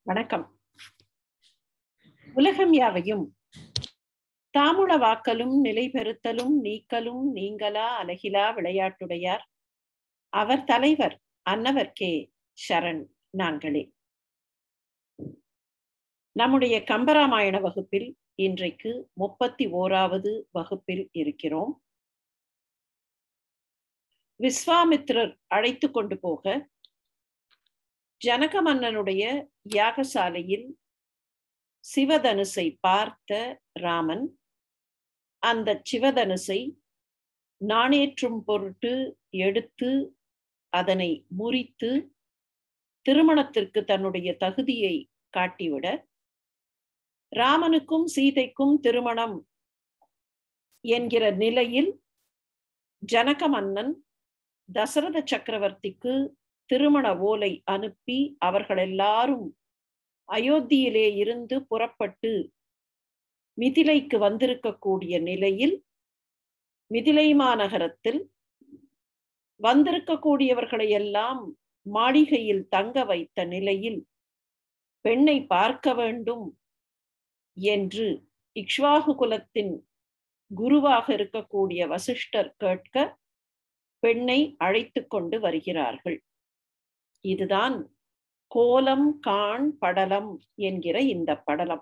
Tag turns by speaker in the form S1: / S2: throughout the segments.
S1: வணக்கம் உலகம் யாவையும் தாமுள வாக்கலும் நிலை பெறுத்தலும் நீக்கலும் நீங்களா அலகிலா விளையாட்டுடையார் அவர் தலைவர் அன்னவர்க்கே சரண் நாங்களே நம்முடைய கம்பராமாயண வகுப்பில் இன்றைக்கு முப்பத்தி ஓராவது வகுப்பில் இருக்கிறோம் விஸ்வாமித்ரர் அழைத்து கொண்டு போக ஜனக மன்னனுடைய யாகசாலையில் சிவதனுசை பார்த்த ராமன் அந்த சிவதனுசை நாணேற்றும் பொருட்டு எடுத்து அதனை முறித்து திருமணத்திற்கு தன்னுடைய தகுதியை காட்டிவிட ராமனுக்கும் சீதைக்கும் திருமணம் என்கிற நிலையில் ஜனக மன்னன் தசரத சக்கரவர்த்திக்கு திருமண ஓலை அனுப்பி அவர்கள் எல்லாரும் அயோத்தியிலே இருந்து புறப்பட்டு மிதிலைக்கு வந்திருக்கக்கூடிய நிலையில் மிதிலை மாநகரத்தில் வந்திருக்கக்கூடியவர்களை எல்லாம் மாளிகையில் தங்க வைத்த நிலையில் பெண்ணை பார்க்க வேண்டும் என்று இக்ஷ்வாகு குலத்தின் குருவாக இருக்கக்கூடிய வசிஷ்டர் கேட்க பெண்ணை அழைத்து கொண்டு வருகிறார்கள் இதுதான் கோலம் காண் படலம் என்கிற இந்த படலம்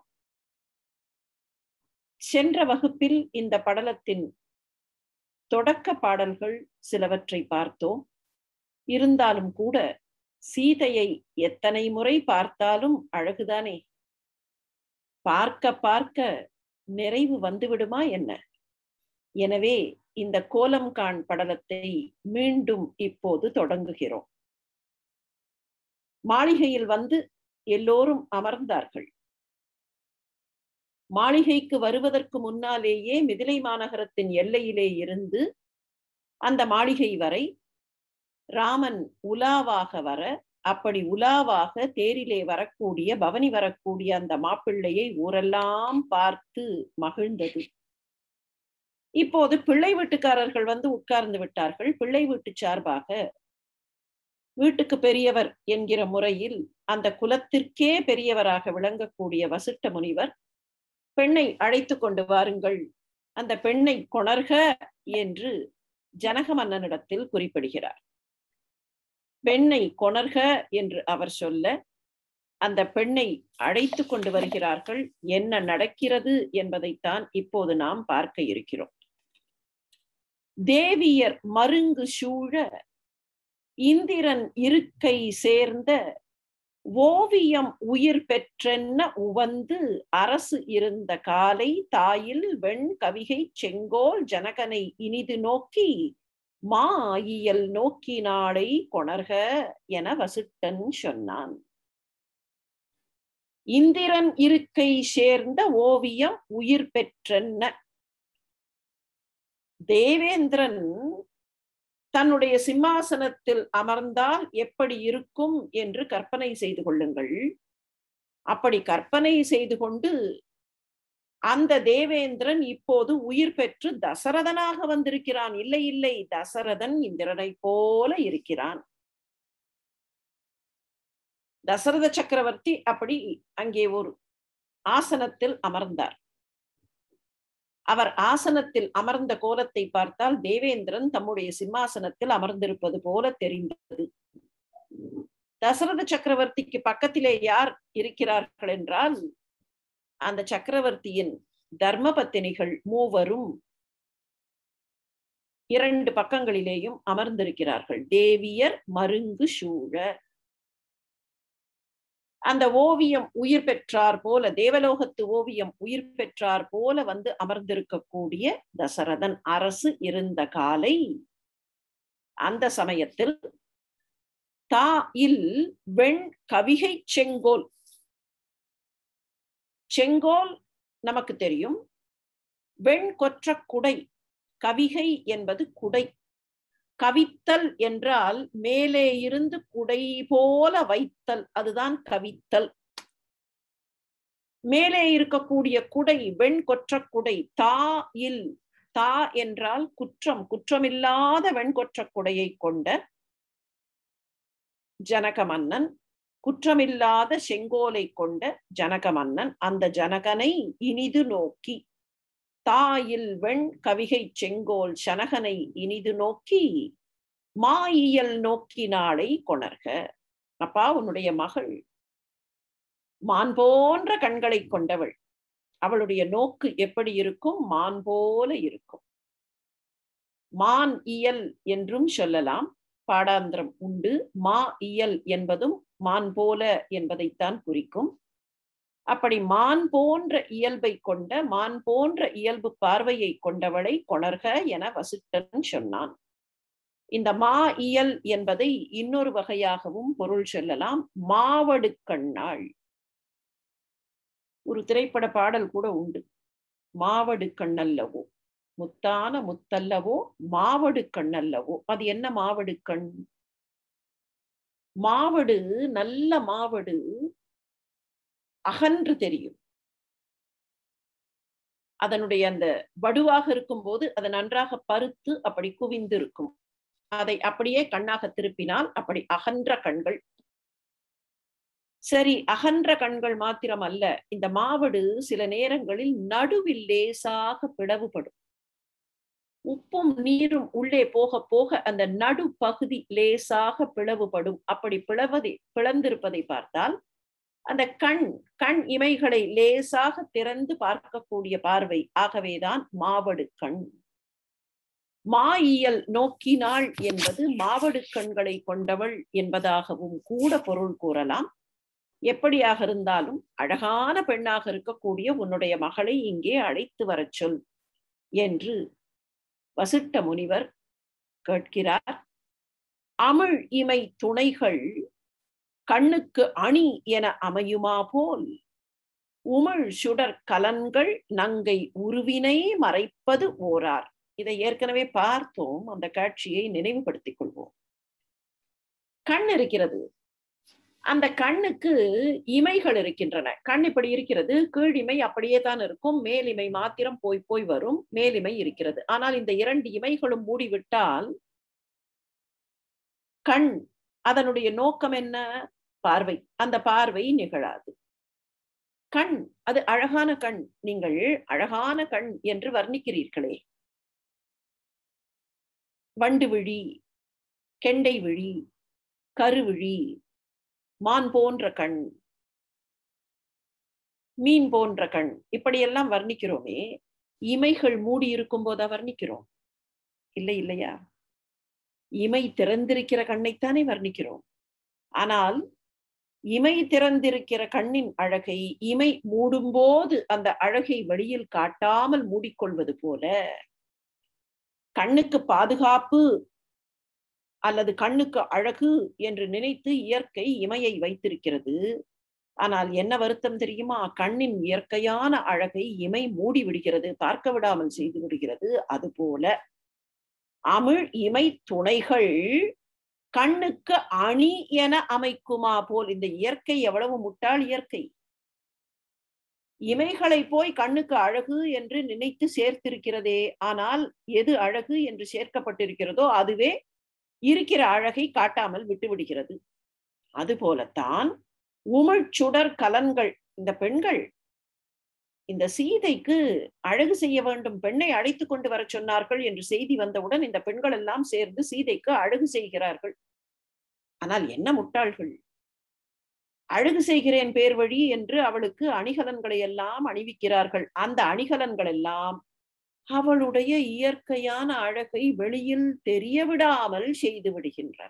S1: சென்ற வகுப்பில் இந்த படலத்தின் தொடக்க பாடல்கள் சிலவற்றை பார்த்தோம் இருந்தாலும் கூட சீதையை எத்தனை முறை பார்த்தாலும் அழகுதானே பார்க்க பார்க்க நிறைவு வந்துவிடுமா என்ன எனவே இந்த கோலம் காண் படலத்தை மீண்டும் இப்போது தொடங்குகிறோம் மாளிகையில் வந்து எல்லோரும் அமர்ந்தார்கள் மாளிகைக்கு வருவதற்கு முன்னாலேயே மிதிலை மாநகரத்தின் எல்லையிலே இருந்து அந்த மாளிகை வரை ராமன் உலாவாக வர அப்படி உலாவாக தேரிலே வரக்கூடிய பவனி வரக்கூடிய அந்த மாப்பிள்ளையை ஊரெல்லாம் பார்த்து மகிழ்ந்தது இப்போது பிள்ளை வீட்டுக்காரர்கள் வந்து உட்கார்ந்து விட்டார்கள் பிள்ளை வீட்டு சார்பாக வீட்டுக்கு பெரியவர் என்கிற முறையில் அந்த குலத்திற்கே பெரியவராக விளங்கக்கூடிய வசிட்ட முனிவர் பெண்ணை அழைத்து கொண்டு வாருங்கள் அந்த பெண்ணை கொணர்க என்று ஜனக மன்னனிடத்தில் குறிப்பிடுகிறார் பெண்ணை கொணர்க என்று அவர் சொல்ல அந்த பெண்ணை அழைத்து கொண்டு வருகிறார்கள் என்ன நடக்கிறது என்பதைத்தான் இப்போது நாம் பார்க்க இருக்கிறோம் தேவியர் மருங்கு சூழ இந்திரன் இருக்கை சேர்ந்த ஓவியம் உயிர் பெற்றென்ன உவந்து அரசு இருந்த காலை தாயில் வெண் கவிகை செங்கோல் ஜனகனை இனிது நோக்கி மா ஆயியல் நோக்கி நாளை கொணர்க என வசிட்டன் சொன்னான் இந்திரன் இருக்கை சேர்ந்த ஓவியம் உயிர் பெற்றென்ன தேவேந்திரன் தன்னுடைய சிம்மாசனத்தில் அமர்ந்தால் எப்படி இருக்கும் என்று கற்பனை செய்து கொள்ளுங்கள் அப்படி கற்பனை செய்து கொண்டு அந்த தேவேந்திரன் இப்போது உயிர் பெற்று தசரதனாக வந்திருக்கிறான் இல்லை இல்லை தசரதன் இந்திரனை போல இருக்கிறான் தசரத சக்கரவர்த்தி அப்படி அங்கே ஒரு ஆசனத்தில் அமர்ந்தார் அவர் ஆசனத்தில் அமர்ந்த கோலத்தை பார்த்தால் தேவேந்திரன் தம்முடைய சிம்மாசனத்தில் அமர்ந்திருப்பது போல தெரிந்தது தசரத சக்கரவர்த்திக்கு பக்கத்திலே யார் இருக்கிறார்கள் என்றால் அந்த சக்கரவர்த்தியின் தர்ம பத்தினிகள் மூவரும் இரண்டு பக்கங்களிலேயும் அமர்ந்திருக்கிறார்கள் தேவியர் மருங்கு சூழ அந்த ஓவியம் உயிர் பெற்றார் போல தேவலோகத்து ஓவியம் உயிர் பெற்றார் போல வந்து அமர்ந்திருக்கக்கூடிய தசரதன் அரசு இருந்த காலை அந்த சமயத்தில் தா இல் வெண் கவிகை செங்கோல் செங்கோல் நமக்கு தெரியும் வெண் கொற்ற குடை கவிகை என்பது குடை கவித்தல் என்றால் மேலே இருந்து குடை போல வைத்தல் அதுதான் கவித்தல் மேலே இருக்கக்கூடிய குடை வெண் கொற்ற குடை தா இல் தா என்றால் குற்றம் குற்றமில்லாத வெண்கொற்ற குடையை கொண்ட ஜனக மன்னன் குற்றமில்லாத செங்கோலை கொண்ட ஜனக மன்னன் அந்த ஜனகனை இனிது நோக்கி தாயில் வெண் கவிகை செங்கோல் சனகனை இனிது நோக்கி மாயியல் நோக்கி நாளை கொணர்க அப்பா உன்னுடைய மகள் மான் போன்ற கண்களை கொண்டவள் அவளுடைய நோக்கு எப்படி இருக்கும் மான் போல இருக்கும் மான் இயல் என்றும் சொல்லலாம் பாடாந்திரம் உண்டு மா இயல் என்பதும் மான் போல என்பதைத்தான் குறிக்கும் அப்படி மான் போன்ற இயல்பை கொண்ட மான் போன்ற இயல்பு பார்வையை கொண்டவளை கொணர்க என வசிட்டன் சொன்னான் இந்த மா இயல் என்பதை இன்னொரு வகையாகவும் பொருள் சொல்லலாம் மாவடு கண்ணாள் ஒரு திரைப்பட பாடல் கூட உண்டு மாவடு கண்ணல்லவோ முத்தான முத்தல்லவோ மாவடு கண்ணல்லவோ அது என்ன மாவடு கண் மாவடு நல்ல மாவடு அகன்று தெரியும் அதனுடைய அந்த வடுவாக இருக்கும் போது அது நன்றாக பருத்து அப்படி குவிந்து இருக்கும் அதை அப்படியே கண்ணாக திருப்பினால் அப்படி அகன்ற கண்கள் சரி அகன்ற கண்கள் மாத்திரம் அல்ல இந்த மாவடு சில நேரங்களில் நடுவில் லேசாக பிளவுபடும் உப்பும் நீரும் உள்ளே போக போக அந்த நடு பகுதி லேசாக பிளவுபடும் அப்படி பிளவதை பிளந்திருப்பதை பார்த்தால் அந்த கண் கண் இமைகளை லேசாக திறந்து பார்க்கக்கூடிய பார்வை ஆகவேதான் மாவடு கண் மாயியல் நோக்கினாள் என்பது மாவடு கண்களை கொண்டவள் என்பதாகவும் கூட பொருள் கூறலாம் எப்படியாக இருந்தாலும் அழகான பெண்ணாக இருக்கக்கூடிய உன்னுடைய மகளை இங்கே அழைத்து வரச் சொல் என்று வசிட்ட முனிவர் கேட்கிறார் அமிழ் இமை துணைகள் கண்ணுக்கு அணி என அமையுமா போல் உமிழ் சுடர் கலன்கள் நங்கை உருவினை மறைப்பது ஓரார் இதை ஏற்கனவே பார்த்தோம் அந்த காட்சியை நினைவுபடுத்திக் கொள்வோம் கண் இருக்கிறது அந்த கண்ணுக்கு இமைகள் இருக்கின்றன கண் இப்படி இருக்கிறது கீழிமை அப்படியே தான் இருக்கும் மேலிமை மாத்திரம் போய் போய் வரும் மேலிமை இருக்கிறது ஆனால் இந்த இரண்டு இமைகளும் மூடிவிட்டால் கண் அதனுடைய நோக்கம் என்ன பார்வை அந்த பார்வை நிகழாது கண் அது அழகான கண் நீங்கள் அழகான கண் என்று வர்ணிக்கிறீர்களே வண்டு விழி கெண்டை விழி கருவிழி மான் போன்ற கண் மீன் போன்ற கண் இப்படியெல்லாம் வர்ணிக்கிறோமே இமைகள் மூடி இருக்கும் போதா வர்ணிக்கிறோம் இல்லை இல்லையா இமை திறந்திருக்கிற கண்ணைத்தானே வர்ணிக்கிறோம் ஆனால் இமை திறந்திருக்கிற கண்ணின் அழகை இமை மூடும்போது அந்த அழகை வெளியில் காட்டாமல் மூடிக்கொள்வது போல கண்ணுக்கு பாதுகாப்பு அல்லது கண்ணுக்கு அழகு என்று நினைத்து இயற்கை இமையை வைத்திருக்கிறது ஆனால் என்ன வருத்தம் தெரியுமா கண்ணின் இயற்கையான அழகை இமை மூடி விடுகிறது பார்க்க விடாமல் செய்து விடுகிறது அதுபோல அமிழ் இமை துணைகள் கண்ணுக்கு அணி என அமைக்குமா போல் இந்த இயற்கை எவ்வளவு முட்டாள் இயற்கை இமைகளை போய் கண்ணுக்கு அழகு என்று நினைத்து சேர்த்திருக்கிறதே ஆனால் எது அழகு என்று சேர்க்கப்பட்டிருக்கிறதோ அதுவே இருக்கிற அழகை காட்டாமல் விட்டு விடுகிறது அதுபோலத்தான் உமிழ்ச்சுடர் கலன்கள் இந்த பெண்கள் இந்த சீதைக்கு அழகு செய்ய வேண்டும் பெண்ணை அழைத்து கொண்டு வர சொன்னார்கள் என்று செய்தி வந்தவுடன் இந்த பெண்கள் எல்லாம் சேர்ந்து சீதைக்கு அழகு செய்கிறார்கள் ஆனால் என்ன முட்டாள்கள் அழகு செய்கிறேன் பேர் வழி என்று அவளுக்கு அணிகலன்களை எல்லாம் அணிவிக்கிறார்கள் அந்த அணிகலன்கள் எல்லாம் அவளுடைய இயற்கையான அழகை வெளியில் தெரிய விடாமல் செய்து விடுகின்றன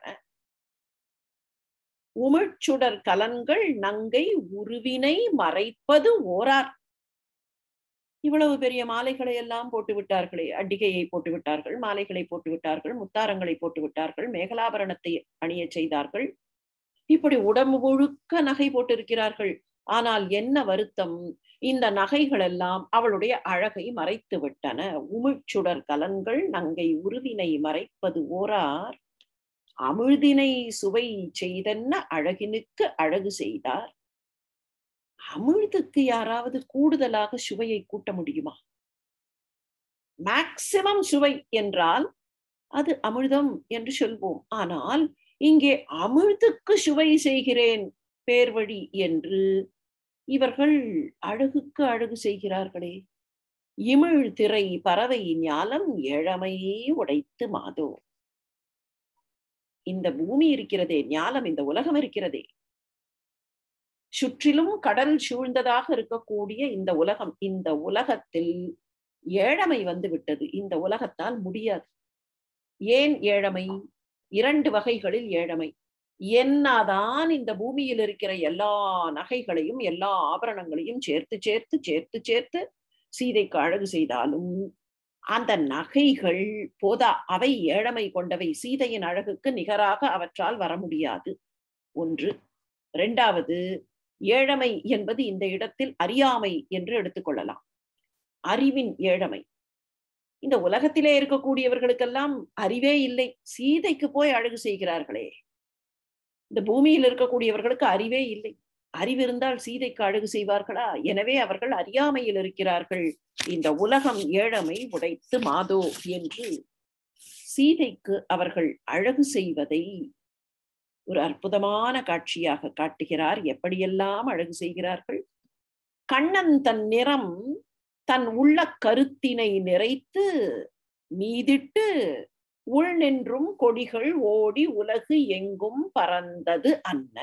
S1: உமிழ்ச்சுடர் கலன்கள் நங்கை உருவினை மறைப்பது ஓரார் இவ்வளவு பெரிய மாலைகளை எல்லாம் போட்டு விட்டார்களே அட்டிகையை போட்டு விட்டார்கள் மாலைகளை போட்டு விட்டார்கள் முத்தாரங்களை போட்டு விட்டார்கள் மேகலாபரணத்தை அணிய செய்தார்கள் இப்படி உடம்பு முழுக்க நகை போட்டிருக்கிறார்கள் ஆனால் என்ன வருத்தம் இந்த நகைகள் எல்லாம் அவளுடைய அழகை மறைத்து விட்டன உமிழ்ச்சுடர் கலன்கள் நங்கை உருவினை மறைப்பது ஓரார் அமிழ்தினை சுவை செய்தென்ன அழகினுக்கு அழகு செய்தார் அமிழ்துக்கு யாராவது கூடுதலாக சுவையை கூட்ட முடியுமா மேக்சிமம் சுவை என்றால் அது அமிர்தம் என்று சொல்வோம் ஆனால் இங்கே அமிழ்துக்கு சுவை செய்கிறேன் பேர்வழி என்று இவர்கள் அழகுக்கு அழகு செய்கிறார்களே இமிழ் திரை பறவை ஞாலம் ஏழமையே உடைத்து மாதோ இந்த பூமி இருக்கிறதே ஞாலம் இந்த உலகம் இருக்கிறதே சுற்றிலும் கடல் சூழ்ந்ததாக இருக்கக்கூடிய இந்த உலகம் இந்த உலகத்தில் ஏழமை வந்து விட்டது இந்த உலகத்தால் முடியாது ஏன் ஏழமை இரண்டு வகைகளில் ஏழமை என்னதான் இந்த பூமியில் இருக்கிற எல்லா நகைகளையும் எல்லா ஆபரணங்களையும் சேர்த்து சேர்த்து சேர்த்து சேர்த்து சீதைக்கு அழகு செய்தாலும் அந்த நகைகள் போதா அவை ஏழமை கொண்டவை சீதையின் அழகுக்கு நிகராக அவற்றால் வர முடியாது ஒன்று இரண்டாவது ஏழமை என்பது இந்த இடத்தில் அறியாமை என்று எடுத்துக்கொள்ளலாம் அறிவின் ஏழமை இந்த உலகத்திலே இருக்கக்கூடியவர்களுக்கெல்லாம் அறிவே இல்லை சீதைக்கு போய் அழகு செய்கிறார்களே இந்த பூமியில் இருக்கக்கூடியவர்களுக்கு அறிவே இல்லை அறிவிருந்தால் சீதைக்கு அழகு செய்வார்களா எனவே அவர்கள் அறியாமையில் இருக்கிறார்கள் இந்த உலகம் ஏழமை உடைத்து மாதோ என்று சீதைக்கு அவர்கள் அழகு செய்வதை ஒரு அற்புதமான காட்சியாக காட்டுகிறார் எப்படியெல்லாம் அழகு செய்கிறார்கள் கண்ணன் தன் நிறம் தன் உள்ள கருத்தினை நிறைத்து மீதிட்டு உள் நின்றும் கொடிகள் ஓடி உலகு எங்கும் பறந்தது அன்ன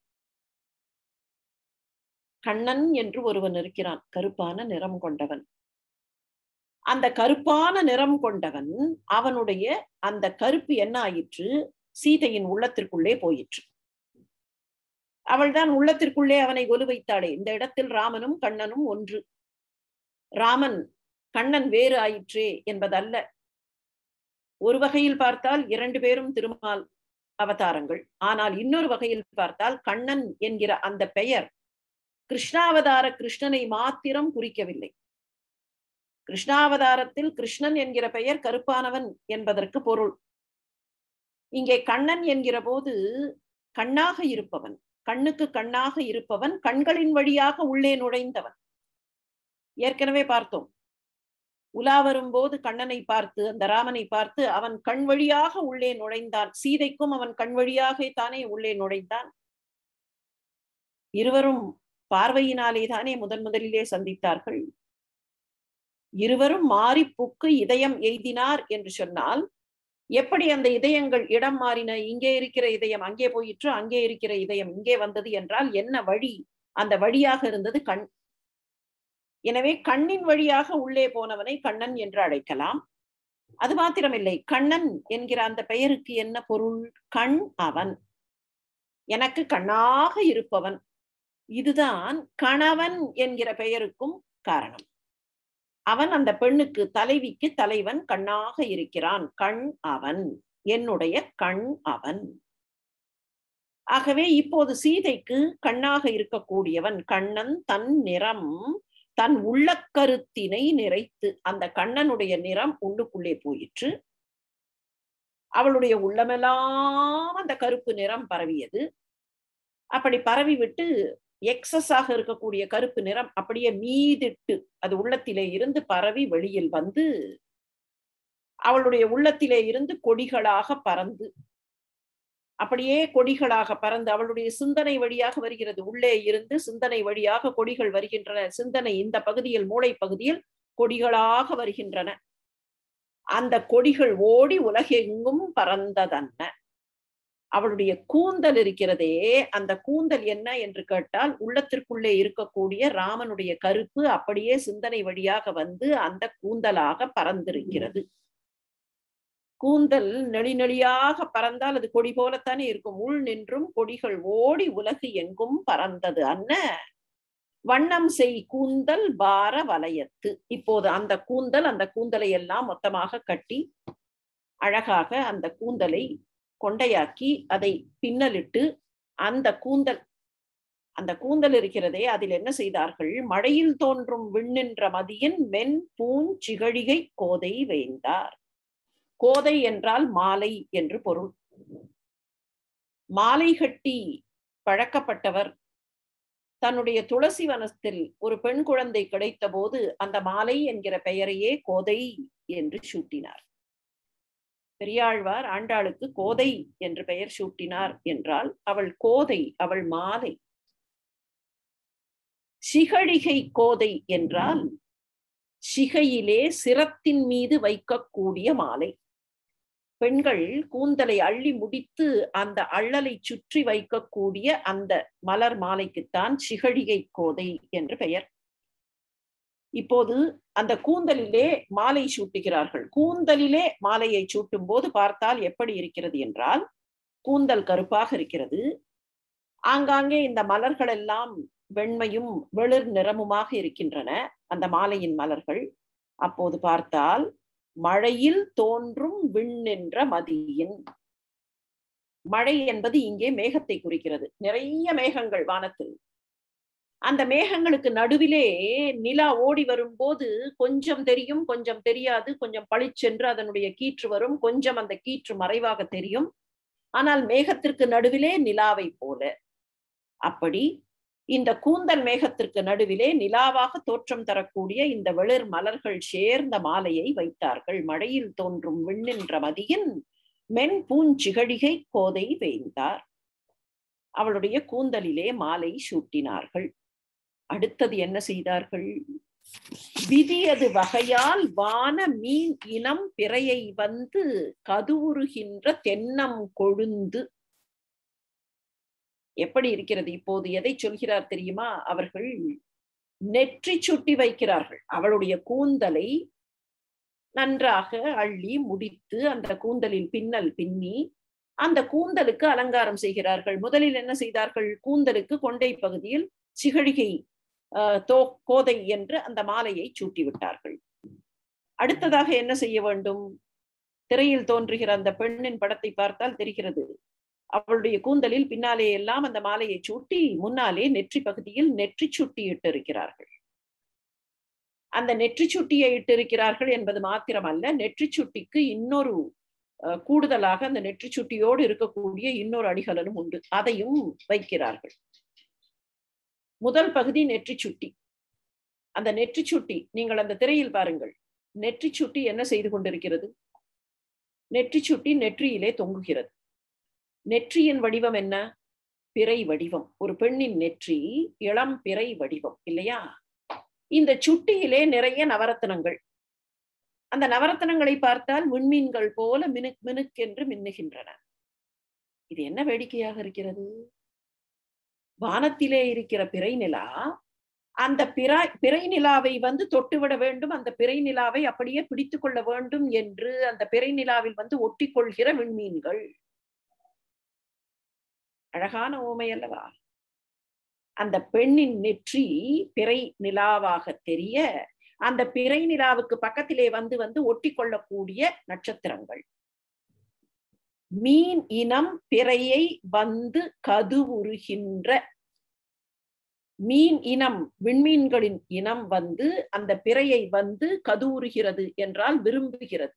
S1: கண்ணன் என்று ஒருவன் இருக்கிறான் கருப்பான நிறம் கொண்டவன் அந்த கருப்பான நிறம் கொண்டவன் அவனுடைய அந்த கருப்பு என்ன ஆயிற்று சீதையின் உள்ளத்திற்குள்ளே போயிற்று அவள்தான் உள்ளத்திற்குள்ளே அவனை ஒலு வைத்தாளே இந்த இடத்தில் ராமனும் கண்ணனும் ஒன்று ராமன் கண்ணன் வேறு ஆயிற்றே என்பதல்ல ஒரு வகையில் பார்த்தால் இரண்டு பேரும் திருமால் அவதாரங்கள் ஆனால் இன்னொரு வகையில் பார்த்தால் கண்ணன் என்கிற அந்த பெயர் கிருஷ்ணாவதார கிருஷ்ணனை மாத்திரம் குறிக்கவில்லை கிருஷ்ணாவதாரத்தில் கிருஷ்ணன் என்கிற பெயர் கருப்பானவன் என்பதற்கு பொருள் இங்கே கண்ணன் என்கிற போது கண்ணாக இருப்பவன் கண்ணுக்கு கண்ணாக இருப்பவன் கண்களின் வழியாக உள்ளே நுழைந்தவன் ஏற்கனவே பார்த்தோம் உலா வரும்போது கண்ணனை பார்த்து அந்த ராமனை பார்த்து அவன் கண் வழியாக உள்ளே நுழைந்தான் சீதைக்கும் அவன் கண் வழியாக தானே உள்ளே நுழைந்தான் இருவரும் பார்வையினாலே தானே முதன் முதலிலே சந்தித்தார்கள் இருவரும் மாறி புக்கு இதயம் எய்தினார் என்று சொன்னால் எப்படி அந்த இதயங்கள் இடம் மாறின இங்கே இருக்கிற இதயம் அங்கே போயிற்று அங்கே இருக்கிற இதயம் இங்கே வந்தது என்றால் என்ன வழி அந்த வழியாக இருந்தது கண் எனவே கண்ணின் வழியாக உள்ளே போனவனை கண்ணன் என்று அழைக்கலாம் அது மாத்திரமில்லை கண்ணன் என்கிற அந்த பெயருக்கு என்ன பொருள் கண் அவன் எனக்கு கண்ணாக இருப்பவன் இதுதான் கணவன் என்கிற பெயருக்கும் காரணம் அவன் அந்த பெண்ணுக்கு தலைவிக்கு தலைவன் கண்ணாக இருக்கிறான் கண் அவன் என்னுடைய கண் அவன் ஆகவே இப்போது சீதைக்கு கண்ணாக இருக்கக்கூடியவன் கண்ணன் தன் நிறம் தன் உள்ள கருத்தினை நிறைத்து அந்த கண்ணனுடைய நிறம் உள்ளுக்குள்ளே போயிற்று அவளுடைய உள்ளமெல்லாம் அந்த கருப்பு நிறம் பரவியது அப்படி பரவி விட்டு எக்ஸஸாக இருக்கக்கூடிய கருப்பு நிறம் அப்படியே மீதிட்டு அது உள்ளத்திலே இருந்து பரவி வெளியில் வந்து அவளுடைய உள்ளத்திலே இருந்து கொடிகளாக பறந்து அப்படியே கொடிகளாக பறந்து அவளுடைய சிந்தனை வழியாக வருகிறது உள்ளே இருந்து சிந்தனை வழியாக கொடிகள் வருகின்றன சிந்தனை இந்த பகுதியில் மூளை பகுதியில் கொடிகளாக வருகின்றன அந்த கொடிகள் ஓடி உலகெங்கும் பறந்ததன்ன அவளுடைய கூந்தல் இருக்கிறதே அந்த கூந்தல் என்ன என்று கேட்டால் உள்ளத்திற்குள்ளே இருக்கக்கூடிய ராமனுடைய கருப்பு அப்படியே சிந்தனை வழியாக வந்து அந்த கூந்தலாக பறந்திருக்கிறது கூந்தல் நெளி நெளியாக பறந்தால் அது கொடி போலத்தானே இருக்கும் உள் நின்றும் கொடிகள் ஓடி உலகு எங்கும் பறந்தது அன்ன வண்ணம் செய் கூந்தல் பார வலயத்து இப்போது அந்த கூந்தல் அந்த கூந்தலை எல்லாம் மொத்தமாக கட்டி அழகாக அந்த கூந்தலை கொண்டையாக்கி அதை பின்னலிட்டு அந்த கூந்தல் அந்த கூந்தல் இருக்கிறதே அதில் என்ன செய்தார்கள் மழையில் தோன்றும் விண்ணின்ற மதியின் மென் பூஞ்சிகழிகை கோதை வேந்தார் கோதை என்றால் மாலை என்று பொருள் மாலை கட்டி பழக்கப்பட்டவர் தன்னுடைய துளசி வனத்தில் ஒரு பெண் குழந்தை கிடைத்த போது அந்த மாலை என்கிற பெயரையே கோதை என்று சூட்டினார் பெரியாழ்வார் ஆண்டாளுக்கு கோதை என்று பெயர் சூட்டினார் என்றால் அவள் கோதை அவள் மாலை சிகழிகை கோதை என்றால் சிகையிலே சிரத்தின் மீது வைக்கக்கூடிய மாலை பெண்கள் கூந்தலை அள்ளி முடித்து அந்த அள்ளலை சுற்றி வைக்கக்கூடிய அந்த மலர் மாலைக்குத்தான் சிகழிகை கோதை என்று பெயர் இப்போது அந்த கூந்தலிலே மாலை சூட்டுகிறார்கள் கூந்தலிலே மாலையை சூட்டும் போது பார்த்தால் எப்படி இருக்கிறது என்றால் கூந்தல் கருப்பாக இருக்கிறது ஆங்காங்கே இந்த மலர்கள் எல்லாம் வெண்மையும் வெளிர் நிறமுமாக இருக்கின்றன அந்த மாலையின் மலர்கள் அப்போது பார்த்தால் மழையில் தோன்றும் விண் என்ற மதியின் மழை என்பது இங்கே மேகத்தை குறிக்கிறது நிறைய மேகங்கள் வானத்தில் அந்த மேகங்களுக்கு நடுவிலே நிலா ஓடி வரும்போது கொஞ்சம் தெரியும் கொஞ்சம் தெரியாது கொஞ்சம் பளிச்சென்று அதனுடைய கீற்று வரும் கொஞ்சம் அந்த கீற்று மறைவாக தெரியும் ஆனால் மேகத்திற்கு நடுவிலே நிலாவை போல அப்படி இந்த கூந்தல் மேகத்திற்கு நடுவிலே நிலாவாக தோற்றம் தரக்கூடிய இந்த வெளிர் மலர்கள் சேர்ந்த மாலையை வைத்தார்கள் மழையில் தோன்றும் விண்ணின்ற மதியின் மென் பூஞ்சிகழிகை கோதை வேந்தார் அவளுடைய கூந்தலிலே மாலை சூட்டினார்கள் அடுத்தது என்ன செய்தார்கள் விதியது வகையால் வான மீன் இனம் பிறையை வந்து கதுவுறுகின்ற தென்னம் கொழுந்து எப்படி இருக்கிறது இப்போது எதை சொல்கிறார் தெரியுமா அவர்கள் நெற்றி சுட்டி வைக்கிறார்கள் அவளுடைய கூந்தலை நன்றாக அள்ளி முடித்து அந்த கூந்தலில் பின்னல் பின்னி அந்த கூந்தலுக்கு அலங்காரம் செய்கிறார்கள் முதலில் என்ன செய்தார்கள் கூந்தலுக்கு கொண்டை பகுதியில் சிகழிகை தோ கோதை என்று அந்த மாலையை சூட்டி விட்டார்கள் அடுத்ததாக என்ன செய்ய வேண்டும் திரையில் தோன்றுகிற அந்த பெண்ணின் படத்தை பார்த்தால் தெரிகிறது அவளுடைய கூந்தலில் பின்னாலே எல்லாம் அந்த மாலையை சூட்டி முன்னாலே நெற்றி பகுதியில் நெற்றி சுட்டி இட்டிருக்கிறார்கள் அந்த நெற்றி சுட்டியை இட்டிருக்கிறார்கள் என்பது மாத்திரமல்ல நெற்றி சுட்டிக்கு இன்னொரு கூடுதலாக அந்த நெற்றி சுட்டியோடு இருக்கக்கூடிய இன்னொரு அடிகலனும் உண்டு அதையும் வைக்கிறார்கள் முதல் பகுதி நெற்றி சுட்டி அந்த நெற்றி சுட்டி நீங்கள் அந்த திரையில் பாருங்கள் நெற்றி சுட்டி என்ன செய்து கொண்டிருக்கிறது நெற்றி சுட்டி நெற்றியிலே தொங்குகிறது நெற்றியின் வடிவம் என்ன பிறை வடிவம் ஒரு பெண்ணின் நெற்றி இளம் பிறை வடிவம் இல்லையா இந்த சுட்டியிலே நிறைய நவரத்தனங்கள் அந்த நவரத்தனங்களை பார்த்தால் விண்மீன்கள் போல மினுக் மினுக் என்று மின்னுகின்றன இது என்ன வேடிக்கையாக இருக்கிறது வானத்திலே இருக்கிற பிறை நிலா அந்த பிறை பிறை நிலாவை வந்து தொட்டுவிட வேண்டும் அந்த பிறை நிலாவை அப்படியே பிடித்து கொள்ள வேண்டும் என்று அந்த பிறை நிலாவில் வந்து ஒட்டி கொள்கிற விண்மீன்கள் அழகான ஓமை அல்லவா அந்த பெண்ணின் நெற்றி பிறை நிலாவாக தெரிய அந்த பிறை நிலாவுக்கு பக்கத்திலே வந்து வந்து ஒட்டி கொள்ளக்கூடிய நட்சத்திரங்கள் மீன் இனம் பிறையை வந்து கதுவுறுகின்ற மீன் இனம் விண்மீன்களின் இனம் வந்து அந்த பிறையை வந்து கதூறுகிறது என்றால் விரும்புகிறது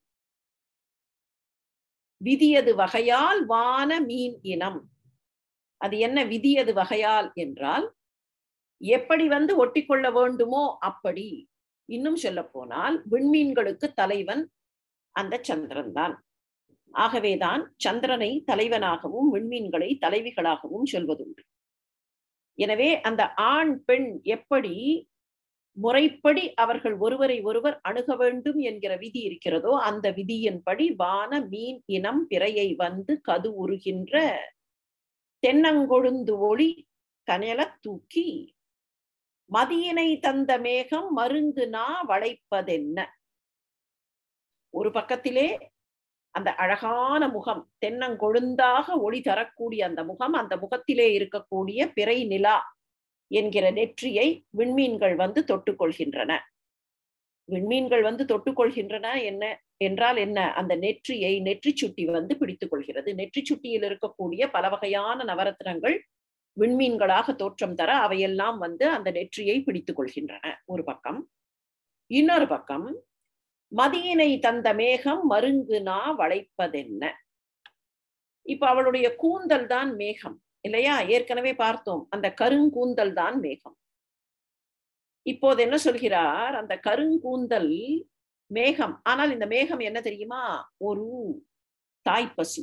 S1: விதியது வகையால் வான மீன் இனம் அது என்ன விதியது வகையால் என்றால் எப்படி வந்து ஒட்டிக்கொள்ள வேண்டுமோ அப்படி இன்னும் சொல்ல போனால் விண்மீன்களுக்கு தலைவன் அந்த சந்திரன் தான் ஆகவேதான் சந்திரனை தலைவனாகவும் விண்மீன்களை தலைவிகளாகவும் சொல்வதுண்டு எனவே அந்த ஆண் பெண் எப்படி முறைப்படி அவர்கள் ஒருவரை ஒருவர் அணுக வேண்டும் என்கிற விதி இருக்கிறதோ அந்த விதியின்படி வான மீன் இனம் பிறையை வந்து கது உருகின்ற தென்னங்கொழுந்து ஒளி கனல தூக்கி மதியினை தந்த மேகம் மருங்கு நா வளைப்பதென்ன ஒரு பக்கத்திலே அந்த அழகான முகம் தென்னங்கொழுந்தாக ஒளி தரக்கூடிய அந்த முகம் அந்த முகத்திலே இருக்கக்கூடிய பிறை நிலா என்கிற நெற்றியை விண்மீன்கள் வந்து தொட்டுக்கொள்கின்றன விண்மீன்கள் வந்து தொட்டுக்கொள்கின்றன என்ன என்றால் என்ன அந்த நெற்றியை நெற்றி சுட்டி வந்து பிடித்துக் கொள்கிறது நெற்றி சுட்டியில் இருக்கக்கூடிய பல வகையான நவரத்னங்கள் விண்மீன்களாக தோற்றம் தர அவையெல்லாம் வந்து அந்த நெற்றியை பிடித்துக் கொள்கின்றன ஒரு பக்கம் இன்னொரு பக்கம் மதியினை தந்த மேகம் மருங்குனா வளைப்பதென்ன இப்ப அவளுடைய கூந்தல் தான் மேகம் இல்லையா ஏற்கனவே பார்த்தோம் அந்த கருங்கூந்தல் தான் மேகம் இப்போது என்ன சொல்கிறார் அந்த கருங்கூந்தல் மேகம் ஆனால் இந்த மேகம் என்ன தெரியுமா ஒரு தாய்ப்பசு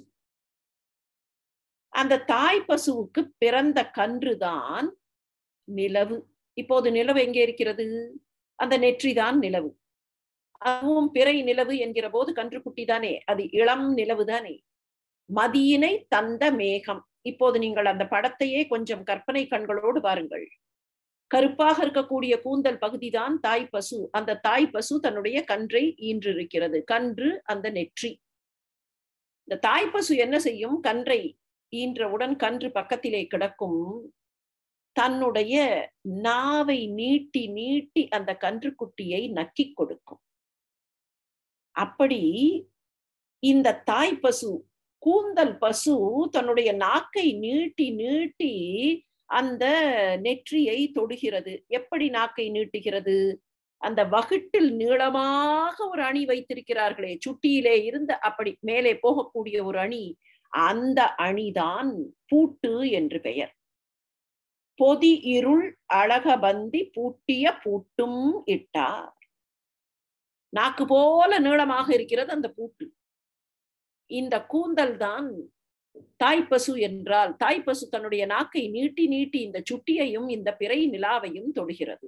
S1: அந்த தாய் பசுவுக்கு பிறந்த கன்றுதான் நிலவு இப்போது நிலவு எங்கே இருக்கிறது அந்த நெற்றிதான் நிலவு அதுவும் பிறை நிலவு என்கிற போது கன்றுக்குட்டி தானே அது இளம் நிலவு தானே மதியினை தந்த மேகம் இப்போது நீங்கள் அந்த படத்தையே கொஞ்சம் கற்பனை கண்களோடு பாருங்கள் கருப்பாக இருக்கக்கூடிய கூந்தல் பகுதிதான் தாய் பசு அந்த தாய் பசு தன்னுடைய கன்றை ஈன்றிருக்கிறது கன்று அந்த நெற்றி இந்த தாய் பசு என்ன செய்யும் கன்றை ஈன்றவுடன் கன்று பக்கத்திலே கிடக்கும் தன்னுடைய நாவை நீட்டி நீட்டி அந்த கன்றுக்குட்டியை நக்கி கொடுக்கும் அப்படி இந்த தாய் பசு கூந்தல் பசு தன்னுடைய நாக்கை நீட்டி நீட்டி அந்த நெற்றியை தொடுகிறது எப்படி நாக்கை நீட்டுகிறது அந்த வகுட்டில் நீளமாக ஒரு அணி வைத்திருக்கிறார்களே சுட்டியிலே இருந்த அப்படி மேலே போகக்கூடிய ஒரு அணி அந்த அணிதான் பூட்டு என்று பெயர் பொதி இருள் அழகபந்தி பூட்டிய பூட்டும் இட்டார் நாக்கு போல நீளமாக இருக்கிறது அந்த பூட்டு இந்த கூந்தல் தான் தாய்ப்பசு என்றால் தாய்ப்பசு தன்னுடைய நாக்கை நீட்டி நீட்டி இந்த சுட்டியையும் இந்த பிறை நிலாவையும் தொடுகிறது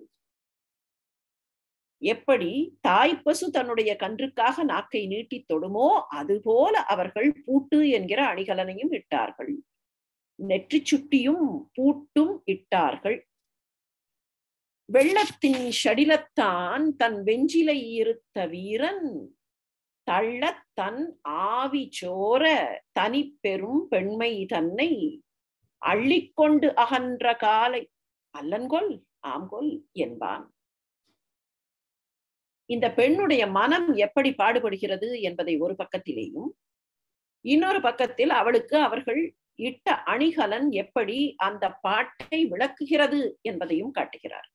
S1: எப்படி தாய்ப்பசு தன்னுடைய கன்றுக்காக நாக்கை நீட்டி தொடுமோ அதுபோல அவர்கள் பூட்டு என்கிற அணிகலனையும் இட்டார்கள் நெற்றி சுட்டியும் பூட்டும் இட்டார்கள் வெள்ளத்தின் ஷடிலத்தான் தன் வெஞ்சிலை இருத்த வீரன் தள்ள தன் ஆவி சோர தனி பெரும் பெண்மை தன்னை அள்ளிக்கொண்டு அகன்ற காலை அல்லன்கொல் ஆம்கொல் என்பான் இந்த பெண்ணுடைய மனம் எப்படி பாடுபடுகிறது என்பதை ஒரு பக்கத்திலேயும் இன்னொரு பக்கத்தில் அவளுக்கு அவர்கள் இட்ட அணிகலன் எப்படி அந்த பாட்டை விளக்குகிறது என்பதையும் காட்டுகிறார்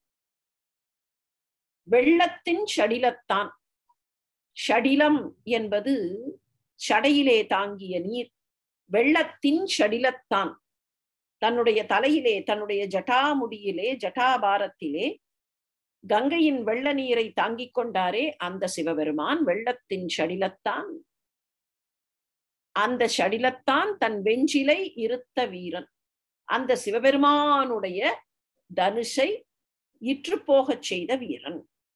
S1: வெள்ளத்தின் ஷடிலத்தான் ஷடிலம் என்பது ஷடையிலே தாங்கிய நீர் வெள்ளத்தின் ஷடிலத்தான் தன்னுடைய தலையிலே தன்னுடைய ஜட்டாமுடியிலே ஜட்டாபாரத்திலே கங்கையின் வெள்ள நீரை தாங்கிக் கொண்டாரே அந்த சிவபெருமான் வெள்ளத்தின் ஷடிலத்தான் அந்த ஷடிலத்தான் தன் வெஞ்சிலை இருத்த வீரன் அந்த சிவபெருமானுடைய தனுஷை இற்று போகச் செய்த வீரன்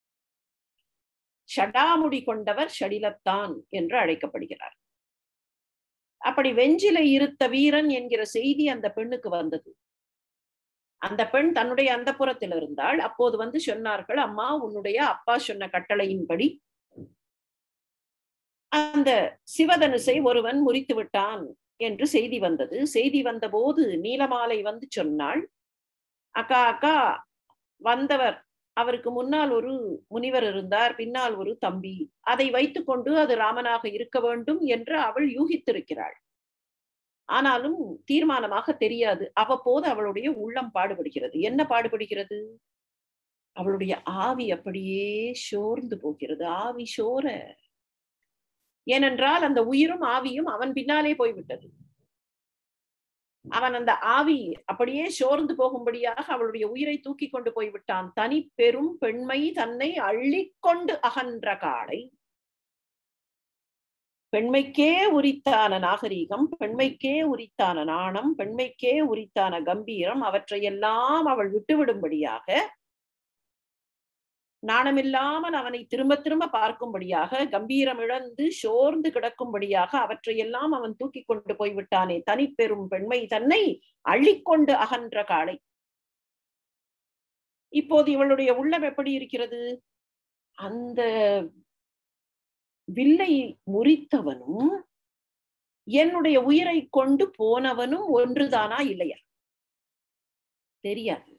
S1: ஷடாமுடி கொண்டவர் ஷடிலத்தான் என்று அழைக்கப்படுகிறார் அப்படி வெஞ்சிலை இருத்த வீரன் என்கிற செய்தி அந்த பெண்ணுக்கு வந்தது அந்த பெண் தன்னுடைய அந்த புறத்தில் இருந்தால் அப்போது வந்து சொன்னார்கள் அம்மா உன்னுடைய அப்பா சொன்ன கட்டளையின்படி அந்த சிவதனுசை ஒருவன் முறித்து விட்டான் என்று செய்தி வந்தது செய்தி வந்த போது நீலமாலை வந்து சொன்னாள் அக்கா அக்கா வந்தவர் அவருக்கு முன்னால் ஒரு முனிவர் இருந்தார் பின்னால் ஒரு தம்பி அதை வைத்துக்கொண்டு அது ராமனாக இருக்க வேண்டும் என்று அவள் யூகித்திருக்கிறாள் ஆனாலும் தீர்மானமாக தெரியாது அவ்வப்போது அவளுடைய உள்ளம் பாடுபடுகிறது என்ன பாடுபடுகிறது அவளுடைய ஆவி அப்படியே சோர்ந்து போகிறது ஆவி சோர ஏனென்றால் அந்த உயிரும் ஆவியும் அவன் பின்னாலே போய்விட்டது அவன் அந்த ஆவி அப்படியே சோர்ந்து போகும்படியாக அவளுடைய உயிரை தூக்கி கொண்டு போய்விட்டான் தனி பெரும் பெண்மை தன்னை அள்ளிக்கொண்டு அகன்ற காலை பெண்மைக்கே உரித்தான நாகரீகம் பெண்மைக்கே உரித்தான நாணம் பெண்மைக்கே உரித்தான கம்பீரம் அவற்றையெல்லாம் அவள் விட்டுவிடும்படியாக நாணமில்லாமல் அவனை திரும்ப திரும்ப பார்க்கும்படியாக கம்பீரம் இழந்து சோர்ந்து கிடக்கும்படியாக அவற்றையெல்லாம் அவன் தூக்கி கொண்டு போய்விட்டானே தனி பெரும் பெண்மை தன்னை அள்ளிக்கொண்டு அகன்ற காலை இப்போது இவளுடைய உள்ளம் எப்படி இருக்கிறது அந்த வில்லை முறித்தவனும் என்னுடைய உயிரை கொண்டு போனவனும் ஒன்றுதானா இல்லையா தெரியாது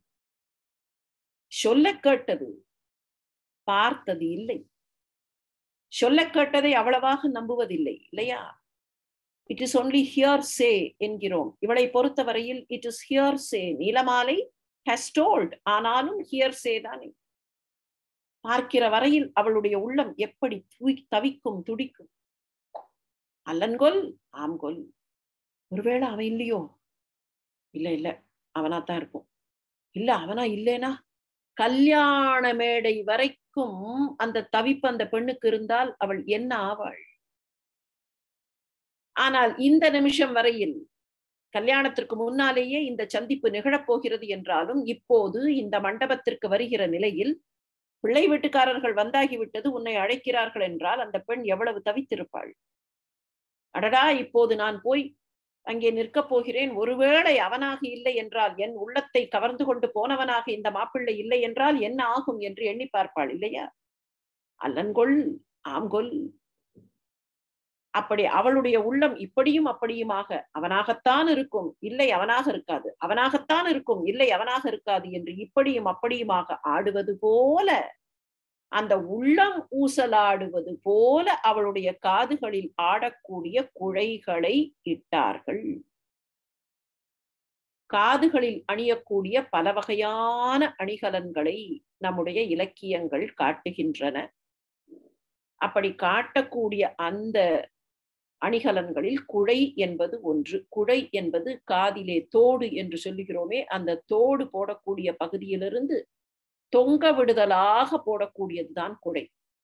S1: சொல்ல கேட்டது பார்த்தது இல்லை சொல்ல கேட்டதை அவ்வளவாக நம்புவதில்லை இல்லையா it is only hearsay என்கிறோம் இவளை பொறுத்தவரையில் it is hearsay Neelamalai has told ஆனாலும் ஹியர் சே தானே பார்க்கிற வரையில் அவளுடைய உள்ளம் எப்படி தவிக்கும் துடிக்கும் அல்லன்கொல் ஆம்கொல் ஒருவேளை அவன் இல்லையோ இல்ல இல்ல அவனாத்தான் இருக்கும் இல்ல அவனா இல்லேனா கல்யாண மேடை வரைக்கும் அந்த தவிப்பு அந்த பெண்ணுக்கு இருந்தால் அவள் என்ன ஆவாள் ஆனால் இந்த நிமிஷம் வரையில் கல்யாணத்திற்கு முன்னாலேயே இந்த சந்திப்பு நிகழப்போகிறது என்றாலும் இப்போது இந்த மண்டபத்திற்கு வருகிற நிலையில் பிள்ளை வீட்டுக்காரர்கள் வந்தாகிவிட்டது உன்னை அழைக்கிறார்கள் என்றால் அந்த பெண் எவ்வளவு தவித்திருப்பாள் அடடா இப்போது நான் போய் அங்கே நிற்கப் போகிறேன் ஒருவேளை அவனாக இல்லை என்றால் என் உள்ளத்தை கவர்ந்து கொண்டு போனவனாக இந்த மாப்பிள்ளை இல்லை என்றால் என்ன ஆகும் என்று எண்ணி பார்ப்பாள் இல்லையா அல்லன்கொள் ஆம்கொல் அப்படி அவளுடைய உள்ளம் இப்படியும் அப்படியுமாக அவனாகத்தான் இருக்கும் இல்லை அவனாக இருக்காது அவனாகத்தான் இருக்கும் இல்லை அவனாக இருக்காது என்று இப்படியும் அப்படியுமாக ஆடுவது போல அந்த உள்ளம் ஊசலாடுவது போல அவளுடைய காதுகளில் ஆடக்கூடிய குழைகளை இட்டார்கள் காதுகளில் அணியக்கூடிய பல வகையான அணிகலன்களை நம்முடைய இலக்கியங்கள் காட்டுகின்றன அப்படி காட்டக்கூடிய அந்த அணிகலன்களில் குழை என்பது ஒன்று குழை என்பது காதிலே தோடு என்று சொல்லுகிறோமே அந்த தோடு போடக்கூடிய பகுதியிலிருந்து தொங்க விடுதலாக போடக்கூடியதுதான் குடை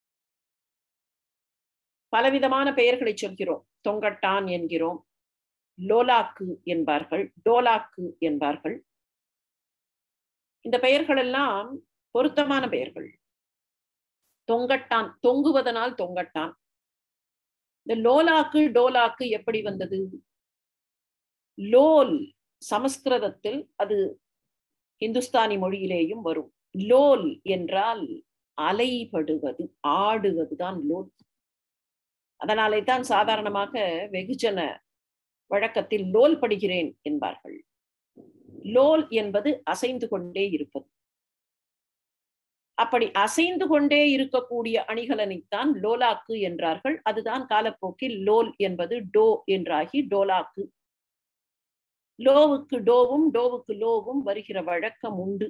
S1: பலவிதமான பெயர்களை சொல்கிறோம் தொங்கட்டான் என்கிறோம் லோலாக்கு என்பார்கள் டோலாக்கு என்பார்கள் இந்த பெயர்கள் எல்லாம் பொருத்தமான பெயர்கள் தொங்கட்டான் தொங்குவதனால் தொங்கட்டான் இந்த லோலாக்கு டோலாக்கு எப்படி வந்தது லோல் சமஸ்கிருதத்தில் அது இந்துஸ்தானி மொழியிலேயும் வரும் லோல் என்றால் அலைபடுவது ஆடுவதுதான் லோல் அதனாலே தான் சாதாரணமாக வெகுஜன வழக்கத்தில் லோல் படுகிறேன் என்பார்கள் லோல் என்பது அசைந்து கொண்டே இருப்பது அப்படி அசைந்து கொண்டே இருக்கக்கூடிய அணிகலனைத்தான் லோலாக்கு என்றார்கள் அதுதான் காலப்போக்கில் லோல் என்பது டோ என்றாகி டோலாக்கு லோவுக்கு டோவும் டோவுக்கு லோவும் வருகிற வழக்கம் உண்டு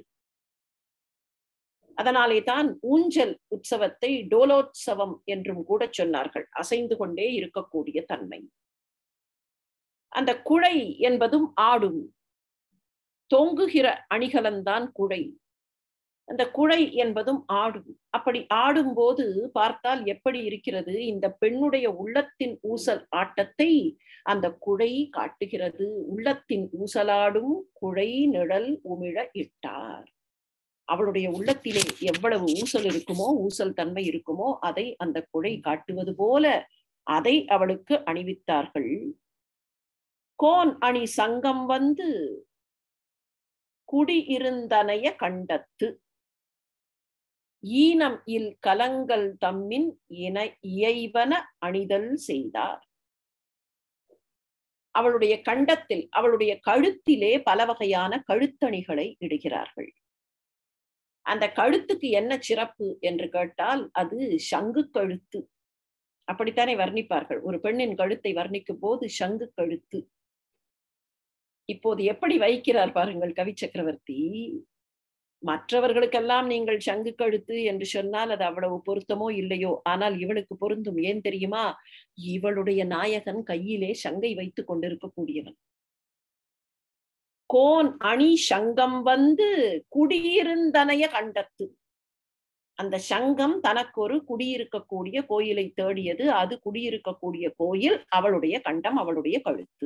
S1: அதனாலே தான் ஊஞ்சல் உற்சவத்தை டோலோத்சவம் என்றும் கூட சொன்னார்கள் அசைந்து கொண்டே இருக்கக்கூடிய தன்மை அந்த குழை என்பதும் ஆடும் தொங்குகிற அணிகலன்தான் குழை அந்த குழை என்பதும் ஆடும் அப்படி ஆடும்போது பார்த்தால் எப்படி இருக்கிறது இந்த பெண்ணுடைய உள்ளத்தின் ஊசல் ஆட்டத்தை அந்த குழை காட்டுகிறது உள்ளத்தின் ஊசலாடும் குழை நிழல் உமிழ இட்டார் அவளுடைய உள்ளத்திலே எவ்வளவு ஊசல் இருக்குமோ ஊசல் தன்மை இருக்குமோ அதை அந்த குழை காட்டுவது போல அதை அவளுக்கு அணிவித்தார்கள் கோன் அணி சங்கம் வந்து குடியிருந்தனைய கண்டத்து ஈனம் இல் கலங்கள் தம்மின் இன இயைவன அணிதல் செய்தார் அவளுடைய கண்டத்தில் அவளுடைய கழுத்திலே பல வகையான கழுத்தணிகளை இடுகிறார்கள் அந்த கழுத்துக்கு என்ன சிறப்பு என்று கேட்டால் அது சங்கு கழுத்து அப்படித்தானே வர்ணிப்பார்கள் ஒரு பெண்ணின் கழுத்தை வர்ணிக்கும் போது சங்கு கழுத்து இப்போது எப்படி வைக்கிறார் பாருங்கள் கவி சக்கரவர்த்தி மற்றவர்களுக்கெல்லாம் நீங்கள் சங்கு கழுத்து என்று சொன்னால் அது அவ்வளவு பொருத்தமோ இல்லையோ ஆனால் இவளுக்கு பொருந்தும் ஏன் தெரியுமா இவளுடைய நாயகன் கையிலே சங்கை வைத்துக் கொண்டிருக்கக்கூடியவன் கோன் அணி சங்கம் வந்து குடியிருந்தனைய கண்டத்து அந்த சங்கம் தனக்கு ஒரு குடியிருக்கக்கூடிய கோயிலை தேடியது அது குடியிருக்கக்கூடிய கோயில் அவளுடைய கண்டம் அவளுடைய கழுத்து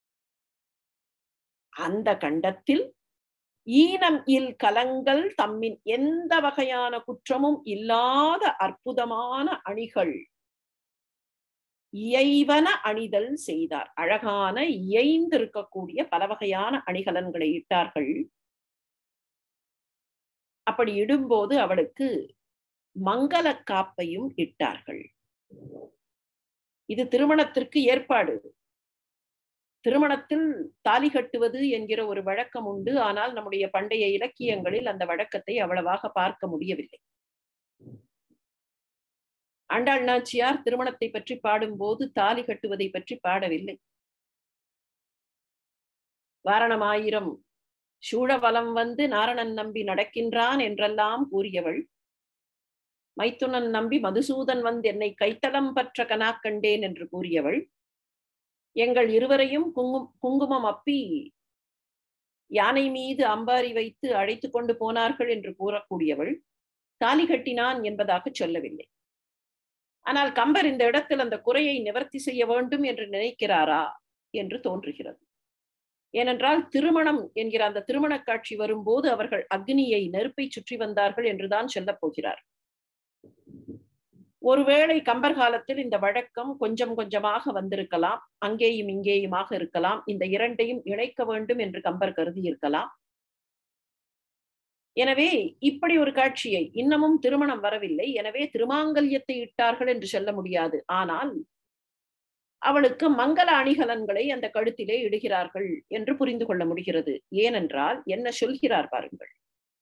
S1: அந்த கண்டத்தில் ஈனம் இல் கலங்கள் தம்மின் எந்த வகையான குற்றமும் இல்லாத அற்புதமான அணிகள் இயைவன அணிதல் செய்தார் அழகான இயைந்திருக்கக்கூடிய பல வகையான அணிகலன்களை இட்டார்கள் அப்படி இடும்போது அவளுக்கு மங்கள காப்பையும் இட்டார்கள் இது திருமணத்திற்கு ஏற்பாடு திருமணத்தில் தாலி கட்டுவது என்கிற ஒரு வழக்கம் உண்டு ஆனால் நம்முடைய பண்டைய இலக்கியங்களில் அந்த வழக்கத்தை அவ்வளவாக பார்க்க முடியவில்லை ஆண்டாள் நாச்சியார் திருமணத்தை பற்றி பாடும்போது தாலி கட்டுவதை பற்றி பாடவில்லை வாரணமாயிரம் சூழவலம் வந்து நாரணன் நம்பி நடக்கின்றான் என்றெல்லாம் கூறியவள் மைத்துனன் நம்பி மதுசூதன் வந்து என்னை கைத்தலம் பற்ற கனா கண்டேன் என்று கூறியவள் எங்கள் இருவரையும் குங்கும் குங்குமம் அப்பி யானை மீது அம்பாரி வைத்து அழைத்து கொண்டு போனார்கள் என்று கூறக்கூடியவள் தாலி கட்டினான் என்பதாக சொல்லவில்லை ஆனால் கம்பர் இந்த இடத்தில் அந்த குறையை நிவர்த்தி செய்ய வேண்டும் என்று நினைக்கிறாரா என்று தோன்றுகிறது ஏனென்றால் திருமணம் என்கிற அந்த திருமண காட்சி வரும்போது அவர்கள் அக்னியை நெருப்பை சுற்றி வந்தார்கள் என்றுதான் சொல்லப் போகிறார் ஒருவேளை கம்பர் காலத்தில் இந்த வழக்கம் கொஞ்சம் கொஞ்சமாக வந்திருக்கலாம் அங்கேயும் இங்கேயுமாக இருக்கலாம் இந்த இரண்டையும் இணைக்க வேண்டும் என்று கம்பர் கருதி இருக்கலாம் எனவே இப்படி ஒரு காட்சியை இன்னமும் திருமணம் வரவில்லை எனவே திருமாங்கல்யத்தை இட்டார்கள் என்று சொல்ல முடியாது ஆனால் அவளுக்கு மங்கள அணிகலன்களை அந்த கழுத்திலே இடுகிறார்கள் என்று புரிந்து கொள்ள முடிகிறது ஏனென்றால் என்ன சொல்கிறார் பாருங்கள்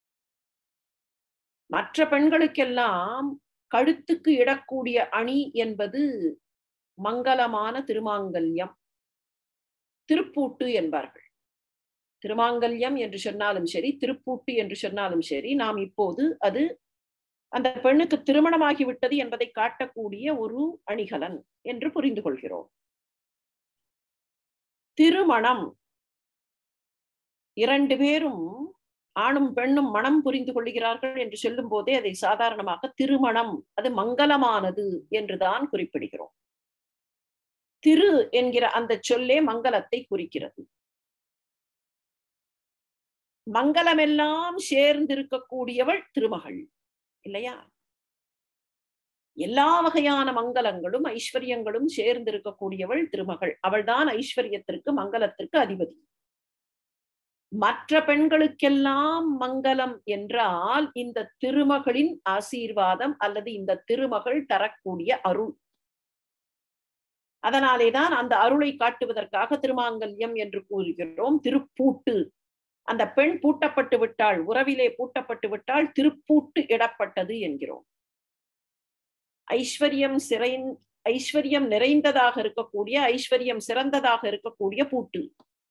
S1: மற்ற பெண்களுக்கெல்லாம் கழுத்துக்கு இடக்கூடிய அணி என்பது மங்களமான திருமாங்கல்யம் திருப்பூட்டு என்பார்கள் திருமாங்கல்யம் என்று சொன்னாலும் சரி திருப்பூட்டு என்று சொன்னாலும் சரி நாம் இப்போது அது அந்த பெண்ணுக்கு திருமணமாகிவிட்டது என்பதை காட்டக்கூடிய ஒரு அணிகலன் என்று புரிந்து கொள்கிறோம் திருமணம் இரண்டு பேரும் ஆணும் பெண்ணும் மனம் புரிந்து கொள்கிறார்கள் என்று சொல்லும் போதே அதை சாதாரணமாக திருமணம் அது மங்களமானது என்றுதான் குறிப்பிடுகிறோம் திரு என்கிற அந்த சொல்லே மங்களத்தை குறிக்கிறது மங்களமெல்லாம் சேர்ந்திருக்கக்கூடியவள் திருமகள் இல்லையா எல்லா வகையான மங்களங்களும் ஐஸ்வர்யங்களும் சேர்ந்திருக்கக்கூடியவள் திருமகள் அவள்தான் ஐஸ்வர்யத்திற்கு மங்களத்திற்கு அதிபதி மற்ற பெண்களுக்கெல்லாம் மங்களம் என்றால் இந்த திருமகளின் ஆசீர்வாதம் அல்லது இந்த திருமகள் தரக்கூடிய அருள் அதனாலேதான் அந்த அருளை காட்டுவதற்காக திருமாங்கல்யம் என்று கூறுகிறோம் திருப்பூட்டு அந்த பெண் பூட்டப்பட்டு விட்டாள் உறவிலே பூட்டப்பட்டு விட்டால் திருப்பூட்டு இடப்பட்டது என்கிறோம் ஐஸ்வர்யம் சிறை ஐஸ்வர்யம் நிறைந்ததாக இருக்கக்கூடிய ஐஸ்வர்யம் சிறந்ததாக இருக்கக்கூடிய பூட்டு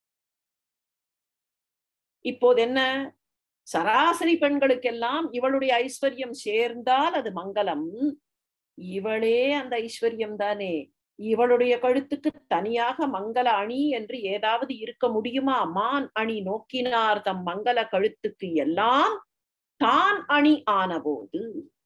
S1: இப்போது என்ன சராசரி பெண்களுக்கெல்லாம் இவளுடைய ஐஸ்வர்யம் சேர்ந்தால் அது மங்களம் இவளே அந்த ஐஸ்வர்யம் தானே இவளுடைய கழுத்துக்கு தனியாக மங்கள அணி என்று ஏதாவது இருக்க முடியுமா மான் அணி நோக்கினார் தம் மங்கள கழுத்துக்கு எல்லாம் தான் அணி ஆனபோது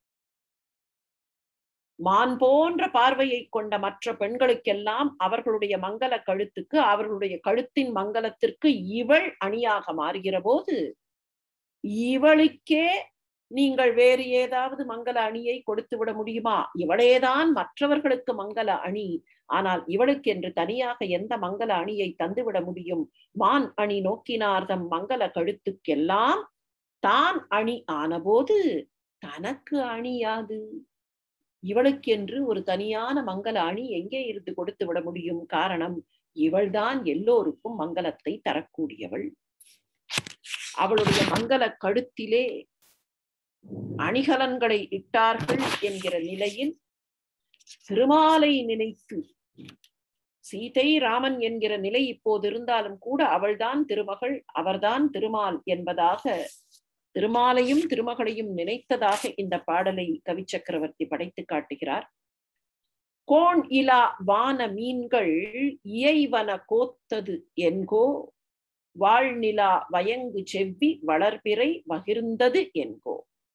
S1: மான் போன்ற பார்வையை கொண்ட மற்ற பெண்களுக்கெல்லாம் அவர்களுடைய மங்கள கழுத்துக்கு அவர்களுடைய கழுத்தின் மங்களத்திற்கு இவள் அணியாக மாறுகிற போது இவளுக்கே நீங்கள் வேறு ஏதாவது மங்கள அணியை கொடுத்து விட முடியுமா இவளேதான் மற்றவர்களுக்கு மங்கள அணி ஆனால் இவளுக்கு என்று தனியாக எந்த மங்கள அணியை தந்துவிட முடியும் மான் அணி நோக்கினார் தம் மங்கள கழுத்துக்கெல்லாம் தான் அணி ஆனபோது தனக்கு அணியாது இவளுக்கென்று ஒரு தனியான மங்கள அணி எங்கே இருந்து கொடுத்து விட முடியும் காரணம் இவள்தான் எல்லோருக்கும் மங்களத்தை தரக்கூடியவள் அவளுடைய மங்கள கழுத்திலே அணிகலன்களை இட்டார்கள் என்கிற நிலையில் திருமாலை நினைத்து சீதை ராமன் என்கிற நிலை இப்போது இருந்தாலும் கூட அவள்தான் திருமகள் அவர்தான் திருமால் என்பதாக திருமாலையும் திருமகளையும் நினைத்ததாக இந்த பாடலை கவி சக்கரவர்த்தி படைத்து காட்டுகிறார் கோண் இலா வான மீன்கள் இயைவன கோத்தது என்கோ வாழ்நிலா வயங்கு செவ்வி வளர்பிறை வகிர்ந்தது என்கோ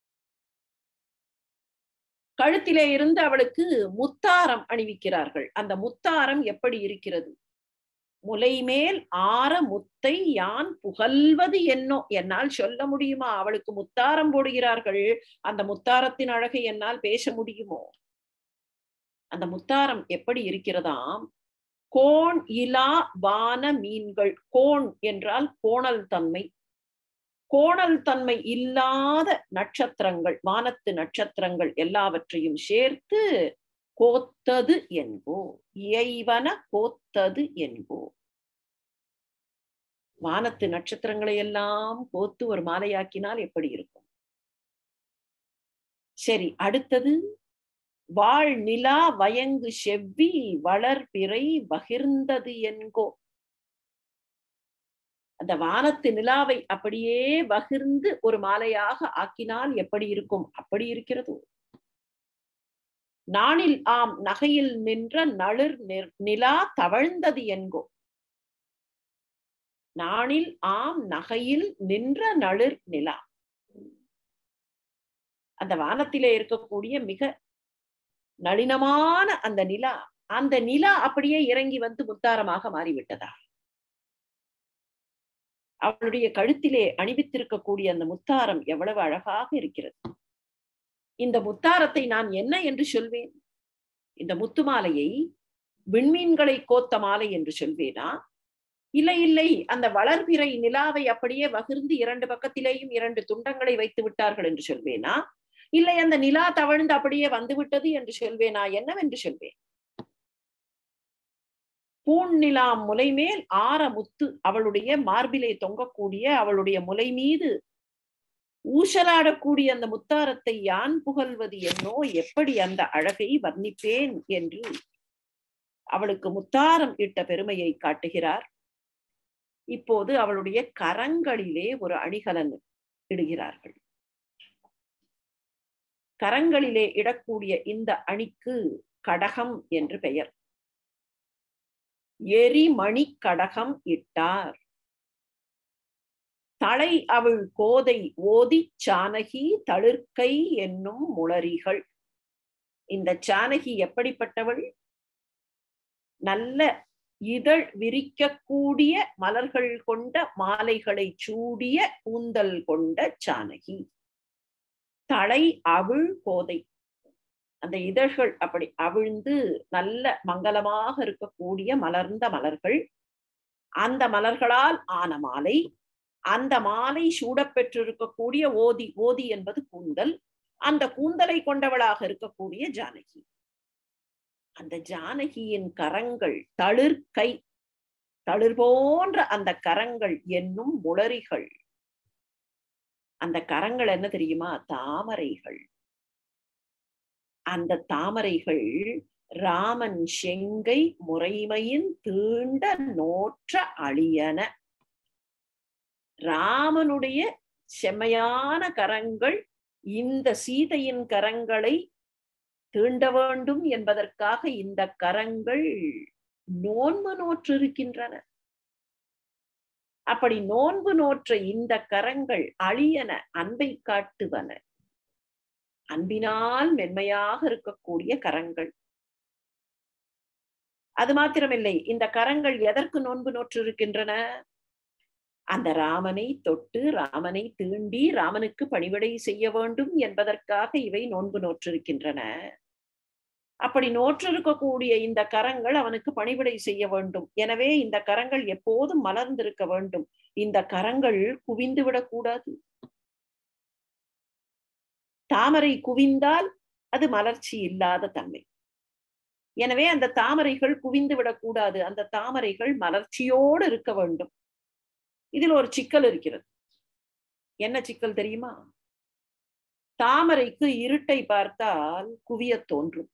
S1: கழுத்திலே இருந்து அவளுக்கு முத்தாரம் அணிவிக்கிறார்கள் அந்த முத்தாரம் எப்படி இருக்கிறது முலை மேல் ஆற முத்தை யான் புகழ்வது என்னோ என்னால் சொல்ல முடியுமா அவளுக்கு முத்தாரம் போடுகிறார்கள் அந்த முத்தாரத்தின் அழகை என்னால் பேச முடியுமோ அந்த முத்தாரம் எப்படி இருக்கிறதாம் கோண் இலா வான மீன்கள் கோண் என்றால் கோணல் தன்மை கோணல் தன்மை இல்லாத நட்சத்திரங்கள் வானத்து நட்சத்திரங்கள் எல்லாவற்றையும் சேர்த்து கோத்தது என்போ இயைவன கோத்தது என்போ வானத்து நட்சத்திரங்களை எல்லாம் கோத்து ஒரு மாலையாக்கினால் எப்படி இருக்கும் சரி அடுத்தது வாழ் நிலா வயங்கு செவ்வி வளர் பிறை பகிர்ந்தது என்கோ அந்த வானத்து நிலாவை அப்படியே பகிர்ந்து ஒரு மாலையாக ஆக்கினால் எப்படி இருக்கும் அப்படி இருக்கிறது நாணில் ஆம் நகையில் நின்ற நளிர் நிலா தவழ்ந்தது என்கோ நாணில் ஆம் நகையில் நின்ற நளிர் நிலா அந்த வானத்திலே இருக்கக்கூடிய மிக நளினமான அந்த நிலா அந்த நிலா அப்படியே இறங்கி வந்து முத்தாரமாக மாறிவிட்டதா அவளுடைய கழுத்திலே அணிவித்திருக்கக்கூடிய அந்த முத்தாரம் எவ்வளவு அழகாக இருக்கிறது இந்த முத்தாரத்தை நான் என்ன என்று சொல்வேன் இந்த முத்து மாலையை விண்மீன்களை கோத்த மாலை என்று சொல்வேனா இல்லை இல்லை அந்த வளர்பிறை நிலாவை அப்படியே வகிர்ந்து இரண்டு பக்கத்திலேயும் இரண்டு துண்டங்களை வைத்து விட்டார்கள் என்று சொல்வேனா இல்லை அந்த நிலா தவழ்ந்து அப்படியே வந்துவிட்டது என்று சொல்வேனா என்னவென்று சொல்வேன் பூண்ணிலாம் முலை மேல் ஆற முத்து அவளுடைய மார்பிலே தொங்கக்கூடிய அவளுடைய முலை மீது ஊசலாடக்கூடிய அந்த முத்தாரத்தை யான் புகழ்வது என்னோ எப்படி அந்த அழகை வர்ணிப்பேன் என்று அவளுக்கு முத்தாரம் இட்ட பெருமையை காட்டுகிறார் இப்போது அவளுடைய கரங்களிலே ஒரு அணிகலன் இடுகிறார்கள் கரங்களிலே இடக்கூடிய இந்த அணிக்கு கடகம் என்று பெயர் எரிமணி கடகம் இட்டார் தலை அவள் கோதை ஓதி சானகி தளிர்க்கை என்னும் முளரிகள் இந்த சானகி எப்படிப்பட்டவள் நல்ல இதழ் விரிக்கக்கூடிய மலர்கள் கொண்ட மாலைகளை சூடிய கூந்தல் கொண்ட சானகி தலை அவிழ் கோதை அந்த இதழ்கள் அப்படி அவிழ்ந்து நல்ல மங்களமாக இருக்கக்கூடிய மலர்ந்த மலர்கள் அந்த மலர்களால் ஆன மாலை அந்த மாலை சூடப்பெற்றிருக்கக்கூடிய ஓதி ஓதி என்பது கூந்தல் அந்த கூந்தலை கொண்டவளாக இருக்கக்கூடிய ஜானகி அந்த ஜானகியின் கரங்கள் தளிர்கை தளிர் போன்ற அந்த கரங்கள் என்னும் முளரிகள் அந்த கரங்கள் என்ன தெரியுமா தாமரைகள் அந்த தாமரைகள் ராமன் செங்கை முறைமையின் தீண்ட நோற்ற அழியன ராமனுடைய செம்மையான கரங்கள் இந்த சீதையின் கரங்களை தீண்ட வேண்டும் என்பதற்காக இந்த கரங்கள் நோன்பு நோற்றிருக்கின்றன அப்படி நோன்பு நோற்ற இந்த கரங்கள் அழியன அன்பை காட்டுவன அன்பினால் மென்மையாக இருக்கக்கூடிய கரங்கள் அது மாத்திரமில்லை இந்த கரங்கள் எதற்கு நோன்பு நோற்றிருக்கின்றன அந்த ராமனை தொட்டு ராமனை தீண்டி ராமனுக்கு பணிவிடை செய்ய வேண்டும் என்பதற்காக இவை நோன்பு நோற்றிருக்கின்றன அப்படி நோற்றிருக்கக்கூடிய இந்த கரங்கள் அவனுக்கு பணிவிடை செய்ய வேண்டும் எனவே இந்த கரங்கள் எப்போதும் மலர்ந்திருக்க வேண்டும் இந்த கரங்கள் குவிந்து விடக்கூடாது தாமரை குவிந்தால் அது மலர்ச்சி இல்லாத தன்மை எனவே அந்த தாமரைகள் குவிந்து விடக்கூடாது அந்த தாமரைகள் மலர்ச்சியோடு இருக்க வேண்டும் இதில் ஒரு சிக்கல் இருக்கிறது என்ன சிக்கல் தெரியுமா தாமரைக்கு இருட்டை பார்த்தால் குவிய தோன்றும்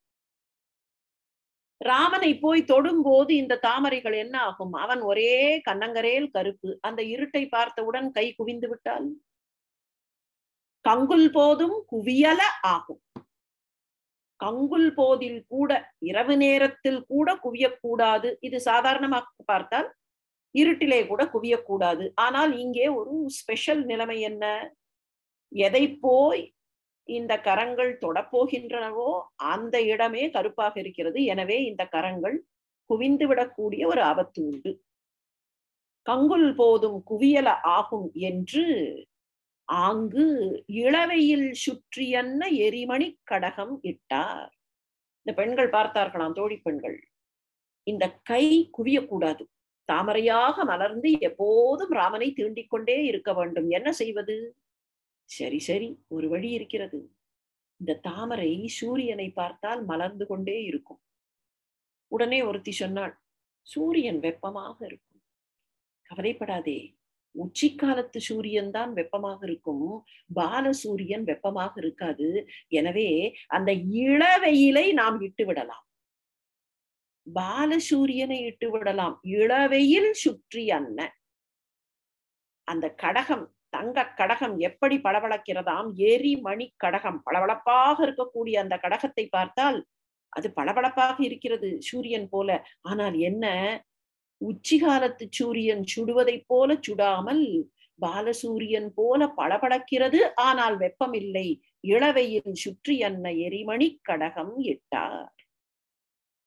S1: ராமனை போய் தொடும்போது இந்த தாமரைகள் என்ன ஆகும் அவன் ஒரே கண்ணங்கரேல் கருப்பு அந்த இருட்டை பார்த்தவுடன் கை குவிந்து விட்டால் கங்குல் போதும் குவியல ஆகும் கங்குல் போதில் கூட இரவு நேரத்தில் கூட குவியக்கூடாது இது சாதாரணமாக பார்த்தால் இருட்டிலே கூட குவியக்கூடாது ஆனால் இங்கே ஒரு ஸ்பெஷல் நிலைமை என்ன எதை போய் இந்த கரங்கள் தொடப்போகின்றனவோ அந்த இடமே கருப்பாக இருக்கிறது எனவே இந்த கரங்கள் குவிந்து விடக்கூடிய ஒரு ஆபத்து உண்டு கங்குல் போதும் குவியல ஆகும் என்று ஆங்கு இளவையில் சுற்றியன்ன எரிமணி கடகம் இட்டார் இந்த பெண்கள் பார்த்தார்களாம் தோழி பெண்கள் இந்த கை குவியக்கூடாது தாமரையாக மலர்ந்து எப்போதும் ராமனை தீண்டிக் கொண்டே இருக்க வேண்டும் என்ன செய்வது சரி சரி ஒரு வழி இருக்கிறது இந்த தாமரை சூரியனை பார்த்தால் மலர்ந்து கொண்டே இருக்கும் உடனே ஒருத்தி சொன்னாள் சூரியன் வெப்பமாக இருக்கும் கவலைப்படாதே உச்சி காலத்து சூரியன் தான் வெப்பமாக இருக்கும் பால சூரியன் வெப்பமாக இருக்காது எனவே அந்த இளவெயிலை நாம் இட்டு விடலாம் பால சூரியனை இட்டு விடலாம் இளவெயில் சுற்றி அன்ன அந்த கடகம் தங்க கடகம் எப்படி பளபளக்கிறதாம் எரி மணி கடகம் பளபளப்பாக இருக்கக்கூடிய அந்த கடகத்தை பார்த்தால் அது பளபளப்பாக இருக்கிறது சூரியன் போல ஆனால் என்ன உச்சி காலத்து சூரியன் சுடுவதைப் போல சுடாமல் பாலசூரியன் போல பளபளக்கிறது ஆனால் வெப்பம் இல்லை இளவையில் சுற்றி அன்ன எரிமணி கடகம் இட்டார்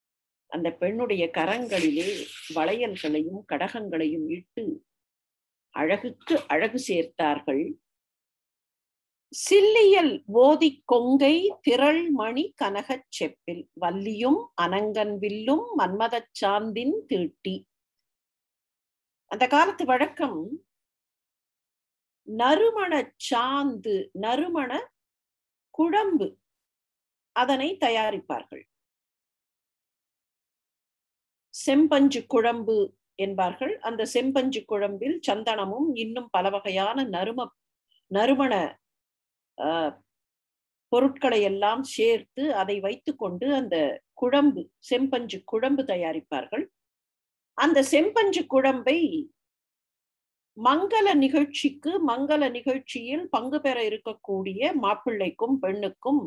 S1: அந்த பெண்ணுடைய கரங்களிலே வளையல்களையும் கடகங்களையும் இட்டு அழகுக்கு அழகு சேர்த்தார்கள் சில்லியல் ஓதி கொங்கை திரள் மணி கனகச் செப்பில் வல்லியும் அனங்கன் வில்லும் மன்மதச் சாந்தின் தீட்டி அந்த காலத்து வழக்கம் நறுமண சாந்து நறுமண குழம்பு அதனை தயாரிப்பார்கள் செம்பஞ்சு குழம்பு என்பார்கள் அந்த செம்பஞ்சு குழம்பில் சந்தனமும் இன்னும் பல வகையான நறும நறுமண பொருட்களை எல்லாம் சேர்த்து அதை வைத்துக்கொண்டு அந்த குழம்பு செம்பஞ்சு குழம்பு தயாரிப்பார்கள் அந்த செம்பஞ்சு குழம்பை மங்கள நிகழ்ச்சிக்கு மங்கள நிகழ்ச்சியில் பங்கு பெற இருக்கக்கூடிய மாப்பிள்ளைக்கும் பெண்ணுக்கும்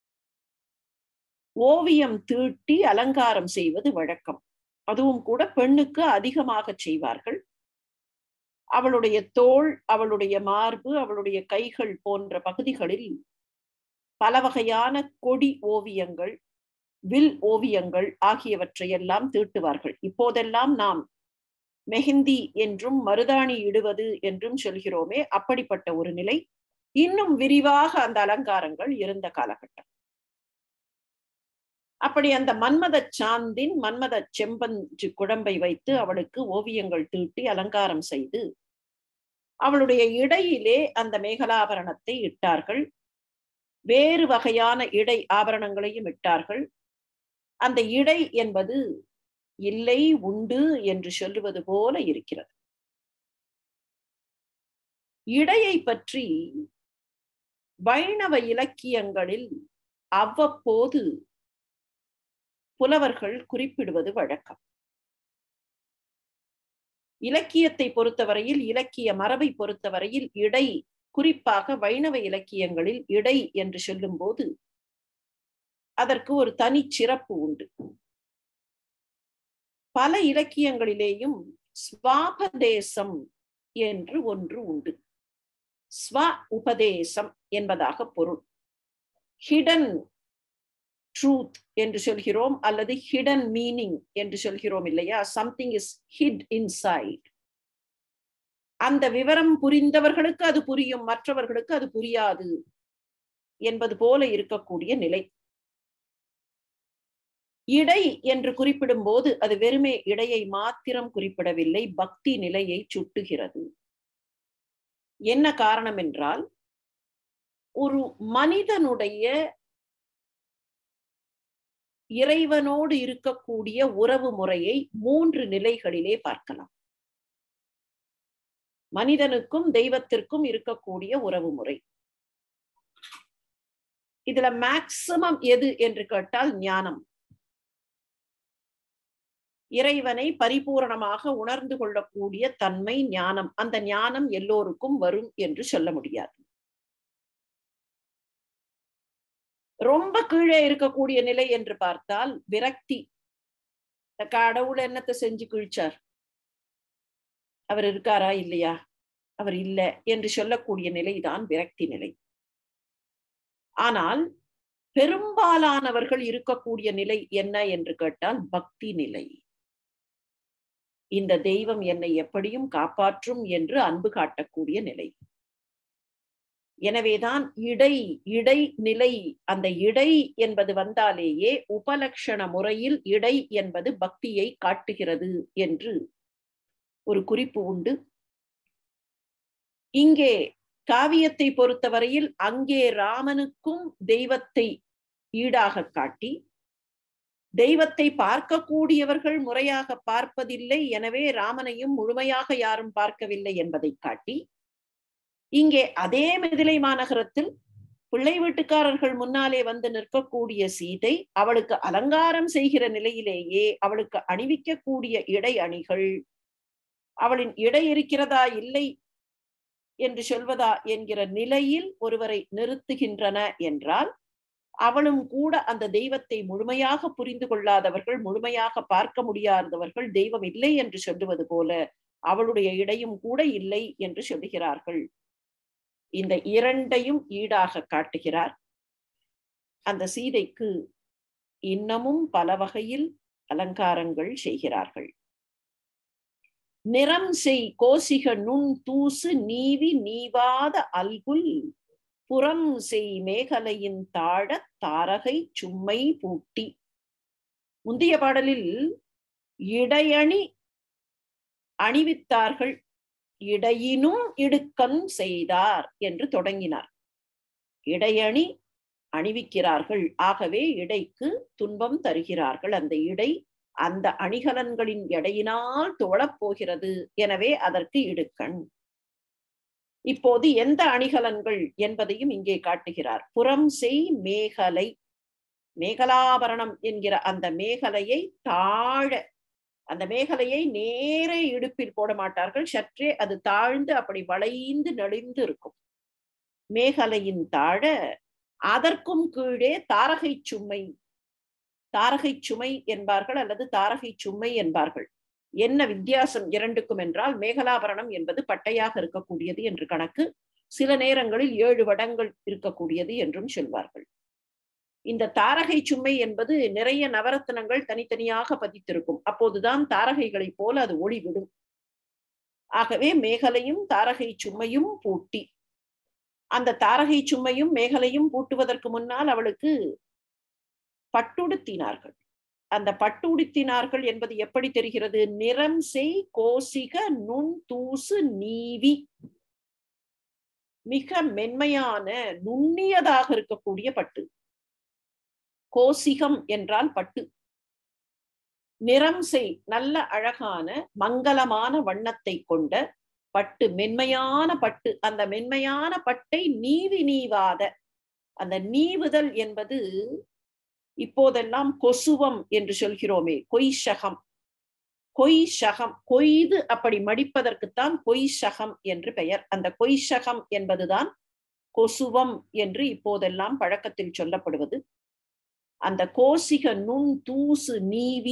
S1: ஓவியம் தீட்டி அலங்காரம் செய்வது வழக்கம் அதுவும் கூட பெண்ணுக்கு அதிகமாக செய்வார்கள் அவளுடைய தோள் அவளுடைய மார்பு அவளுடைய கைகள் போன்ற பகுதிகளில் பல வகையான கொடி ஓவியங்கள் வில் ஓவியங்கள் ஆகியவற்றையெல்லாம் தீட்டுவார்கள் இப்போதெல்லாம் நாம் மெஹந்தி என்றும் மருதாணி இடுவது என்றும் சொல்கிறோமே அப்படிப்பட்ட ஒரு நிலை இன்னும் விரிவாக அந்த அலங்காரங்கள் இருந்த காலகட்டம் அப்படி அந்த மன்மத சாந்தின் மன்மத செம்பஞ்சு குழம்பை வைத்து அவளுக்கு ஓவியங்கள் தீட்டி அலங்காரம் செய்து அவளுடைய இடையிலே அந்த மேகலாபரணத்தை இட்டார்கள் வேறு வகையான இடை ஆபரணங்களையும் இட்டார்கள் அந்த இடை என்பது இல்லை உண்டு என்று சொல்லுவது போல இருக்கிறது இடையை பற்றி வைணவ இலக்கியங்களில் அவ்வப்போது புலவர்கள் குறிப்பிடுவது வழக்கம் இலக்கியத்தை பொறுத்தவரையில் இலக்கிய மரபை பொறுத்தவரையில் இடை குறிப்பாக வைணவ இலக்கியங்களில் இடை என்று சொல்லும் போது அதற்கு ஒரு தனி சிறப்பு உண்டு பல இலக்கியங்களிலேயும் ஸ்வாபதேசம் என்று ஒன்று உண்டு ஸ்வ உபதேசம் என்பதாக பொருள் ஹிடன் ட்ரூத் என்று சொல்கிறோம் அல்லது ஹிடன் மீனிங் என்று சொல்கிறோம் இல்லையா சம்திங் இஸ் ஹிட் இன்சைட் அந்த விவரம் புரிந்தவர்களுக்கு அது புரியும் மற்றவர்களுக்கு அது புரியாது என்பது போல இருக்கக்கூடிய நிலை இடை என்று குறிப்பிடும் போது அது வெறுமே இடையை மாத்திரம் குறிப்பிடவில்லை பக்தி நிலையை சுட்டுகிறது என்ன காரணம் என்றால் ஒரு மனிதனுடைய இறைவனோடு இருக்கக்கூடிய உறவு முறையை மூன்று நிலைகளிலே பார்க்கலாம் மனிதனுக்கும் தெய்வத்திற்கும் இருக்கக்கூடிய உறவு முறை இதுல மேக்சிமம் எது என்று கேட்டால் ஞானம் இறைவனை பரிபூரணமாக உணர்ந்து கொள்ளக்கூடிய தன்மை ஞானம் அந்த ஞானம் எல்லோருக்கும் வரும் என்று சொல்ல முடியாது ரொம்ப கீழே இருக்கக்கூடிய நிலை என்று பார்த்தால் விரக்தி கடவுள் என்னத்தை செஞ்சு கிழிச்சார் அவர் இருக்காரா இல்லையா அவர் இல்ல என்று சொல்லக்கூடிய நிலைதான் விரக்தி நிலை ஆனால் பெரும்பாலானவர்கள் இருக்கக்கூடிய நிலை என்ன என்று கேட்டால் பக்தி நிலை இந்த தெய்வம் என்னை எப்படியும் காப்பாற்றும் என்று அன்பு காட்டக்கூடிய நிலை எனவேதான் இடை இடை நிலை அந்த இடை என்பது வந்தாலேயே உபலட்சண முறையில் இடை என்பது பக்தியை காட்டுகிறது என்று ஒரு குறிப்பு உண்டு இங்கே காவியத்தை பொறுத்தவரையில் அங்கே ராமனுக்கும் தெய்வத்தை ஈடாக காட்டி தெய்வத்தை பார்க்கக்கூடியவர்கள் முறையாக பார்ப்பதில்லை எனவே ராமனையும் முழுமையாக யாரும் பார்க்கவில்லை என்பதை காட்டி இங்கே அதே மிதிலை மாநகரத்தில் பிள்ளை வீட்டுக்காரர்கள் முன்னாலே வந்து நிற்கக்கூடிய சீதை அவளுக்கு அலங்காரம் செய்கிற நிலையிலேயே அவளுக்கு அணிவிக்கக்கூடிய இடை அணிகள் அவளின் இடை இருக்கிறதா இல்லை என்று சொல்வதா என்கிற நிலையில் ஒருவரை நிறுத்துகின்றன என்றால் அவளும் கூட அந்த தெய்வத்தை முழுமையாக புரிந்து கொள்ளாதவர்கள் முழுமையாக பார்க்க முடியாதவர்கள் தெய்வம் இல்லை என்று சொல்லுவது போல அவளுடைய இடையும் கூட இல்லை என்று சொல்லுகிறார்கள் இந்த இரண்டையும் ஈடாக காட்டுகிறார் அந்த சீதைக்கு இன்னமும் பல வகையில் அலங்காரங்கள் செய்கிறார்கள் நிறம் செய் கோசிக நுண் தூசு நீவி நீவாத அல்குல் புறம் செய் மேகலையின் தாழ தாரகை சும்மை பூட்டி முந்தைய பாடலில் இடையணி அணிவித்தார்கள் இடையினும் இடுக்கண் செய்தார் என்று தொடங்கினார் இடையணி அணிவிக்கிறார்கள் ஆகவே இடைக்கு துன்பம் தருகிறார்கள் அந்த இடை அந்த அணிகலன்களின் எடையினால் தோழப் போகிறது எனவே அதற்கு இடுக்கண் இப்போது எந்த அணிகலன்கள் என்பதையும் இங்கே காட்டுகிறார் புறம் செய் மேகலை மேகலாபரணம் என்கிற அந்த மேகலையை தாழ அந்த மேகலையை நேரே இடுப்பில் போட மாட்டார்கள் சற்றே அது தாழ்ந்து அப்படி வளைந்து நெளிந்து இருக்கும் மேகலையின் தாழ அதற்கும் கீழே தாரகை சுமை தாரகை சுமை என்பார்கள் அல்லது தாரகை சுமை என்பார்கள் என்ன வித்தியாசம் இரண்டுக்கும் என்றால் மேகலாபரணம் என்பது பட்டையாக இருக்கக்கூடியது என்று கணக்கு சில நேரங்களில் ஏழு வடங்கள் இருக்கக்கூடியது என்றும் சொல்வார்கள் இந்த தாரகை சுமை என்பது நிறைய நவரத்னங்கள் தனித்தனியாக பதித்திருக்கும் அப்போதுதான் தாரகைகளைப் போல அது ஒளிவிடும் ஆகவே மேகலையும் தாரகை சும்மையும் பூட்டி அந்த தாரகை சும்மையும் மேகலையும் பூட்டுவதற்கு முன்னால் அவளுக்கு பட்டுடுத்தினார்கள் அந்த பட்டுடுத்தினார்கள் என்பது எப்படி தெரிகிறது நிறம் செய் கோசிக நுண் தூசு நீவி மிக மென்மையான நுண்ணியதாக இருக்கக்கூடிய பட்டு கோசிகம் என்றால் பட்டு நிறம் செய் நல்ல அழகான மங்களமான வண்ணத்தை கொண்ட பட்டு மென்மையான பட்டு அந்த மென்மையான பட்டை நீவி நீவாத அந்த நீவுதல் என்பது இப்போதெல்லாம் கொசுவம் என்று சொல்கிறோமே கொய்ஷகம் கொய்ஷகம் கொய்து அப்படி மடிப்பதற்குத்தான் கொய்ஷகம் என்று பெயர் அந்த கொய்ஷகம் என்பதுதான் கொசுவம் என்று இப்போதெல்லாம் பழக்கத்தில் சொல்லப்படுவது அந்த கோசிக நுண் தூசு நீவி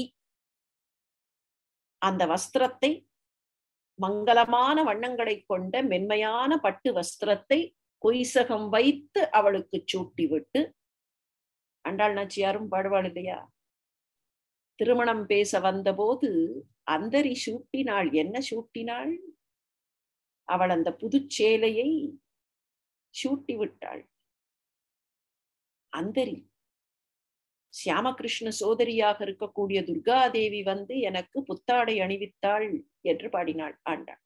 S1: அந்த வஸ்திரத்தை மங்களமான வண்ணங்களை கொண்ட மென்மையான பட்டு வஸ்திரத்தை கொய்சகம் வைத்து அவளுக்கு சூட்டிவிட்டு அண்டாள் நாச்சியாரும் பாடுவாள் இல்லையா திருமணம் பேச வந்தபோது அந்தரி சூட்டினாள் என்ன சூட்டினாள் அவள் அந்த புதுச்சேலையை சூட்டி விட்டாள் அந்தரி சியாமகிருஷ்ண சோதரியாக இருக்கக்கூடிய துர்காதேவி வந்து எனக்கு புத்தாடை அணிவித்தாள் என்று பாடினாள் ஆண்டாள்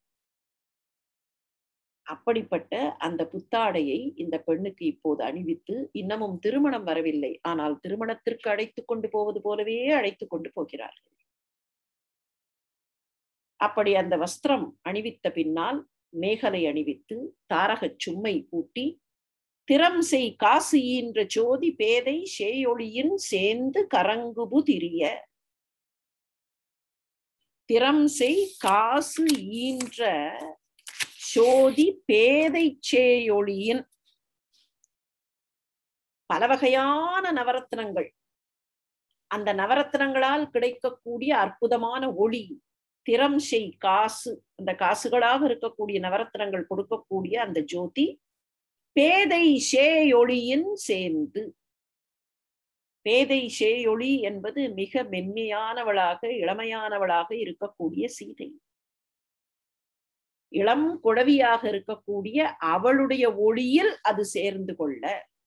S1: அப்படிப்பட்ட அந்த புத்தாடையை இந்த பெண்ணுக்கு இப்போது அணிவித்து இன்னமும் திருமணம் வரவில்லை ஆனால் திருமணத்திற்கு அழைத்து கொண்டு போவது போலவே அழைத்து கொண்டு போகிறார்கள் அப்படி அந்த வஸ்திரம் அணிவித்த பின்னால் மேகலை அணிவித்து தாரகச் சும்மை பூட்டி திறம் செய் காசு ஈன்ற ஜோதி பேதை சேயொளியின் சேர்ந்து கரங்குபு திரிய திறம் செய் காசு ஈன்ற சோதி பேதை சேயொளியின் பல வகையான நவரத்னங்கள் அந்த நவரத்னங்களால் கிடைக்கக்கூடிய அற்புதமான ஒளி திறம் செய் காசு அந்த காசுகளாக இருக்கக்கூடிய நவரத்னங்கள் கொடுக்கக்கூடிய அந்த ஜோதி பேதை சேயொளியின் சேர்ந்து பேதை சேயொளி என்பது மிக மென்மையானவளாக இளமையானவளாக இருக்கக்கூடிய சீதை இளம் குழவியாக இருக்கக்கூடிய அவளுடைய ஒளியில் அது சேர்ந்து கொள்ள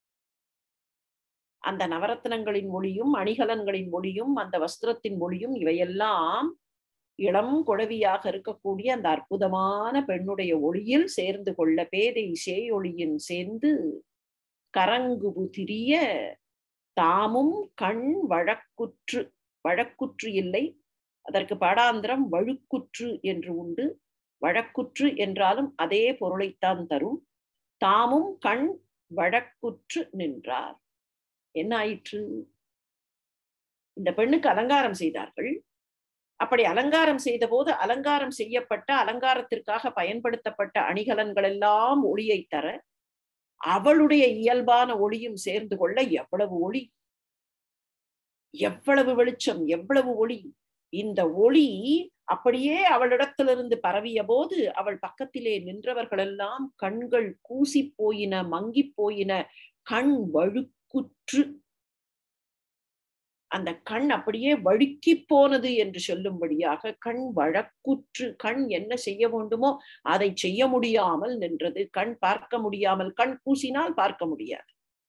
S1: அந்த நவரத்னங்களின் மொழியும் அணிகலன்களின் மொழியும் அந்த வஸ்திரத்தின் மொழியும் இவையெல்லாம் இளம் குழவியாக இருக்கக்கூடிய அந்த அற்புதமான பெண்ணுடைய ஒளியில் சேர்ந்து கொள்ள பேதை சேயொளியின் சேர்ந்து கரங்குபு திரிய தாமும் கண் வழக்குற்று வழக்குற்று இல்லை அதற்கு பாடாந்திரம் வழுக்குற்று என்று உண்டு வழக்குற்று என்றாலும் அதே பொருளைத்தான் தரும் தாமும் கண் வழக்குற்று நின்றார் என்ன ஆயிற்று இந்த பெண்ணுக்கு அலங்காரம் செய்தார்கள் அப்படி அலங்காரம் செய்த போது அலங்காரம் செய்யப்பட்ட அலங்காரத்திற்காக பயன்படுத்தப்பட்ட அணிகலன்கள் எல்லாம் ஒளியை தர அவளுடைய இயல்பான ஒளியும் சேர்ந்து கொள்ள எவ்வளவு ஒளி எவ்வளவு வெளிச்சம் எவ்வளவு ஒளி இந்த ஒளி அப்படியே அவளிடத்திலிருந்து பரவிய போது அவள் பக்கத்திலே நின்றவர்களெல்லாம் கண்கள் கூசி போயின மங்கி போயின கண் வழுக்குற்று அந்த கண் அப்படியே வழுக்கி போனது என்று சொல்லும்படியாக கண் வழக்குற்று கண் என்ன செய்ய வேண்டுமோ அதை செய்ய முடியாமல் நின்றது கண் பார்க்க முடியாமல் கண் கூசினால் பார்க்க முடியாது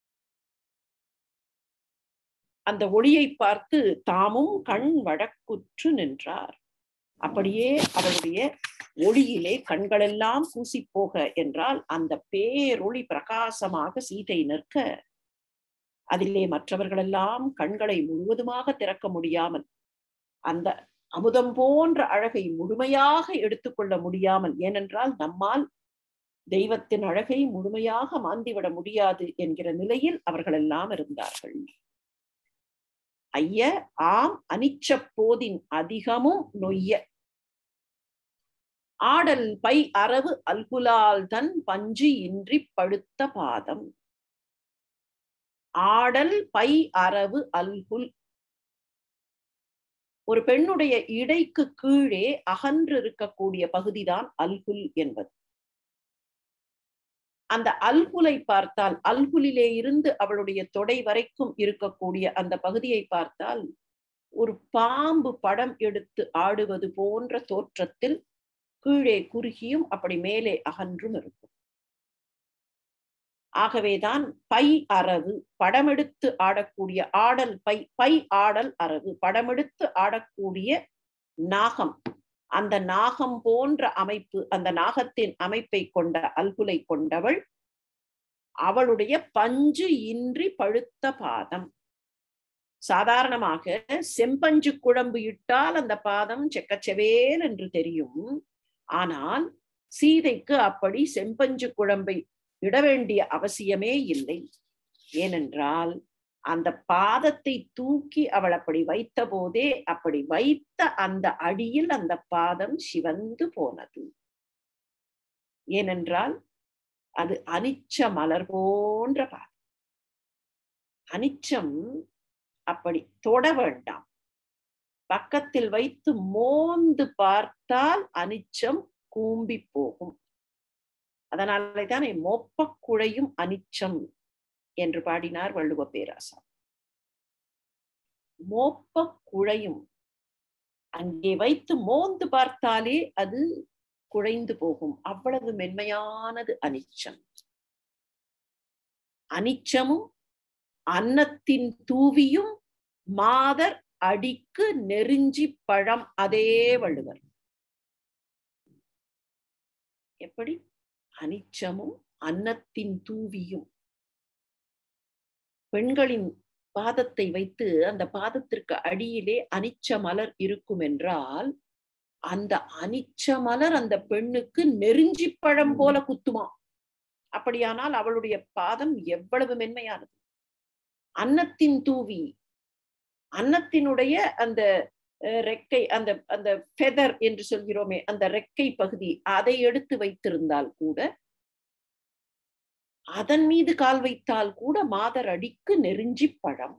S1: அந்த ஒளியை பார்த்து தாமும் கண் வழக்குற்று நின்றார் அப்படியே அவளுடைய ஒளியிலே கண்களெல்லாம் கூசி போக என்றால் அந்த பேரொளி பிரகாசமாக சீதை நிற்க அதிலே மற்றவர்களெல்லாம் கண்களை முழுவதுமாக திறக்க முடியாமல் அந்த அமுதம் போன்ற அழகை முழுமையாக எடுத்துக்கொள்ள முடியாமல் ஏனென்றால் நம்மால் தெய்வத்தின் அழகை முழுமையாக மாந்திவிட முடியாது என்கிற நிலையில் அவர்கள் எல்லாம் இருந்தார்கள் ஐய ஆம் அனிச்ச போதின் அதிகமும் நொய்ய ஆடல் பை அரவு அல்குலால் தன் பஞ்சு இன்றி படுத்த பாதம் ஆடல் பை அரவு அல்குல் ஒரு பெண்ணுடைய இடைக்கு கீழே அகன்று இருக்கக்கூடிய பகுதிதான் அல்குல் என்பது அந்த அல்குலை பார்த்தால் அல்குலிலே இருந்து அவளுடைய தொடை வரைக்கும் இருக்கக்கூடிய அந்த பகுதியை பார்த்தால் ஒரு பாம்பு படம் எடுத்து ஆடுவது போன்ற தோற்றத்தில் கீழே குறுகியும் அப்படி மேலே அகன்றும் இருக்கும் ஆகவேதான் பை அரவு படமெடுத்து ஆடக்கூடிய ஆடல் பை பை ஆடல் அரவு படமெடுத்து ஆடக்கூடிய நாகம் அந்த நாகம் போன்ற அமைப்பு அந்த நாகத்தின் அமைப்பை கொண்ட அல்குலை கொண்டவள் அவளுடைய பஞ்சு இன்றி பழுத்த பாதம் சாதாரணமாக செம்பஞ்சு குழம்பு இட்டால் அந்த பாதம் செக்கச்செவேல் என்று தெரியும் ஆனால் சீதைக்கு அப்படி செம்பஞ்சு குழம்பை இட வேண்டிய அவசியமே இல்லை ஏனென்றால் அந்த பாதத்தை தூக்கி அவள் அப்படி வைத்த போதே அப்படி வைத்த அந்த அடியில் அந்த பாதம் சிவந்து போனது ஏனென்றால் அது அனிச்ச மலர் போன்ற பாதம் அனிச்சம் அப்படி தொட வேண்டாம் பக்கத்தில் வைத்து மோந்து பார்த்தால் அனிச்சம் கூம்பி போகும் அதனாலே தான் மோப்ப குழையும் அனிச்சம் என்று பாடினார் வள்ளுவ பேராசா மோப்ப குழையும் அங்கே வைத்து மோந்து பார்த்தாலே அது குழைந்து போகும் அவ்வளவு மென்மையானது அனிச்சம் அனிச்சமும் அன்னத்தின் தூவியும் மாதர் அடிக்கு நெருஞ்சி பழம் அதே வள்ளுவர் எப்படி அனிச்சமும் அன்னத்தின் தூவியும் பெண்களின் பாதத்தை வைத்து அந்த பாதத்திற்கு அடியிலே அனிச்ச மலர் இருக்கும் என்றால் அந்த அனிச்ச மலர் அந்த பெண்ணுக்கு நெருஞ்சி பழம் போல குத்துமா அப்படியானால் அவளுடைய பாதம் எவ்வளவு மென்மையானது அன்னத்தின் தூவி அன்னத்தினுடைய அந்த ரெக்கை அந்த அந்த ஃபெதர் என்று சொல்கிறோமே அந்த ரெக்கை பகுதி அதை எடுத்து வைத்திருந்தால் கூட அதன் மீது கால் வைத்தால் கூட மாதர் அடிக்கு நெருஞ்சி பழம்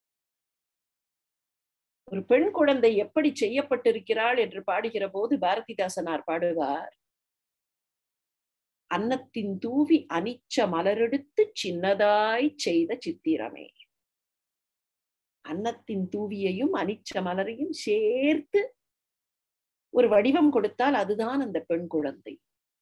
S1: ஒரு பெண் குழந்தை எப்படி செய்யப்பட்டிருக்கிறாள் என்று பாடுகிற போது பாரதிதாசனார் பாடுவார் அன்னத்தின் தூவி அனிச்ச மலரெடுத்து சின்னதாய் செய்த சித்திரமே அன்னத்தின் தூவியையும் அனிச்ச மலரையும் சேர்த்து ஒரு வடிவம் கொடுத்தால் அதுதான் அந்த பெண் குழந்தை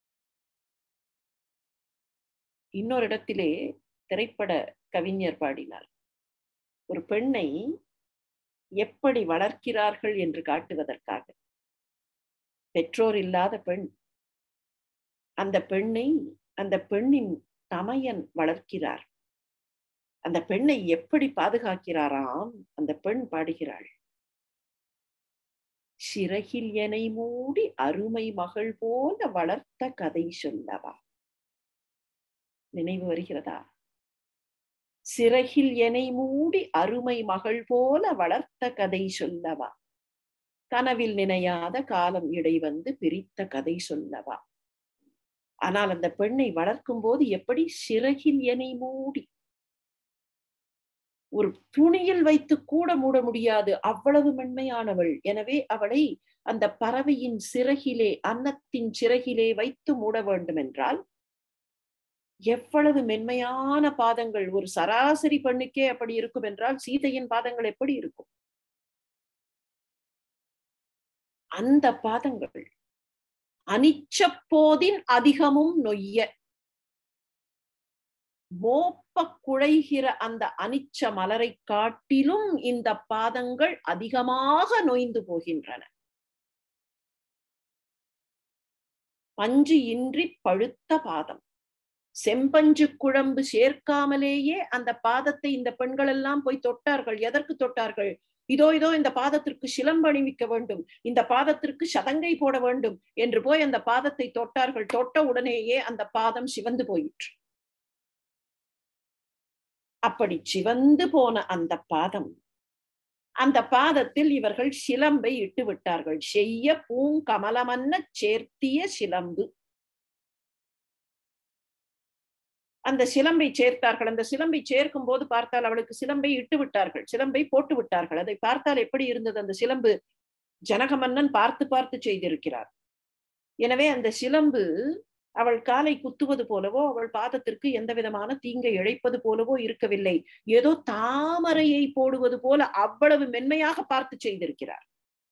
S1: இன்னொரு இடத்திலே திரைப்பட கவிஞர் பாடினார் ஒரு பெண்ணை எப்படி வளர்க்கிறார்கள் என்று காட்டுவதற்காக பெற்றோர் இல்லாத பெண் அந்த பெண்ணை அந்த பெண்ணின் தமையன் வளர்க்கிறார் அந்த பெண்ணை எப்படி பாதுகாக்கிறாராம் அந்த பெண் பாடுகிறாள் சிறகில் எனை மூடி அருமை மகள் போல வளர்த்த கதை சொல்லவா நினைவு வருகிறதா சிறகில் எனை மூடி அருமை மகள் போல வளர்த்த கதை சொல்லவா கனவில் நினையாத காலம் இடை வந்து பிரித்த கதை சொல்லவா ஆனால் அந்த பெண்ணை வளர்க்கும் போது எப்படி சிறகில் எனை மூடி ஒரு துணியில் வைத்து கூட மூட முடியாது அவ்வளவு மென்மையானவள் எனவே அவளை அந்த பறவையின் சிறகிலே அன்னத்தின் சிறகிலே வைத்து மூட வேண்டும் என்றால் எவ்வளவு மென்மையான பாதங்கள் ஒரு சராசரி பெண்ணுக்கே அப்படி இருக்கும் என்றால் சீதையின் பாதங்கள் எப்படி இருக்கும் அந்த பாதங்கள் அனிச்ச போதின் அதிகமும் நொய்ய மோப்ப குழைகிற அந்த அனிச்ச மலரை காட்டிலும் இந்த பாதங்கள் அதிகமாக நொய்ந்து போகின்றன பஞ்சு இன்றி பழுத்த பாதம் செம்பஞ்சு குழம்பு சேர்க்காமலேயே அந்த பாதத்தை இந்த பெண்கள் எல்லாம் போய் தொட்டார்கள் எதற்கு தொட்டார்கள் இதோ இதோ இந்த பாதத்திற்கு சிலம்பு அணிவிக்க வேண்டும் இந்த பாதத்திற்கு சதங்கை போட வேண்டும் என்று போய் அந்த பாதத்தை தொட்டார்கள் தொட்ட உடனேயே அந்த பாதம் சிவந்து போயிற்று அப்படி சிவந்து போன அந்த பாதம் அந்த பாதத்தில் இவர்கள் சிலம்பை இட்டு விட்டார்கள் செய்ய பூங்கமலமன்ன சேர்த்திய சிலம்பு அந்த சிலம்பை சேர்த்தார்கள் அந்த சிலம்பை சேர்க்கும் போது பார்த்தால் அவளுக்கு சிலம்பை இட்டு விட்டார்கள் சிலம்பை போட்டு விட்டார்கள் அதை பார்த்தால் எப்படி இருந்தது அந்த சிலம்பு ஜனக மன்னன் பார்த்து பார்த்து செய்திருக்கிறார் எனவே அந்த சிலம்பு அவள் காலை குத்துவது போலவோ அவள் பாதத்திற்கு எந்த விதமான தீங்கை இழைப்பது போலவோ இருக்கவில்லை ஏதோ தாமரையை போடுவது போல அவ்வளவு மென்மையாக பார்த்து செய்திருக்கிறார்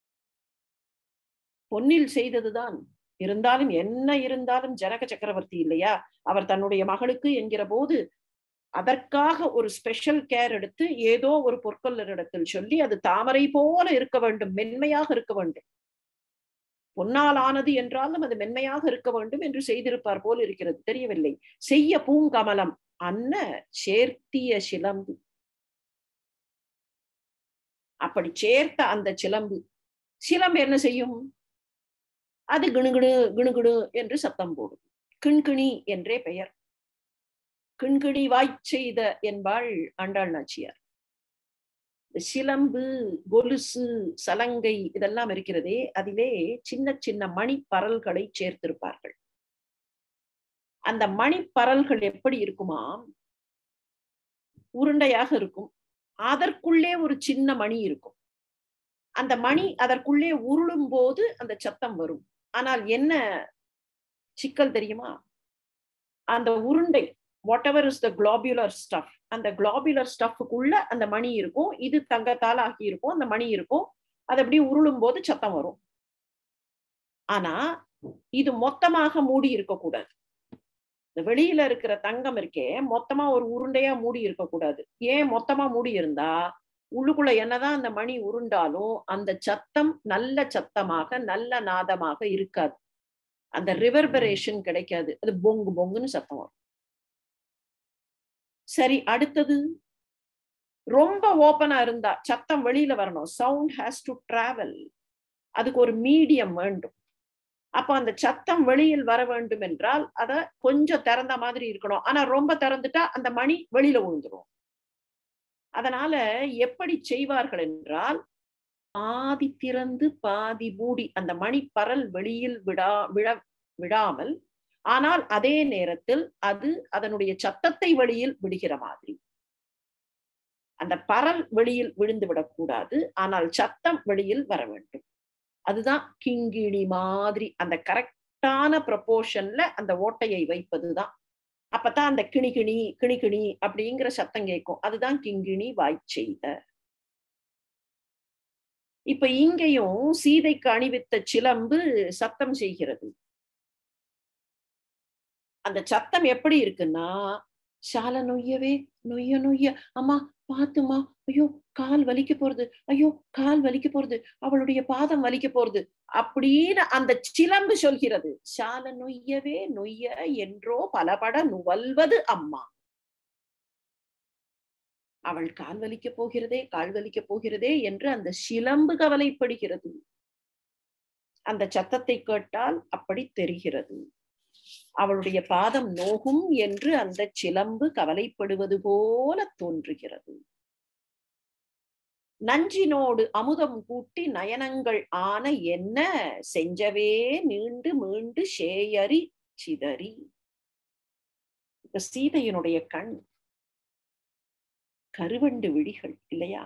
S1: பொன்னில் செய்ததுதான் இருந்தாலும் என்ன இருந்தாலும் ஜனக சக்கரவர்த்தி இல்லையா அவர் தன்னுடைய மகளுக்கு என்கிற போது அதற்காக ஒரு ஸ்பெஷல் கேர் எடுத்து ஏதோ ஒரு பொற்கொள்ளரிடத்தில் சொல்லி அது தாமரை போல இருக்க வேண்டும் மென்மையாக இருக்க வேண்டும் பொன்னால் ஆனது என்றாலும் அது மென்மையாக இருக்க வேண்டும் என்று செய்திருப்பார் போல் இருக்கிறது தெரியவில்லை செய்ய பூங்கமலம் அன்ன சேர்த்திய சிலம்பு அப்படி சேர்த்த அந்த சிலம்பு சிலம்பு என்ன செய்யும் அது கிணுகிணு கிணுகிணு என்று சத்தம் போடும் கிண்கிணி என்றே பெயர் கிண்கிணி வாய்ச்செய்த என்பாள் ஆண்டாள் நாச்சியார் சிலம்பு கொலுசு சலங்கை இதெல்லாம் இருக்கிறதே அதிலே சின்ன சின்ன மணி பரல்களை சேர்த்திருப்பார்கள் அந்த மணி பரல்கள் எப்படி இருக்குமா உருண்டையாக இருக்கும் அதற்குள்ளே ஒரு சின்ன மணி இருக்கும் அந்த மணி அதற்குள்ளே உருளும் போது அந்த சத்தம் வரும் ஆனால் என்ன சிக்கல் தெரியுமா அந்த உருண்டை whatever is the globular stuff அந்த குளாபுலர் ஸ்டஃபுக்குள்ள அந்த மணி இருக்கும் இது தங்கத்தால் ஆகி இருக்கும் அந்த மணி இருக்கும் அது அப்படி உருளும் போது சத்தம் வரும் ஆனா இது மொத்தமாக மூடி இருக்கக்கூடாது இந்த வெளியில இருக்கிற தங்கம் இருக்கே மொத்தமா ஒரு உருண்டையா மூடி இருக்கக்கூடாது ஏன் மொத்தமா மூடி இருந்தா உள்ளுக்குள்ள என்னதான் அந்த மணி உருண்டாலும் அந்த சத்தம் நல்ல சத்தமாக நல்ல நாதமாக இருக்காது அந்த ரிவர்பரேஷன் கிடைக்காது அது பொங்கு பொங்குன்னு சத்தம் வரும் சரி அடுத்தது ரொம்ப ஓப்பனா இருந்தா சத்தம் வெளியில வரணும் சவுண்ட் ஹேஸ் டு டிராவல் அதுக்கு ஒரு மீடியம் வேண்டும் அப்ப அந்த சத்தம் வெளியில் வர வேண்டும் என்றால் அத கொஞ்சம் திறந்த மாதிரி இருக்கணும் ஆனா ரொம்ப திறந்துட்டா அந்த மணி வெளியில விழுந்துரும் அதனால எப்படி செய்வார்கள் என்றால் பாதி திறந்து பாதி மூடி அந்த மணி பரல் வெளியில் விடா விழ விடாமல் ஆனால் அதே நேரத்தில் அது அதனுடைய சத்தத்தை வெளியில் விடுகிற மாதிரி அந்த பரல் வெளியில் விழுந்து விடக்கூடாது ஆனால் சத்தம் வெளியில் வர வேண்டும் அதுதான் கிங்கிணி மாதிரி அந்த கரெக்டான ப்ரப்போர்ஷன்ல அந்த ஓட்டையை வைப்பதுதான் அப்பதான் அந்த கிணி கிணி கிணி கிணி அப்படிங்கிற சத்தம் கேட்கும் அதுதான் கிங்கிணி வாய் செய்த இப்ப இங்கேயும் சீதைக்கு அணிவித்த சிலம்பு சத்தம் செய்கிறது அந்த சத்தம் எப்படி இருக்குன்னா சால நொய்யவே நொய்ய நொய்ய அம்மா பாத்துமா ஐயோ கால் வலிக்க போறது ஐயோ கால் வலிக்க போறது அவளுடைய பாதம் வலிக்க போறது அப்படின்னு அந்த சிலம்பு சொல்கிறது சால நொய்யவே நொய்ய என்றோ பலபட நுவல்வது அம்மா அவள் கால் வலிக்க போகிறதே கால் வலிக்க போகிறதே என்று அந்த சிலம்பு கவலைப்படுகிறது அந்த சத்தத்தை கேட்டால் அப்படி தெரிகிறது அவளுடைய பாதம் நோகும் என்று அந்த சிலம்பு கவலைப்படுவது போல தோன்றுகிறது நஞ்சினோடு அமுதம் கூட்டி நயனங்கள் ஆன என்ன செஞ்சவே நீண்டு மீண்டு சேயரி சிதறி இப்ப சீதையினுடைய கண் கருவண்டு விழிகள் இல்லையா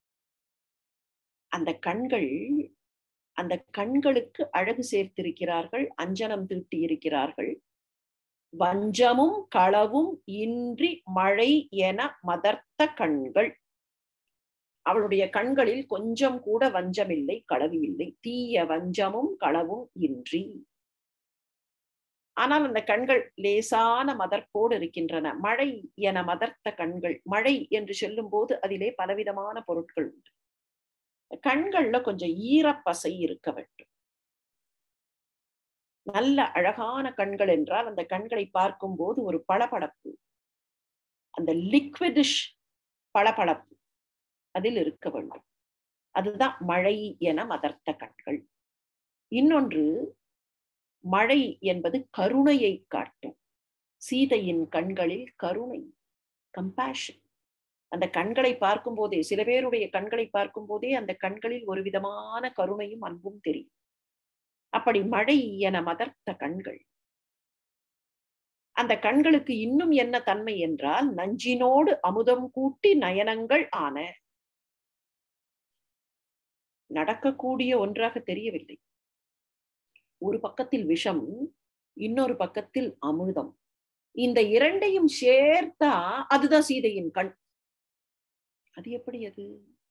S1: அந்த கண்கள் அந்த கண்களுக்கு அழகு சேர்த்திருக்கிறார்கள் அஞ்சனம் தீட்டி இருக்கிறார்கள் வஞ்சமும் களவும் இன்றி மழை என மதர்த்த கண்கள் அவளுடைய கண்களில் கொஞ்சம் கூட வஞ்சமில்லை களவு இல்லை தீய வஞ்சமும் களவும் இன்றி ஆனால் அந்த கண்கள் லேசான மதர்ப்போடு இருக்கின்றன மழை என மதர்த்த கண்கள் மழை என்று சொல்லும் போது அதிலே பலவிதமான பொருட்கள் உண்டு கண்கள்ல கொஞ்சம் ஈரப்பசை இருக்க வேண்டும் நல்ல அழகான கண்கள் என்றால் அந்த கண்களை பார்க்கும் போது ஒரு பளபளப்பு அந்த லிக்விடிஷ் பளபளப்பு அதில் இருக்க வேண்டும் அதுதான் மழை என மதர்த்த கண்கள் இன்னொன்று மழை என்பது கருணையை காட்டும் சீதையின் கண்களில் கருணை கம்பேஷன் அந்த கண்களை பார்க்கும் போதே சில பேருடைய கண்களை பார்க்கும் போதே அந்த கண்களில் ஒரு விதமான கருணையும் அன்பும் தெரியும் அப்படி மழை என மதர்த்த கண்கள் அந்த கண்களுக்கு இன்னும் என்ன தன்மை என்றால் நஞ்சினோடு அமுதம் கூட்டி நயனங்கள் ஆன நடக்கக்கூடிய ஒன்றாக தெரியவில்லை ஒரு பக்கத்தில் விஷம் இன்னொரு பக்கத்தில் அமிர்தம் இந்த இரண்டையும் சேர்த்தா அதுதான் சீதையின் கண் அது எப்படி அது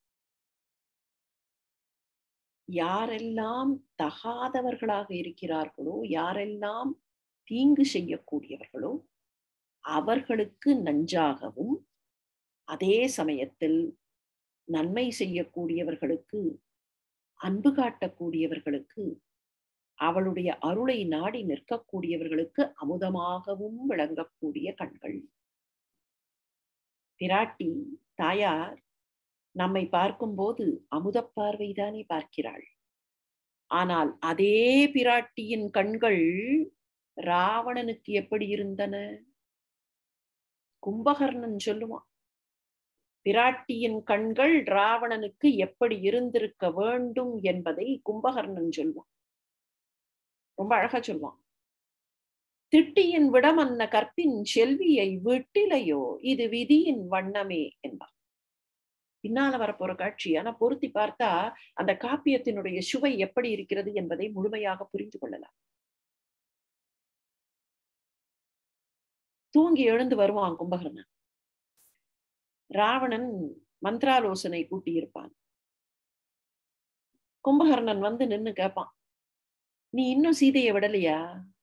S1: யாரெல்லாம் தகாதவர்களாக இருக்கிறார்களோ யாரெல்லாம் தீங்கு செய்யக்கூடியவர்களோ அவர்களுக்கு நஞ்சாகவும் அதே சமயத்தில் நன்மை செய்யக்கூடியவர்களுக்கு அன்பு காட்டக்கூடியவர்களுக்கு அவளுடைய அருளை நாடி நிற்கக்கூடியவர்களுக்கு அமுதமாகவும் விளங்கக்கூடிய கண்கள் பிராட்டி தாயார் நம்மை பார்க்கும்போது அமுத பார்வைதானே பார்க்கிறாள் ஆனால் அதே பிராட்டியின் கண்கள் ராவணனுக்கு எப்படி இருந்தன கும்பகர்ணன் சொல்லுவான் பிராட்டியின் கண்கள் ராவணனுக்கு எப்படி இருந்திருக்க வேண்டும் என்பதை கும்பகர்ணன் சொல்வான் ரொம்ப அழகா சொல்லுவான் திட்டியின் விடம் அன்ன கற்பின் செல்வியை விட்டிலையோ இது விதியின் வண்ணமே என்பான் பின்னால வரப்போற காட்சி ஆனா பொருத்தி பார்த்தா அந்த காப்பியத்தினுடைய சுவை எப்படி இருக்கிறது என்பதை முழுமையாக புரிந்து கொள்ளலாம் தூங்கி எழுந்து வருவான் கும்பகர்ணன் ராவணன் மந்திராலோசனை கூட்டியிருப்பான் கும்பகர்ணன் வந்து நின்னு கேட்பான் நீ இன்னும் சீதையை விடலையா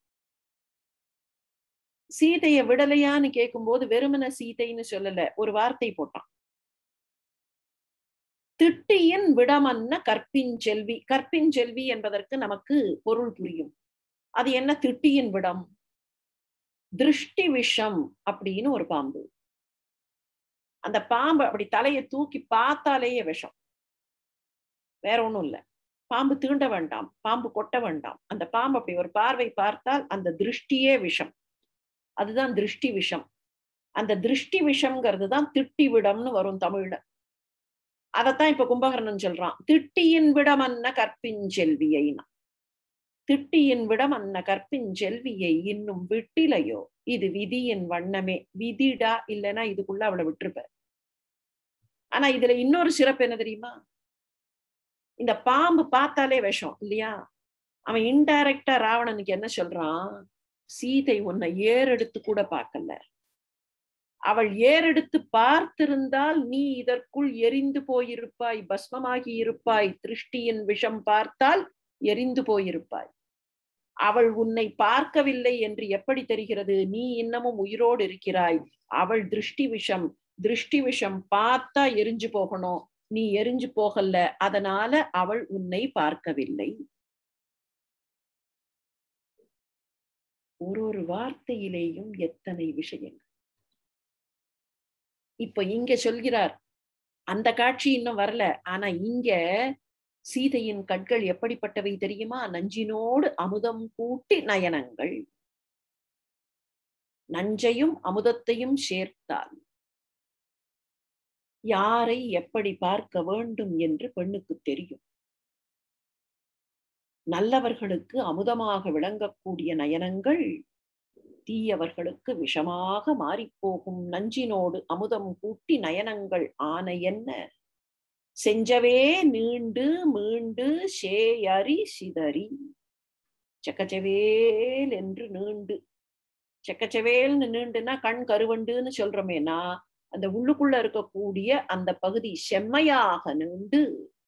S1: சீதையை விடலையான்னு கேட்கும்போது வெறுமன சீதைன்னு சொல்லல ஒரு வார்த்தை போட்டான் திட்டியின் விடமன்ன கற்பின் செல்வி கற்பின் செல்வி என்பதற்கு நமக்கு பொருள் புரியும் அது என்ன திட்டியின் விடம் திருஷ்டி விஷம் அப்படின்னு ஒரு பாம்பு அந்த பாம்பு அப்படி தலையை தூக்கி பார்த்தாலேயே விஷம் வேற ஒண்ணும் இல்ல பாம்பு தீண்ட வேண்டாம் பாம்பு கொட்ட வேண்டாம் அந்த பாம்பு அப்படி ஒரு பார்வை பார்த்தால் அந்த திருஷ்டியே விஷம் அதுதான் திருஷ்டி விஷம் அந்த திருஷ்டி விஷம்ங்கிறது தான் திட்டி விடம்னு வரும் தமிழ்ல அதத்தான் இப்ப கும்பகர்ணன் சொல்றான் திட்டியின் விடம் அன்ன கற்பின் செல்வியைனா திட்டியின் விடம் அன்ன கற்பின் செல்வியை இன்னும் விட்டிலையோ இது விதியின் வண்ணமே விதிடா இல்லைன்னா இதுக்குள்ள அவளை விட்டுருப்ப ஆனா இதுல இன்னொரு சிறப்பு என்ன தெரியுமா இந்த பாம்பு பார்த்தாலே விஷம் இல்லையா அவன் இன்டைரக்டா ராவணனுக்கு என்ன சொல்றான் சீதை உன்னை ஏறெடுத்து கூட பார்க்கல அவள் ஏறெடுத்து பார்த்திருந்தால் நீ இதற்குள் எரிந்து போயிருப்பாய் பஸ்மமாகி இருப்பாய் திருஷ்டியின் விஷம் பார்த்தால் எரிந்து போயிருப்பாய் அவள் உன்னை பார்க்கவில்லை என்று எப்படி தெரிகிறது நீ இன்னமும் உயிரோடு இருக்கிறாய் அவள் திருஷ்டி விஷம் திருஷ்டி விஷம் பார்த்தா எரிஞ்சு போகணும் நீ எரிஞ்சு போகல அதனால அவள் உன்னை பார்க்கவில்லை ஒரு ஒரு வார்த்தையிலேயும் எத்தனை விஷயங்கள் இப்ப இங்க சொல்கிறார் அந்த காட்சி இன்னும் வரல ஆனா இங்க சீதையின் கண்கள் எப்படிப்பட்டவை தெரியுமா நஞ்சினோடு அமுதம் கூட்டி நயனங்கள் நஞ்சையும் அமுதத்தையும் சேர்த்தால் யாரை எப்படி பார்க்க வேண்டும் என்று பெண்ணுக்கு தெரியும் நல்லவர்களுக்கு அமுதமாக விளங்கக்கூடிய நயனங்கள் தீயவர்களுக்கு விஷமாக மாறிப்போகும் நஞ்சினோடு அமுதம் கூட்டி நயனங்கள் ஆன என்ன செஞ்சவே நீண்டு மீண்டு சேயரி சிதறி சக்கச்சவேல் என்று நீண்டு செக்கச்செவேல்னு நீண்டுனா கண் கருவண்டுன்னு சொல்றோமேனா அந்த உள்ளுக்குள்ள இருக்கக்கூடிய அந்த பகுதி செம்மையாக நீண்டு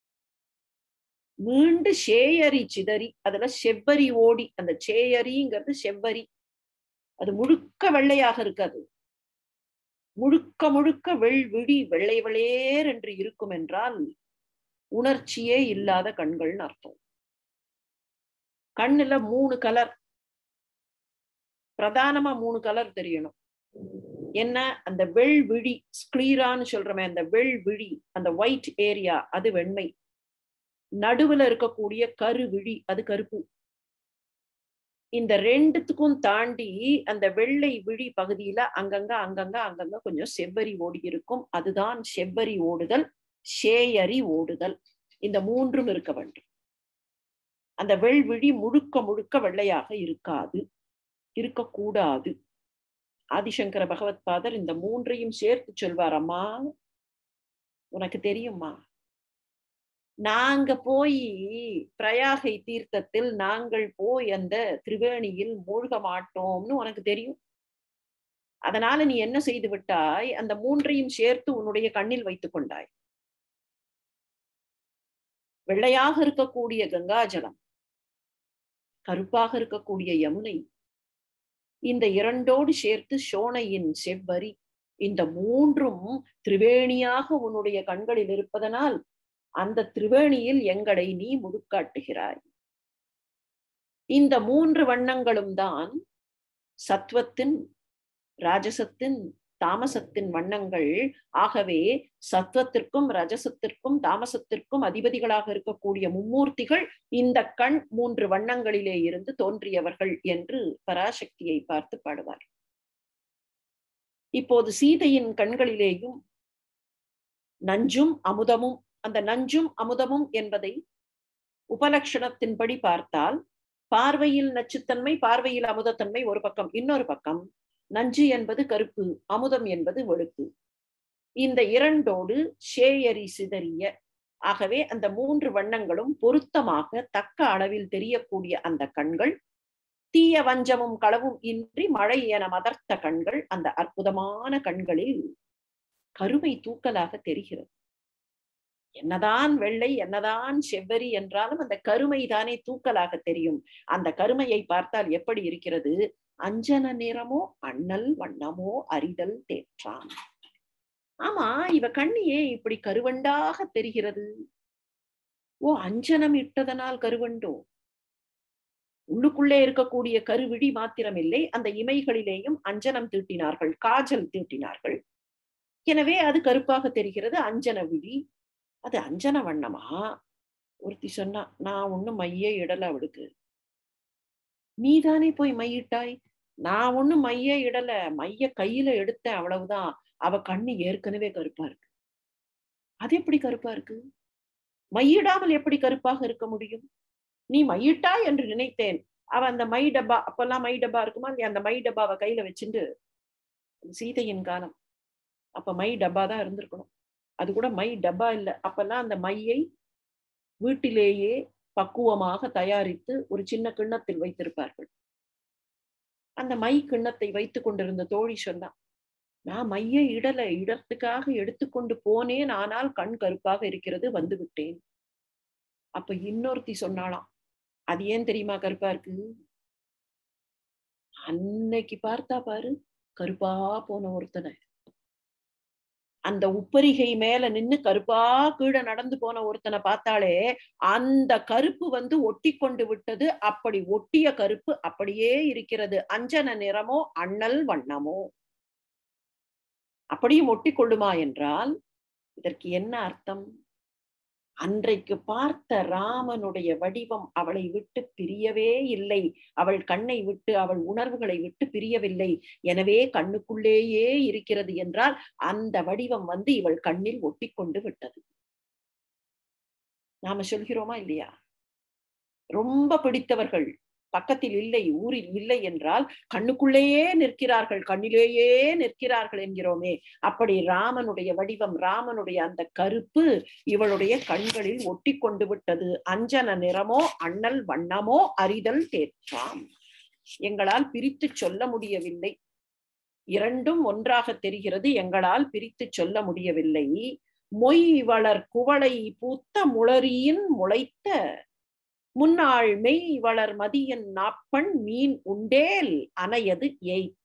S1: மீண்டு சேயரி சிதறி அதுல செவ்வரி ஓடி அந்த சேயரிங்கிறது செவ்வரி அது முழுக்க வெள்ளையாக இருக்காது முழுக்க முழுக்க வெள்விழி வெள்ளை வெளேர் என்று இருக்கும் என்றால் உணர்ச்சியே இல்லாத கண்கள்னு அர்த்தம் கண்ணுல மூணு கலர் பிரதானமா மூணு கலர் தெரியணும் என்ன அந்த வெள்விழி ஸ்கிளீரான்னு சொல்றோமே அந்த வெள்விழி அந்த ஒயிட் ஏரியா அது வெண்மை நடுவுல இருக்கக்கூடிய கருவிழி அது கருப்பு இந்த ரெண்டுத்துக்கும் தாண்டி அந்த வெள்ளை விழி பகுதியில அங்கங்க அங்கங்க அங்கங்க கொஞ்சம் செவ்வரி ஓடி இருக்கும் அதுதான் செவ்வரி ஓடுதல் சேயரி ஓடுதல் இந்த மூன்றும் இருக்க வேண்டும் அந்த வெள்விழி முழுக்க முழுக்க வெள்ளையாக இருக்காது இருக்கக்கூடாது ஆதிசங்கர பகவத் பாதர் இந்த மூன்றையும் சேர்த்து சொல்வார் அம்மா உனக்கு தெரியுமா நாங்க போய் பிரயாகை தீர்த்தத்தில் நாங்கள் போய் அந்த திரிவேணியில் மூழ்க மாட்டோம்னு உனக்கு தெரியும் அதனால நீ என்ன செய்து விட்டாய் அந்த மூன்றையும் சேர்த்து உன்னுடைய கண்ணில் வைத்துக் கொண்டாய் வெள்ளையாக இருக்கக்கூடிய கங்காஜலம் கருப்பாக இருக்கக்கூடிய யமுனை இந்த இரண்டோடு சேர்த்து சோனையின் செவ்வரி இந்த மூன்றும் திரிவேணியாக உன்னுடைய கண்களில் இருப்பதனால் அந்த திரிவேணியில் எங்களை நீ முடுக்காட்டுகிறாய் இந்த மூன்று வண்ணங்களும் தான் சத்வத்தின் ராஜசத்தின் தாமசத்தின் வண்ணங்கள் ஆகவே சத்வத்திற்கும் ரஜசத்திற்கும் தாமசத்திற்கும் அதிபதிகளாக இருக்கக்கூடிய மும்மூர்த்திகள் இந்த கண் மூன்று வண்ணங்களிலே இருந்து தோன்றியவர்கள் என்று பராசக்தியை பார்த்து பாடுவார் இப்போது சீதையின் கண்களிலேயும் நஞ்சும் அமுதமும் அந்த நஞ்சும் அமுதமும் என்பதை உபலட்சணத்தின்படி பார்த்தால் பார்வையில் நச்சுத்தன்மை பார்வையில் அமுதத்தன்மை ஒரு பக்கம் இன்னொரு பக்கம் நஞ்சு என்பது கருப்பு அமுதம் என்பது வெளுப்பு இந்த இரண்டோடு ஷேயரி சிதறிய ஆகவே அந்த மூன்று வண்ணங்களும் பொருத்தமாக தக்க அளவில் தெரியக்கூடிய அந்த கண்கள் தீய வஞ்சமும் களவும் இன்றி மழை என மதர்த்த கண்கள் அந்த அற்புதமான கண்களில் கருமை தூக்கலாக தெரிகிறது என்னதான் வெள்ளை என்னதான் செவ்வரி என்றாலும் அந்த கருமை தானே தூக்கலாக தெரியும் அந்த கருமையை பார்த்தால் எப்படி இருக்கிறது அஞ்சன நிறமோ அண்ணல் வண்ணமோ அறிதல் தேற்றான் ஆமா இவ கண்ணியே இப்படி கருவண்டாக தெரிகிறது ஓ அஞ்சனம் இட்டதனால் கருவண்டோ உள்ளுக்குள்ளே இருக்கக்கூடிய கருவிழி மாத்திரமில்லை அந்த இமைகளிலேயும் அஞ்சனம் தீட்டினார்கள் காஜல் தீட்டினார்கள் எனவே அது கருப்பாக தெரிகிறது அஞ்சன விழி அது அஞ்சன வண்ணமா ஒருத்தி சொன்னா நான் ஒண்ணும் மையே இடல அவளுக்கு நீதானே போய் மையிட்டாய் நான் ஒண்ணும் மைய இடல மைய கையில எடுத்தேன் அவ்வளவுதான் அவ கண்ணு ஏற்கனவே கருப்பா இருக்கு அது எப்படி கருப்பா இருக்கு மையிடாமல் எப்படி கருப்பாக இருக்க முடியும் நீ மையிட்டா என்று நினைத்தேன் அவ அந்த மை டப்பா அப்பெல்லாம் மை டப்பா இருக்குமா அந்த மை டப்பாவை கையில வச்சுட்டு சீதையின் காலம் அப்ப மை டப்பா தான் இருந்திருக்கணும் அது கூட மை டப்பா இல்லை அப்பெல்லாம் அந்த மையை வீட்டிலேயே பக்குவமாக தயாரித்து ஒரு சின்ன கிண்ணத்தில் வைத்திருப்பார்கள் அந்த மை கிண்ணத்தை வைத்து கொண்டிருந்த தோழி சொன்னான் நான் மையை இடல இடத்துக்காக எடுத்துக்கொண்டு போனேன் ஆனால் கண் கருப்பாக இருக்கிறது வந்து விட்டேன் அப்ப இன்னொருத்தி சொன்னாலாம் அது ஏன் தெரியுமா கருப்பா இருக்கு அன்னைக்கு பார்த்தா பாரு கருப்பா போன ஒருத்தனை அந்த உப்பரிகை மேல நின்னு கருப்பா கீழே நடந்து போன ஒருத்தனை பார்த்தாலே அந்த கருப்பு வந்து ஒட்டி கொண்டு விட்டது அப்படி ஒட்டிய கருப்பு அப்படியே இருக்கிறது அஞ்சன நிறமோ அண்ணல் வண்ணமோ அப்படியும் ஒட்டி கொள்ளுமா என்றால் இதற்கு என்ன அர்த்தம் அன்றைக்கு பார்த்த ராமனுடைய வடிவம் அவளை விட்டு பிரியவே இல்லை அவள் கண்ணை விட்டு அவள் உணர்வுகளை விட்டு பிரியவில்லை எனவே கண்ணுக்குள்ளேயே இருக்கிறது என்றால் அந்த வடிவம் வந்து இவள் கண்ணில் ஒட்டி கொண்டு விட்டது நாம சொல்கிறோமா இல்லையா ரொம்ப பிடித்தவர்கள் பக்கத்தில் இல்லை ஊரில் இல்லை என்றால் கண்ணுக்குள்ளேயே நிற்கிறார்கள் கண்ணிலேயே நிற்கிறார்கள் என்கிறோமே அப்படி ராமனுடைய வடிவம் ராமனுடைய அந்த கருப்பு இவளுடைய கண்களில் ஒட்டி கொண்டு விட்டது அஞ்சன நிறமோ அண்ணல் வண்ணமோ அறிதல் தேற்றாம் எங்களால் பிரித்து சொல்ல முடியவில்லை இரண்டும் ஒன்றாக தெரிகிறது எங்களால் பிரித்து சொல்ல முடியவில்லை மொய் வளர் குவளை பூத்த முளரியின் முளைத்த முன்னாள் மெய் வளர் மதியன் நாப்பண் மீன் உண்டேல் அணையது ஏய்ப்ப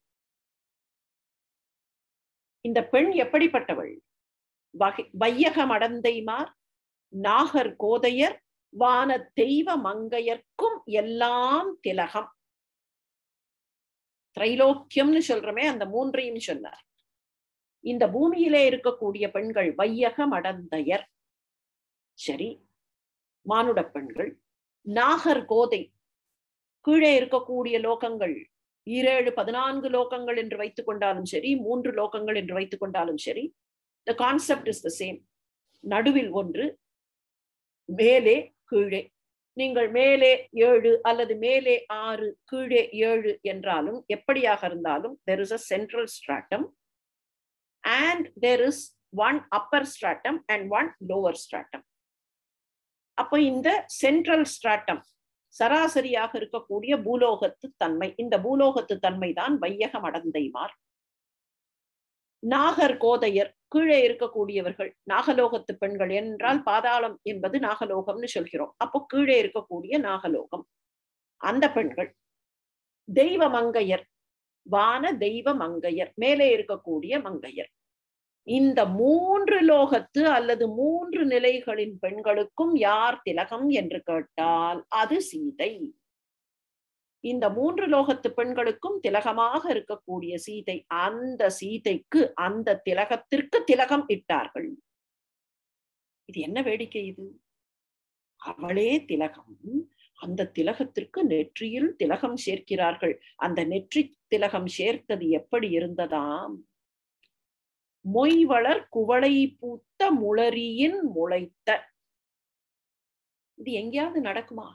S1: இந்த பெண் எப்படிப்பட்டவள் வகை வையகம் அடந்தைமார் நாகர் கோதையர் வான தெய்வ மங்கையர்க்கும் எல்லாம் திலகம் திரைலோக்கியம்னு சொல்றமே அந்த மூன்றையும் சொன்னார் இந்த பூமியிலே இருக்கக்கூடிய பெண்கள் வையகம் அடந்தையர் சரி மானுட பெண்கள் நாகர் கோதை கீழே இருக்கக்கூடிய லோகங்கள் ஈரேழு பதினான்கு லோகங்கள் என்று வைத்துக் கொண்டாலும் சரி மூன்று லோகங்கள் என்று வைத்துக் கொண்டாலும் சரி the concept is the same நடுவில் ஒன்று மேலே கீழே நீங்கள் மேலே ஏழு அல்லது மேலே ஆறு கீழே ஏழு என்றாலும் எப்படியாக இருந்தாலும் there is a central stratum and there is one upper stratum and one lower stratum அப்ப இந்த சென்ட்ரல் ஸ்ட்ராட்டம் சராசரியாக இருக்கக்கூடிய பூலோகத்து தன்மை இந்த பூலோகத்து தன்மை தான் வையகம் அடந்தைமார் நாகர் கோதையர் கீழே இருக்கக்கூடியவர்கள் நாகலோகத்து பெண்கள் என்றால் பாதாளம் என்பது நாகலோகம்னு சொல்கிறோம் அப்போ கீழே இருக்கக்கூடிய நாகலோகம் அந்த பெண்கள் தெய்வ மங்கையர் வான தெய்வ மங்கையர் மேலே இருக்கக்கூடிய மங்கையர் இந்த மூன்று லோகத்து அல்லது மூன்று நிலைகளின் பெண்களுக்கும் யார் திலகம் என்று கேட்டால் அது சீதை இந்த மூன்று லோகத்து பெண்களுக்கும் திலகமாக இருக்கக்கூடிய சீதை அந்த சீதைக்கு அந்த திலகத்திற்கு திலகம் இட்டார்கள் இது என்ன வேடிக்கை இது அவளே திலகம் அந்த திலகத்திற்கு நெற்றியில் திலகம் சேர்க்கிறார்கள் அந்த நெற்றி திலகம் சேர்த்தது எப்படி இருந்ததாம் மொய்வளர் குவளை பூத்த முளரியின் முளைத்த இது எங்கேயாவது நடக்குமா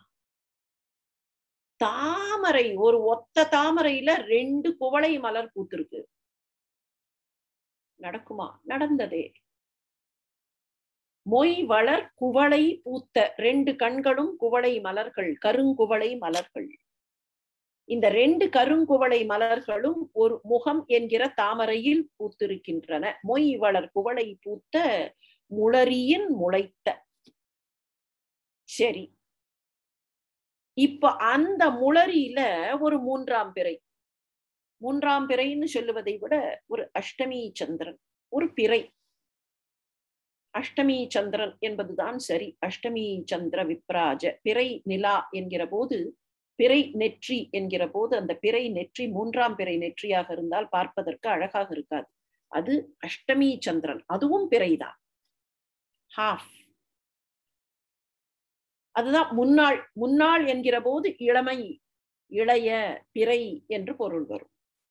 S1: தாமரை ஒரு ஒத்த தாமரையில ரெண்டு குவளை மலர் பூத்திருக்கு நடக்குமா நடந்ததே மொய் வளர் குவளை பூத்த ரெண்டு கண்களும் குவளை மலர்கள் கருங்குவளை மலர்கள் இந்த ரெண்டு கருங்குவளை மலர்களும் ஒரு முகம் என்கிற தாமரையில் பூத்திருக்கின்றன மொய் வளர் குவளை பூத்த முளரியின் முளைத்த சரி இப்ப அந்த முளரியில ஒரு மூன்றாம் பிறை மூன்றாம் பிறைன்னு சொல்லுவதை விட ஒரு அஷ்டமி சந்திரன் ஒரு பிறை அஷ்டமி சந்திரன் என்பதுதான் சரி அஷ்டமி சந்திர விப்ராஜ பிறை நிலா என்கிற போது பிறை நெற்றி என்கிற போது அந்த பிறை நெற்றி மூன்றாம் பிறை நெற்றியாக இருந்தால் பார்ப்பதற்கு அழகாக இருக்காது அது அஷ்டமி சந்திரன் அதுவும் பிறைதான் ஹாஃப் அதுதான் முன்னாள் முன்னாள் என்கிற போது இளமை இளைய பிறை என்று பொருள் வரும்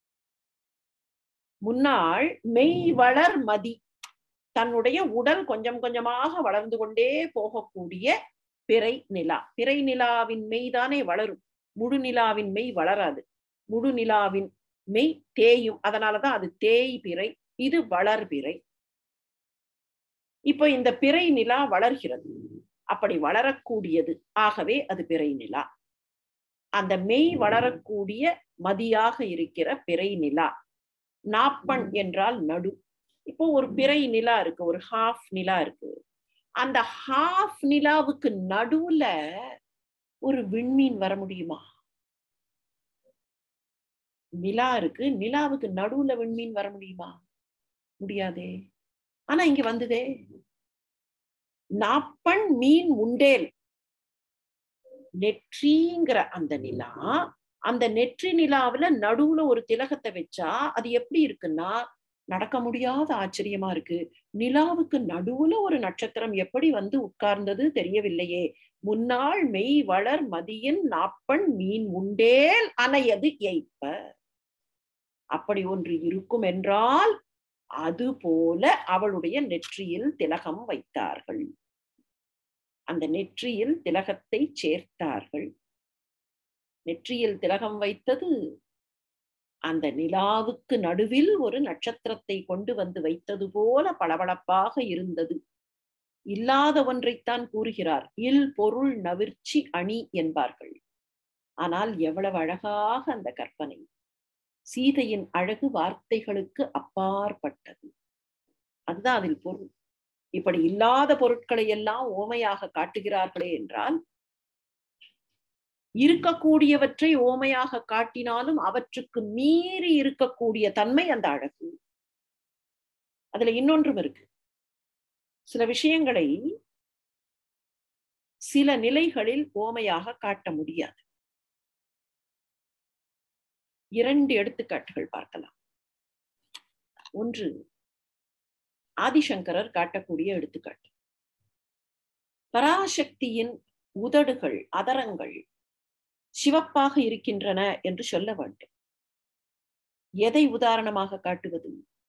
S1: முன்னாள் மெய் வளர் மதி தன்னுடைய உடல் கொஞ்சம் கொஞ்சமாக வளர்ந்து கொண்டே போகக்கூடிய பிறை நிலா பிறை நிலாவின் மெய்தானே வளரும் முழு நிலாவின் மெய் வளராது முழு நிலாவின் மெய் தேயும் அதனாலதான் அது தேய் பிறை இது வளர் பிறை இப்போ இந்த பிறை நிலா வளர்கிறது அப்படி வளரக்கூடியது ஆகவே அது பிறை நிலா அந்த மெய் வளரக்கூடிய மதியாக இருக்கிற பிறை நிலா நாப்பண் என்றால் நடு இப்போ ஒரு பிறை நிலா இருக்கு ஒரு ஹாஃப் நிலா இருக்கு அந்த ஹாஃப் நிலாவுக்கு நடுவுல ஒரு விண்மீன் வர முடியுமா நிலா இருக்கு நிலாவுக்கு நடுவுல விண்மீன் வர முடியுமா முடியாதே ஆனா இங்க வந்ததே நாப்பண் மீன் உண்டேல் நெற்றிங்கிற அந்த நிலா அந்த நெற்றி நிலாவுல நடுவுல ஒரு திலகத்தை வச்சா அது எப்படி இருக்குன்னா நடக்க முடியாத ஆச்சரியமா இருக்கு நிலாவுக்கு நடுவுல ஒரு நட்சத்திரம் எப்படி வந்து உட்கார்ந்தது தெரியவில்லையே முன்னாள் மெய் வளர் மதியின் நாப்பண் மீன் உண்டேல் அணையது எய்ப்ப அப்படி ஒன்று இருக்கும் என்றால் அது போல அவளுடைய நெற்றியில் திலகம் வைத்தார்கள் அந்த நெற்றியில் திலகத்தை சேர்த்தார்கள் நெற்றியில் திலகம் வைத்தது அந்த நிலாவுக்கு நடுவில் ஒரு நட்சத்திரத்தை கொண்டு வந்து வைத்தது போல பளபளப்பாக இருந்தது இல்லாத ஒன்றைத்தான் கூறுகிறார் இல் பொருள் நவிர்ச்சி அணி என்பார்கள் ஆனால் எவ்வளவு அழகாக அந்த கற்பனை சீதையின் அழகு வார்த்தைகளுக்கு அப்பாற்பட்டது அதுதான் அதில் பொருள் இப்படி இல்லாத பொருட்களை எல்லாம் ஓமையாக காட்டுகிறார்களே என்றால் இருக்கக்கூடியவற்றை ஓமையாக காட்டினாலும் அவற்றுக்கு மீறி இருக்கக்கூடிய தன்மை அந்த அழகு அதுல இன்னொன்றும் இருக்கு சில விஷயங்களை சில நிலைகளில் ஓமையாக காட்ட முடியாது இரண்டு எடுத்துக்காட்டுகள் பார்க்கலாம் ஒன்று ஆதிசங்கரர் காட்டக்கூடிய எடுத்துக்காட்டு பராசக்தியின் உதடுகள் அதரங்கள் சிவப்பாக இருக்கின்றன என்று சொல்ல வேண்டும் எதை உதாரணமாக காட்டுவது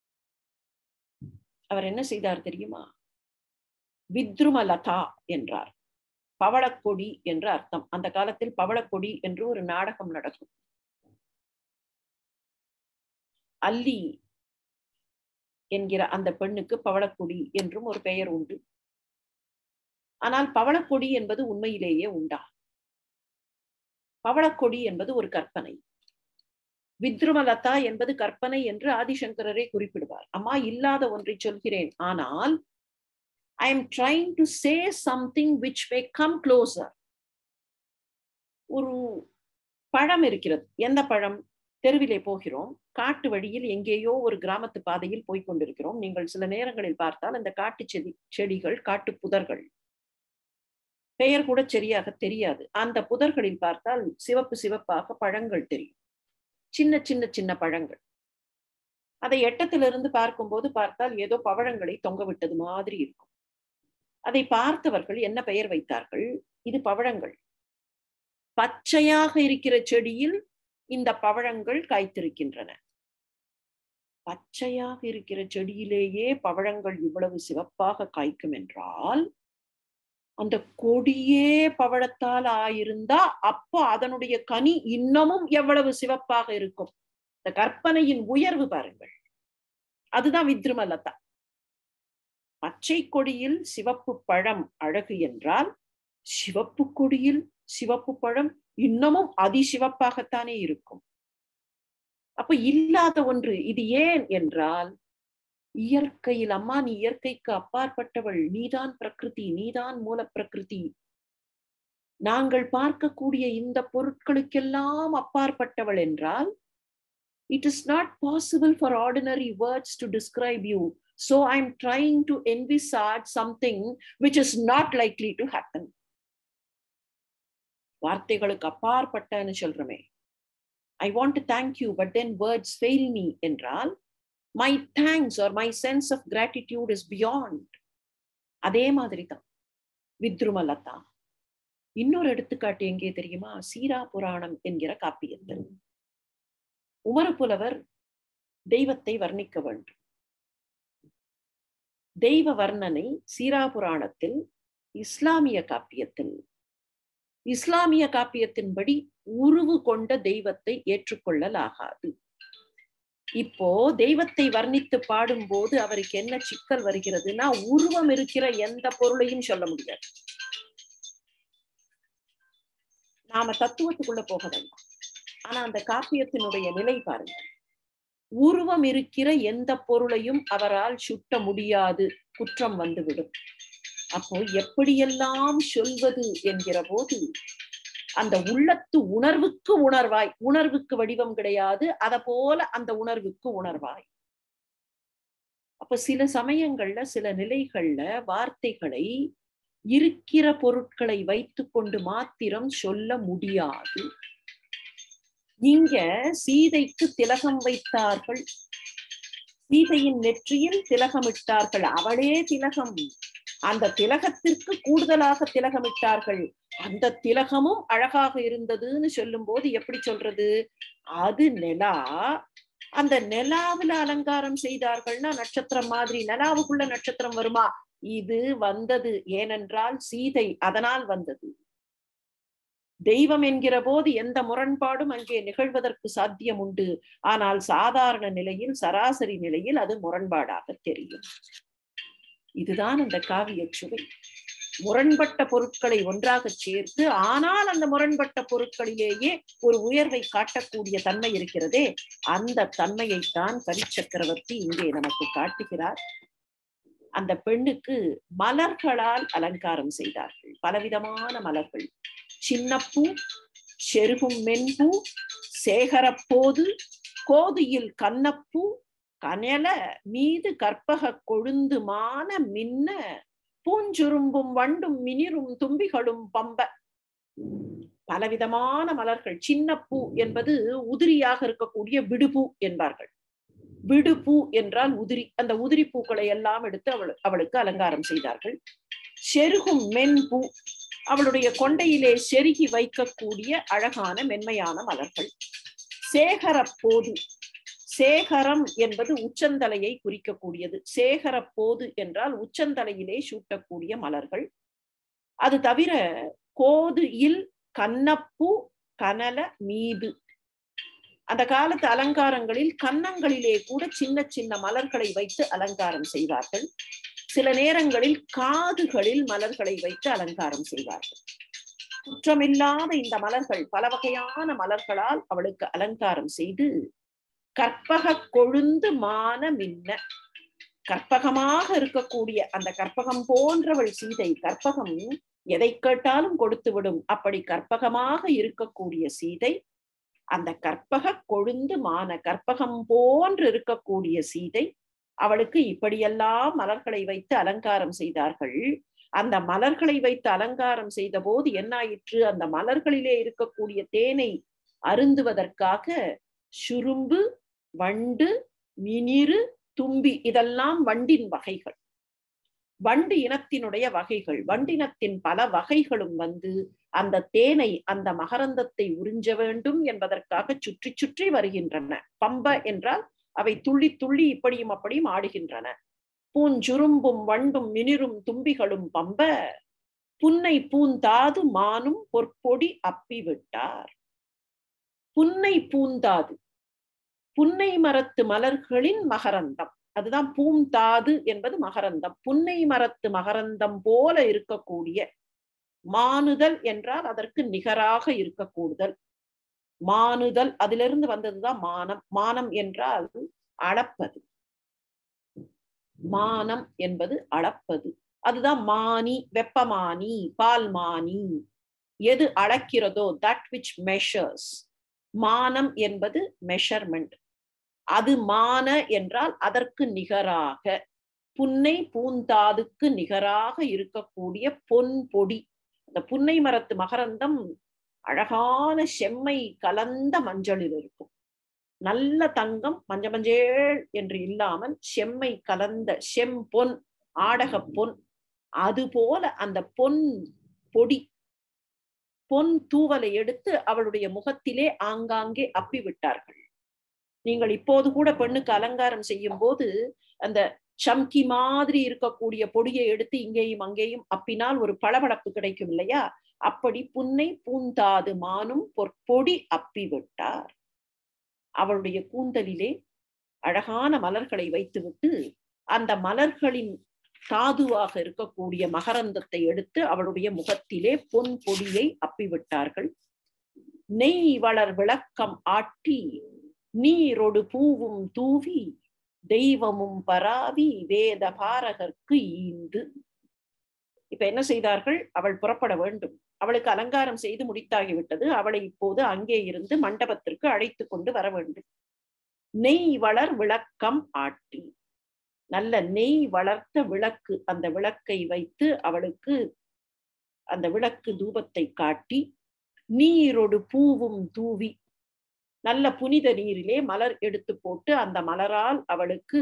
S1: அவர் என்ன செய்தார் தெரியுமா வித்ருமலதா என்றார் பவளக்கொடி என்று அர்த்தம் அந்த காலத்தில் பவளக்கொடி என்று ஒரு நாடகம் நடக்கும் அல்லி என்கிற அந்த பெண்ணுக்கு பவளக்கொடி என்றும் ஒரு பெயர் உண்டு ஆனால் பவளக்கொடி என்பது உண்மையிலேயே உண்டா பவளக்கொடி என்பது ஒரு கற்பனை வித்ருமலதா என்பது கற்பனை என்று ஆதிசங்கரரை குறிப்பிடுவார் அம்மா இல்லாத ஒன்றை சொல்கிறேன் ஆனால் I am trying to say something which may come closer ஒரு பழம் இருக்கிறது எந்த பழம் தெருவிலே போகிறோம் காட்டு வழியில் எங்கேயோ ஒரு கிராமத்து பாதையில் போய் கொண்டிருக்கிறோம் நீங்கள் சில நேரங்களில் பார்த்தால் அந்த காட்டு செடி செடிகள் காட்டு புதர்கள் பெயர் கூட சரியாக தெரியாது அந்த புதர்களில் பார்த்தால் சிவப்பு சிவப்பாக பழங்கள் தெரியும் சின்ன சின்ன சின்ன பழங்கள் அதை எட்டத்திலிருந்து பார்க்கும்போது பார்த்தால் ஏதோ பவழங்களை தொங்க விட்டது மாதிரி இருக்கும் அதை பார்த்தவர்கள் என்ன பெயர் வைத்தார்கள் இது பவழங்கள் பச்சையாக இருக்கிற செடியில் இந்த பவழங்கள் காய்த்திருக்கின்றன பச்சையாக இருக்கிற செடியிலேயே பவழங்கள் இவ்வளவு சிவப்பாக காய்க்கும் என்றால் அந்த கொடியே பவழத்தால் ஆயிருந்தா அப்போ அதனுடைய கனி இன்னமும் எவ்வளவு சிவப்பாக இருக்கும் இந்த கற்பனையின் உயர்வு பாருங்கள் அதுதான் வித்ருமலதா பச்சை கொடியில் சிவப்பு பழம் அழகு என்றால் சிவப்பு கொடியில் சிவப்பு பழம் இன்னமும் அதிசிவப்பாகத்தானே இருக்கும் அப்ப இல்லாத ஒன்று இது ஏன் என்றால் இயற்கையில் அம்மா நீ இயற்கைக்கு அப்பாற்பட்டவள் நீதான் பிரகிருதி நீதான் மூல பிரகிருதி நாங்கள் பார்க்கக்கூடிய இந்த பொருட்களுக்கெல்லாம் அப்பாற்பட்டவள் என்றால் it is not possible for ordinary words to describe you so I am trying to envisage something which is not likely to happen வார்த்தைகளுக்கு அப்பாற்பட்டன்னு சொல்றமே I want to thank you but then words fail me என்றால் my thanks or my sense of gratitude is beyond அதே மாதிரி தான் வித்ருமலதா இன்னொரு எடுத்துக்காட்டு எங்கே தெரியுமா சீரா புராணம் என்கிற காப்பியத்தில் உமரப்புலவர் தெய்வத்தை வர்ணிக்க வேண்டும் தெய்வ வர்ணனை சீரா புராணத்தில் இஸ்லாமிய காப்பியத்தில் இஸ்லாமிய காப்பியத்தின்படி உருவு கொண்ட தெய்வத்தை ஏற்றுக்கொள்ளல் ஆகாது இப்போ தெய்வத்தை வர்ணித்து பாடும்போது அவருக்கு என்ன சிக்கல் வருகிறதுனா உருவம் இருக்கிற எந்த பொருளையும் சொல்ல முடியாது நாம தத்துவத்துக்குள்ள போக வேண்டாம் ஆனா அந்த காப்பியத்தினுடைய நிலை பாருங்க உருவம் இருக்கிற எந்த பொருளையும் அவரால் சுட்ட முடியாது குற்றம் வந்துவிடும் அப்போ எப்படியெல்லாம் சொல்வது என்கிற போது அந்த உள்ளத்து உணர்வுக்கு உணர்வாய் உணர்வுக்கு வடிவம் கிடையாது அத போல அந்த உணர்வுக்கு உணர்வாய் அப்ப சில சமயங்கள்ல சில நிலைகள்ல வார்த்தைகளை இருக்கிற பொருட்களை வைத்துக்கொண்டு மாத்திரம் சொல்ல முடியாது இங்க சீதைக்கு திலகம் வைத்தார்கள் சீதையின் நெற்றியில் திலகமிட்டார்கள் அவளே திலகம் அந்த திலகத்திற்கு கூடுதலாக திலகமிட்டார்கள் அந்த திலகமும் அழகாக இருந்ததுன்னு சொல்லும் போது எப்படி சொல்றது அது நிலா அந்த நிலாவுல அலங்காரம் செய்தார்கள்னா நட்சத்திரம் மாதிரி நிலாவுக்குள்ள நட்சத்திரம் வருமா இது வந்தது ஏனென்றால் சீதை அதனால் வந்தது தெய்வம் என்கிற போது எந்த முரண்பாடும் அங்கே நிகழ்வதற்கு சாத்தியம் உண்டு ஆனால் சாதாரண நிலையில் சராசரி நிலையில் அது முரண்பாடாக தெரியும் இதுதான் அந்த காவிய சுவை முரண்பட்ட பொருட்களை ஒன்றாக சேர்த்து ஆனால் அந்த முரண்பட்ட பொருட்களிலேயே ஒரு உயர்வை காட்டக்கூடிய தன்மை இருக்கிறதே அந்த தன்மையைத்தான் கரிச்சக்கரவர்த்தி இங்கே நமக்கு காட்டுகிறார் அந்த பெண்ணுக்கு மலர்களால் அலங்காரம் செய்தார்கள் பலவிதமான மலர்கள் சின்னப்பூ செருகும் மென்பூ சேகரப்போது கோதியில் கண்ணப்பூ கனல மீது கற்பக கொழுந்துமான மின்ன பூஞ்சுரும்பும் வண்டும் மினிரும் தும்பிகளும் பம்ப பலவிதமான மலர்கள் சின்ன பூ என்பது உதிரியாக இருக்கக்கூடிய விடுபூ என்பார்கள் விடுபூ என்றால் உதிரி அந்த உதிரி பூக்களை எல்லாம் எடுத்து அவள் அவளுக்கு அலங்காரம் செய்தார்கள் செருகும் மென்பூ அவளுடைய கொண்டையிலே செருகி வைக்கக்கூடிய அழகான மென்மையான மலர்கள் சேகர போது சேகரம் என்பது உச்சந்தலையை குறிக்கக்கூடியது சேகர போது என்றால் உச்சந்தலையிலே சூட்டக்கூடிய மலர்கள் அது தவிர கோது இல் கண்ணப்பூ கனல மீது அந்த காலத்து அலங்காரங்களில் கன்னங்களிலே கூட சின்ன சின்ன மலர்களை வைத்து அலங்காரம் செய்வார்கள் சில நேரங்களில் காதுகளில் மலர்களை வைத்து அலங்காரம் செய்வார்கள் குற்றமில்லாத இந்த மலர்கள் பல வகையான மலர்களால் அவளுக்கு அலங்காரம் செய்து கற்பக கொழுந்து மான மின்ன கற்பகமாக இருக்கக்கூடிய அந்த கற்பகம் போன்றவள் சீதை கற்பகம் எதை கேட்டாலும் கொடுத்து விடும் அப்படி கற்பகமாக இருக்கக்கூடிய சீதை அந்த கற்பக கொழுந்து மான கற்பகம் போன்று இருக்கக்கூடிய சீதை அவளுக்கு இப்படியெல்லாம் மலர்களை வைத்து அலங்காரம் செய்தார்கள் அந்த மலர்களை வைத்து அலங்காரம் செய்த போது என்னாயிற்று அந்த மலர்களிலே இருக்கக்கூடிய தேனை அருந்துவதற்காக சுரும்பு வண்டு மினிறு தும்பி இதெல்லாம் வண்டின் வகைகள் வண்டு இனத்தினுடைய வகைகள் வண்டினத்தின் பல வகைகளும் வந்து அந்த தேனை அந்த மகரந்தத்தை உறிஞ்ச வேண்டும் என்பதற்காக சுற்றி சுற்றி வருகின்றன பம்ப என்றால் அவை துள்ளி துள்ளி இப்படியும் அப்படியும் ஆடுகின்றன பூஞ்சுரும்பும் வண்டும் மினிரும் தும்பிகளும் பம்ப புன்னை பூந்தாது மானும் பொற்பொடி அப்பி விட்டார் புன்னை பூந்தாது புன்னை மரத்து மலர்களின் மகரந்தம் அதுதான் பூந்தாது என்பது மகரந்தம் புன்னை மரத்து மகரந்தம் போல இருக்கக்கூடிய மானுதல் என்றால் அதற்கு நிகராக இருக்கக்கூடுதல் மானுதல் அதிலிருந்து வந்ததுதான் மானம் மானம் என்றால் அளப்பது மானம் என்பது அளப்பது அதுதான் மானி வெப்பமானி பால்மானி எது அளக்கிறதோ தட் விச் மெஷர்ஸ் மானம் என்பது மெஷர்மெண்ட் அது மான என்றால் அதற்கு நிகராக புன்னை பூந்தாதுக்கு நிகராக இருக்கக்கூடிய பொன் பொடி அந்த புன்னை மரத்து மகரந்தம் அழகான செம்மை கலந்த மஞ்சளில் இருக்கும் நல்ல தங்கம் மஞ்ச மஞ்சள் என்று இல்லாமல் செம்மை கலந்த செம்பொன் ஆடக பொன் அது போல அந்த பொன் பொடி பொன் தூவலை எடுத்து அவளுடைய முகத்திலே ஆங்காங்கே அப்பி விட்டார்கள் நீங்கள் இப்போது கூட பெண்ணுக்கு அலங்காரம் செய்யும் போது அந்த சம்கி மாதிரி இருக்கக்கூடிய பொடியை எடுத்து இங்கேயும் அங்கேயும் அப்பினால் ஒரு பளபளப்பு கிடைக்கும் இல்லையா அப்படி புன்னை பூந்தாது மானும் பொற்பொடி அப்பி விட்டார் அவளுடைய கூந்தலிலே அழகான மலர்களை வைத்துவிட்டு அந்த மலர்களின் தாதுவாக இருக்கக்கூடிய மகரந்தத்தை எடுத்து அவளுடைய முகத்திலே பொன் பொடியை அப்பிவிட்டார்கள் நெய் வளர் விளக்கம் ஆட்டி நீரொடு பூவும் தூவி தெய்வமும் பராவி வேத பாரகர்க்கு ஈந்து இப்ப என்ன செய்தார்கள் அவள் புறப்பட வேண்டும் அவளுக்கு அலங்காரம் செய்து முடித்தாகிவிட்டது அவளை இப்போது அங்கே இருந்து மண்டபத்திற்கு அழைத்து கொண்டு வர வேண்டும் நெய் வளர் விளக்கம் ஆட்டி நல்ல நெய் வளர்த்த விளக்கு அந்த விளக்கை வைத்து அவளுக்கு அந்த விளக்கு தூபத்தை காட்டி நீரொடு பூவும் தூவி நல்ல புனித நீரிலே மலர் எடுத்து போட்டு அந்த மலரால் அவளுக்கு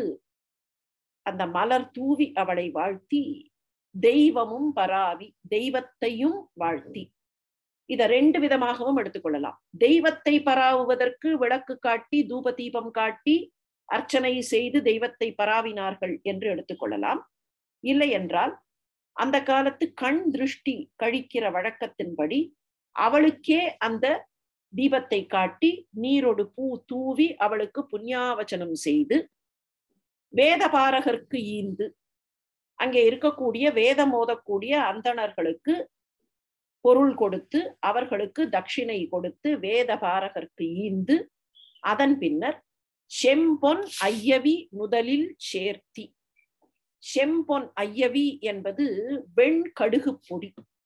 S1: அந்த மலர் தூவி அவளை வாழ்த்தி தெய்வமும் பராவி தெய்வத்தையும் வாழ்த்தி இத ரெண்டு விதமாகவும் எடுத்துக்கொள்ளலாம் தெய்வத்தை பராவுவதற்கு விளக்கு காட்டி தூப தீபம் காட்டி அர்ச்சனை செய்து தெய்வத்தை பராவினார்கள் என்று எடுத்துக்கொள்ளலாம் இல்லை என்றால் அந்த காலத்து கண் திருஷ்டி கழிக்கிற வழக்கத்தின்படி அவளுக்கே அந்த தீபத்தை காட்டி நீரொடு பூ தூவி அவளுக்கு புண்ணியாவச்சனம் செய்து வேத பாரகர்க்கு ஈந்து அங்கே இருக்கக்கூடிய வேதம் ஓதக்கூடிய அந்தணர்களுக்கு பொருள் கொடுத்து அவர்களுக்கு தட்சிணை கொடுத்து வேத பாரகர்க்கு ஈந்து அதன் பின்னர் செம்பொன் ஐயவி முதலில் சேர்த்தி செம்பொன் ஐயவி என்பது வெண்கடுகு பொடி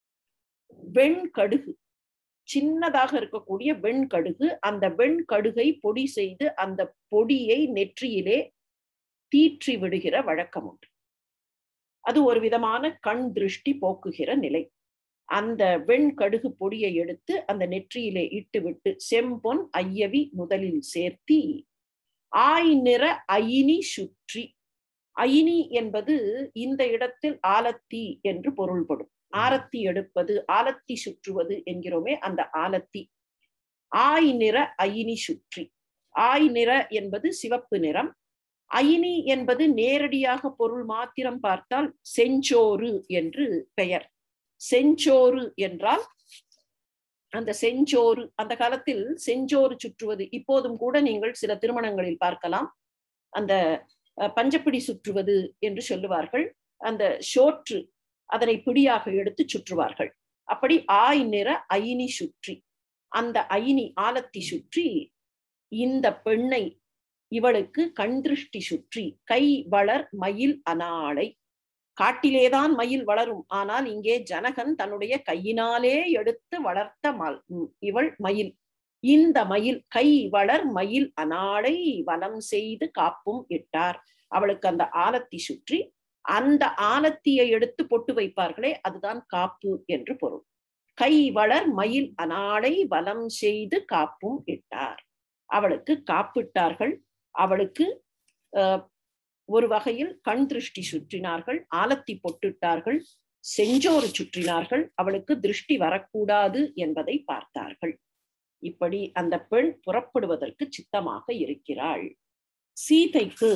S1: வெண்கடுகு சின்னதாக இருக்கக்கூடிய வெண்கடுகு அந்த வெண்கடுகை பொடி செய்து அந்த பொடியை நெற்றியிலே தீற்றி விடுகிற வழக்கம் உண்டு அது ஒரு விதமான கண் திருஷ்டி போக்குகிற நிலை அந்த வெண்கடுகு பொடியை எடுத்து அந்த நெற்றியிலே இட்டு விட்டு செம்பொன் ஐயவி முதலில் சேர்த்தி ஆய் நிற அயினி சுற்றி அயினி என்பது இந்த இடத்தில் ஆலத்தி என்று பொருள்படும் ஆரத்தி எடுப்பது ஆலத்தி சுற்றுவது என்கிறோமே அந்த ஆலத்தி ஆய் நிற அயினி சுற்றி ஆய் நிற என்பது சிவப்பு நிறம் அயினி என்பது நேரடியாக பொருள் மாத்திரம் பார்த்தால் செஞ்சோறு என்று பெயர் செஞ்சோறு என்றால் அந்த செஞ்சோறு அந்த காலத்தில் செஞ்சோறு சுற்றுவது இப்போதும் கூட நீங்கள் சில திருமணங்களில் பார்க்கலாம் அந்த பஞ்சப்பிடி சுற்றுவது என்று சொல்லுவார்கள் அந்த ஷோற்று அதனை பிடியாக எடுத்து சுற்றுவார்கள் அப்படி ஆய் நிற அயினி சுற்றி அந்த அயினி ஆலத்தி சுற்றி இந்த பெண்ணை இவளுக்கு கண் திருஷ்டி சுற்றி கை வளர் மயில் அனாளை காட்டிலேதான் மயில் வளரும் ஆனால் இங்கே ஜனகன் தன்னுடைய கையினாலே எடுத்து வளர்த்த மல் இவள் மயில் இந்த மயில் கை வளர் மயில் அனாளை வலம் செய்து காப்பும் இட்டார் அவளுக்கு அந்த ஆலத்தி சுற்றி அந்த ஆலத்தியை எடுத்து பொட்டு வைப்பார்களே அதுதான் காப்பு என்று பொருள் கை வளர் மயில் அனாளை வலம் செய்து காப்பும் இட்டார் அவளுக்கு காப்பிட்டார்கள் அவளுக்கு ஒரு வகையில் கண் திருஷ்டி சுற்றினார்கள் ஆலத்தி பொட்டுட்டார்கள் செஞ்சோறு சுற்றினார்கள் அவளுக்கு திருஷ்டி வரக்கூடாது என்பதை பார்த்தார்கள் இப்படி அந்த பெண் புறப்படுவதற்கு சித்தமாக இருக்கிறாள் சீதைக்கு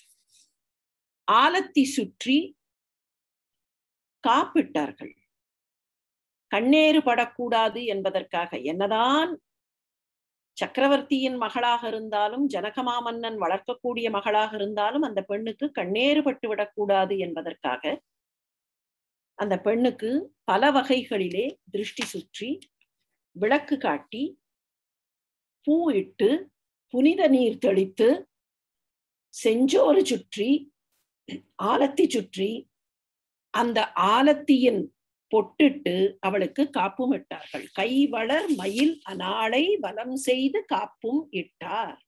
S1: ஆலத்தி சுற்றி காப்பிட்டார்கள் கண்ணேறு படக்கூடாது என்பதற்காக என்னதான் சக்கரவர்த்தியின் மகளாக இருந்தாலும் ஜனகமாமன்னன் வளர்க்கக்கூடிய மகளாக இருந்தாலும் அந்த பெண்ணுக்கு கண்ணேறு பட்டு விடக்கூடாது என்பதற்காக அந்த பெண்ணுக்கு பல வகைகளிலே திருஷ்டி சுற்றி விளக்கு காட்டி பூ இட்டு புனித நீர் தெளித்து செஞ்சோறு சுற்றி ஆலத்தி சுற்றி அந்த ஆலத்தியின் பொட்டிட்டு அவளுக்கு காப்பும் இட்டார்கள் கை வளர் மயில் அனாளை வலம் செய்து காப்பும் இட்டார்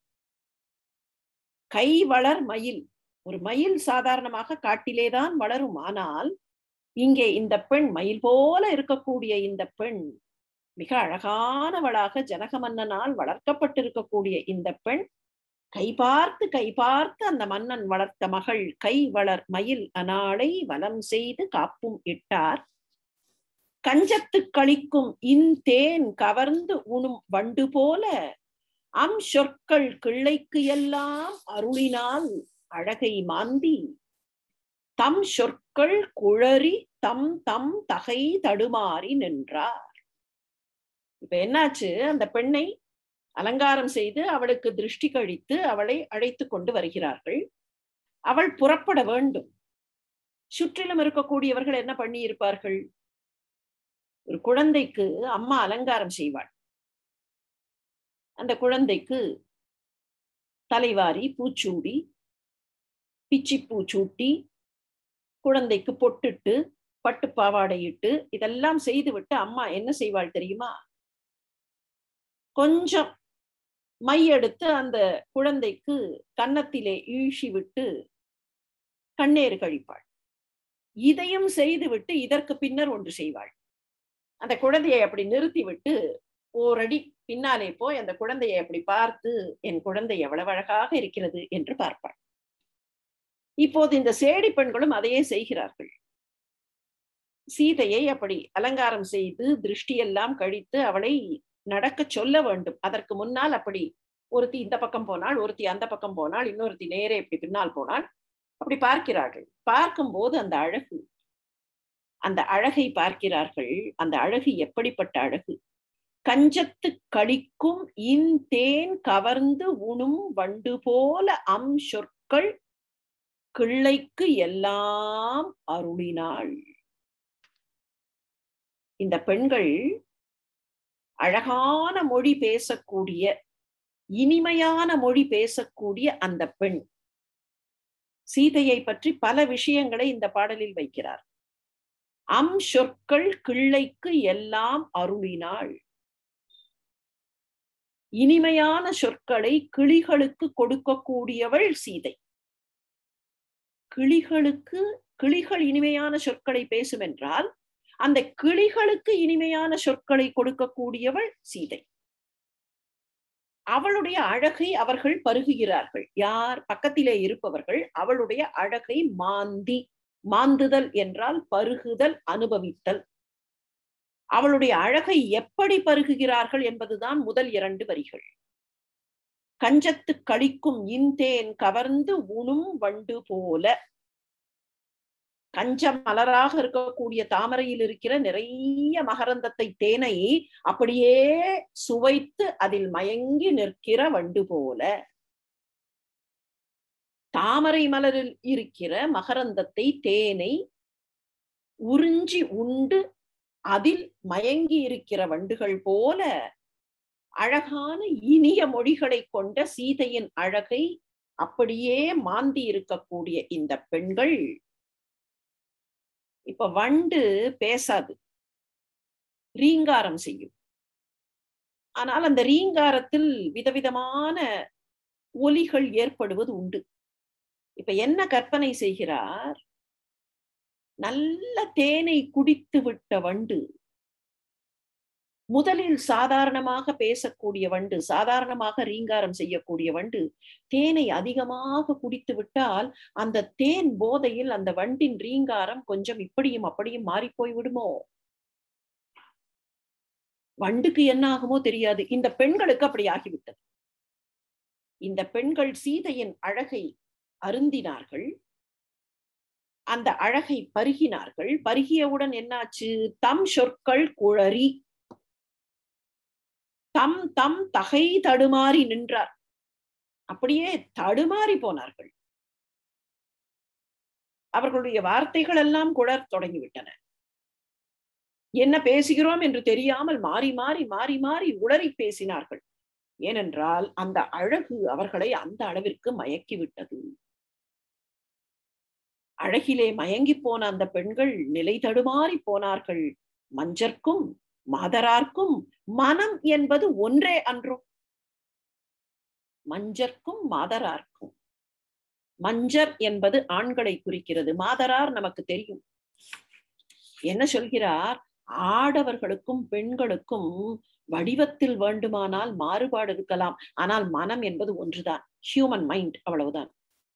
S1: கை வளர் மயில் ஒரு மயில் சாதாரணமாக காட்டிலேதான் வளரும் ஆனால் இங்கே இந்த பெண் மயில் போல இருக்கக்கூடிய இந்த பெண் மிக அழகானவளாக ஜனக மன்னனால் வளர்க்கப்பட்டிருக்கக்கூடிய இந்த பெண் கை பார்த்து கை பார்த்து அந்த மன்னன் வளர்த்த மகள் கை வளர் மயில் அனாளை வலம் செய்து காப்பும் இட்டார் கஞ்சத்து கழிக்கும் இன்தேன் கவர்ந்து உணும் வண்டு போல அம் சொற்கள் கிள்ளைக்கு எல்லாம் அருளினால் அழகை மாந்தி தம் சொற்கள் குழறி தம் தம் தகை தடுமாறி நின்றார் இப்ப என்னாச்சு அந்த பெண்ணை அலங்காரம் செய்து அவளுக்கு திருஷ்டி கழித்து அவளை அழைத்து கொண்டு வருகிறார்கள் அவள் புறப்பட வேண்டும் சுற்றிலும் இருக்கக்கூடியவர்கள் என்ன பண்ணி இருப்பார்கள் ஒரு குழந்தைக்கு அம்மா அலங்காரம் செய்வாள் அந்த குழந்தைக்கு தலைவாரி பூச்சூடி பிச்சிப்பூ சூட்டி குழந்தைக்கு பொட்டுட்டு பட்டு பாவாடையிட்டு இதெல்லாம் செய்துவிட்டு அம்மா என்ன செய்வாள் தெரியுமா கொஞ்சம் மை எடுத்து அந்த குழந்தைக்கு கன்னத்திலே ஈழ்ச்சி விட்டு கண்ணேறு கழிப்பாள் இதையும் செய்துவிட்டு இதற்கு பின்னர் ஒன்று செய்வாள் அந்த குழந்தையை அப்படி நிறுத்தி விட்டு ஓரடி பின்னாலே போய் அந்த குழந்தையை அப்படி பார்த்து என் குழந்தை எவ்வளவு அழகாக இருக்கிறது என்று பார்ப்பாள் இப்போது இந்த சேடி பெண்களும் அதையே செய்கிறார்கள் சீதையை அப்படி அலங்காரம் செய்து திருஷ்டியெல்லாம் கழித்து அவளை நடக்க சொல்ல வேண்டும் அதற்கு முன்னால் அப்படி ஒருத்தி இந்த பக்கம் போனாள் ஒருத்தி அந்த பக்கம் போனாள் இன்னொருத்தி நேரே இப்படி பின்னால் போனாள் அப்படி பார்க்கிறார்கள் பார்க்கும்போது அந்த அழகு அந்த அழகை பார்க்கிறார்கள் அந்த அழகு எப்படிப்பட்ட அழகு கஞ்சத்து கழிக்கும் இன்தேன் கவர்ந்து உணும் வண்டு போல அம் சொற்கள் கிள்ளைக்கு எல்லாம் அருளினாள் இந்த பெண்கள் அழகான மொழி பேசக்கூடிய இனிமையான மொழி பேசக்கூடிய அந்த பெண் சீதையை பற்றி பல விஷயங்களை இந்த பாடலில் வைக்கிறார் அம் சொற்கள் கிள்ளைக்கு எல்லாம் அருளினாள் இனிமையான சொற்களை கிளிகளுக்கு கொடுக்கக்கூடியவள் சீதை கிளிகளுக்கு கிளிகள் இனிமையான சொற்களை பேசும் என்றால் அந்த கிளிகளுக்கு இனிமையான சொற்களை கொடுக்கக்கூடியவள் சீதை அவளுடைய அழகை அவர்கள் பருகுகிறார்கள் யார் பக்கத்திலே இருப்பவர்கள் அவளுடைய அழகை மாந்தி மாந்துதல் என்றால் பருகுதல் அனுபவித்தல் அவளுடைய அழகை எப்படி பருகுகிறார்கள் என்பதுதான் முதல் இரண்டு வரிகள் கஞ்சத்து கழிக்கும் இன்தேன் கவர்ந்து உணும் வண்டு போல கஞ்ச மலராக இருக்கக்கூடிய தாமரையில் இருக்கிற நிறைய மகரந்தத்தை தேனை அப்படியே சுவைத்து அதில் மயங்கி நிற்கிற வண்டு போல தாமரை மலரில் இருக்கிற மகரந்தத்தை தேனை உறிஞ்சி உண்டு அதில் மயங்கி இருக்கிற வண்டுகள் போல அழகான இனிய மொழிகளை கொண்ட சீதையின் அழகை அப்படியே மாந்தி இருக்கக்கூடிய இந்த பெண்கள் இப்ப வண்டு பேசாது ரீங்காரம் செய்யும் ஆனால் அந்த ரீங்காரத்தில் விதவிதமான ஒலிகள் ஏற்படுவது உண்டு இப்ப என்ன கற்பனை செய்கிறார் நல்ல தேனை குடித்து விட்ட வண்டு முதலில் சாதாரணமாக பேசக்கூடிய வண்டு சாதாரணமாக ரீங்காரம் செய்யக்கூடிய வண்டு தேனை அதிகமாக குடித்து விட்டால் அந்த தேன் போதையில் அந்த வண்டின் ரீங்காரம் கொஞ்சம் இப்படியும் அப்படியும் மாறி போய் விடுமோ வண்டுக்கு என்ன ஆகுமோ தெரியாது இந்த பெண்களுக்கு அப்படி ஆகிவிட்டது இந்த பெண்கள் சீதையின் அழகை அருந்தினார்கள் அந்த அழகை பருகினார்கள் பருகியவுடன் என்னாச்சு தம் சொற்கள் குழறி தம் தம் தகை தடுமாறி நின்றார் அப்படியே தடுமாறி போனார்கள் அவர்களுடைய வார்த்தைகள் எல்லாம் குழர் தொடங்கிவிட்டன என்ன பேசுகிறோம் என்று தெரியாமல் மாறி மாறி மாறி மாறி உளறி பேசினார்கள் ஏனென்றால் அந்த அழகு அவர்களை அந்த அளவிற்கு மயக்கி விட்டது அழகிலே மயங்கி போன அந்த பெண்கள் நிலை தடுமாறி போனார்கள் மஞ்சர்க்கும் மாதரார்க்கும் மனம் என்பது ஒன்றே அன்றும் மஞ்சர்க்கும் மாதரார்க்கும் மஞ்சர் என்பது ஆண்களை குறிக்கிறது மாதரார் நமக்கு தெரியும் என்ன சொல்கிறார் ஆடவர்களுக்கும் பெண்களுக்கும் வடிவத்தில் வேண்டுமானால் மாறுபாடு இருக்கலாம் ஆனால் மனம் என்பது ஒன்றுதான் ஹியூமன் மைண்ட் அவ்வளவுதான்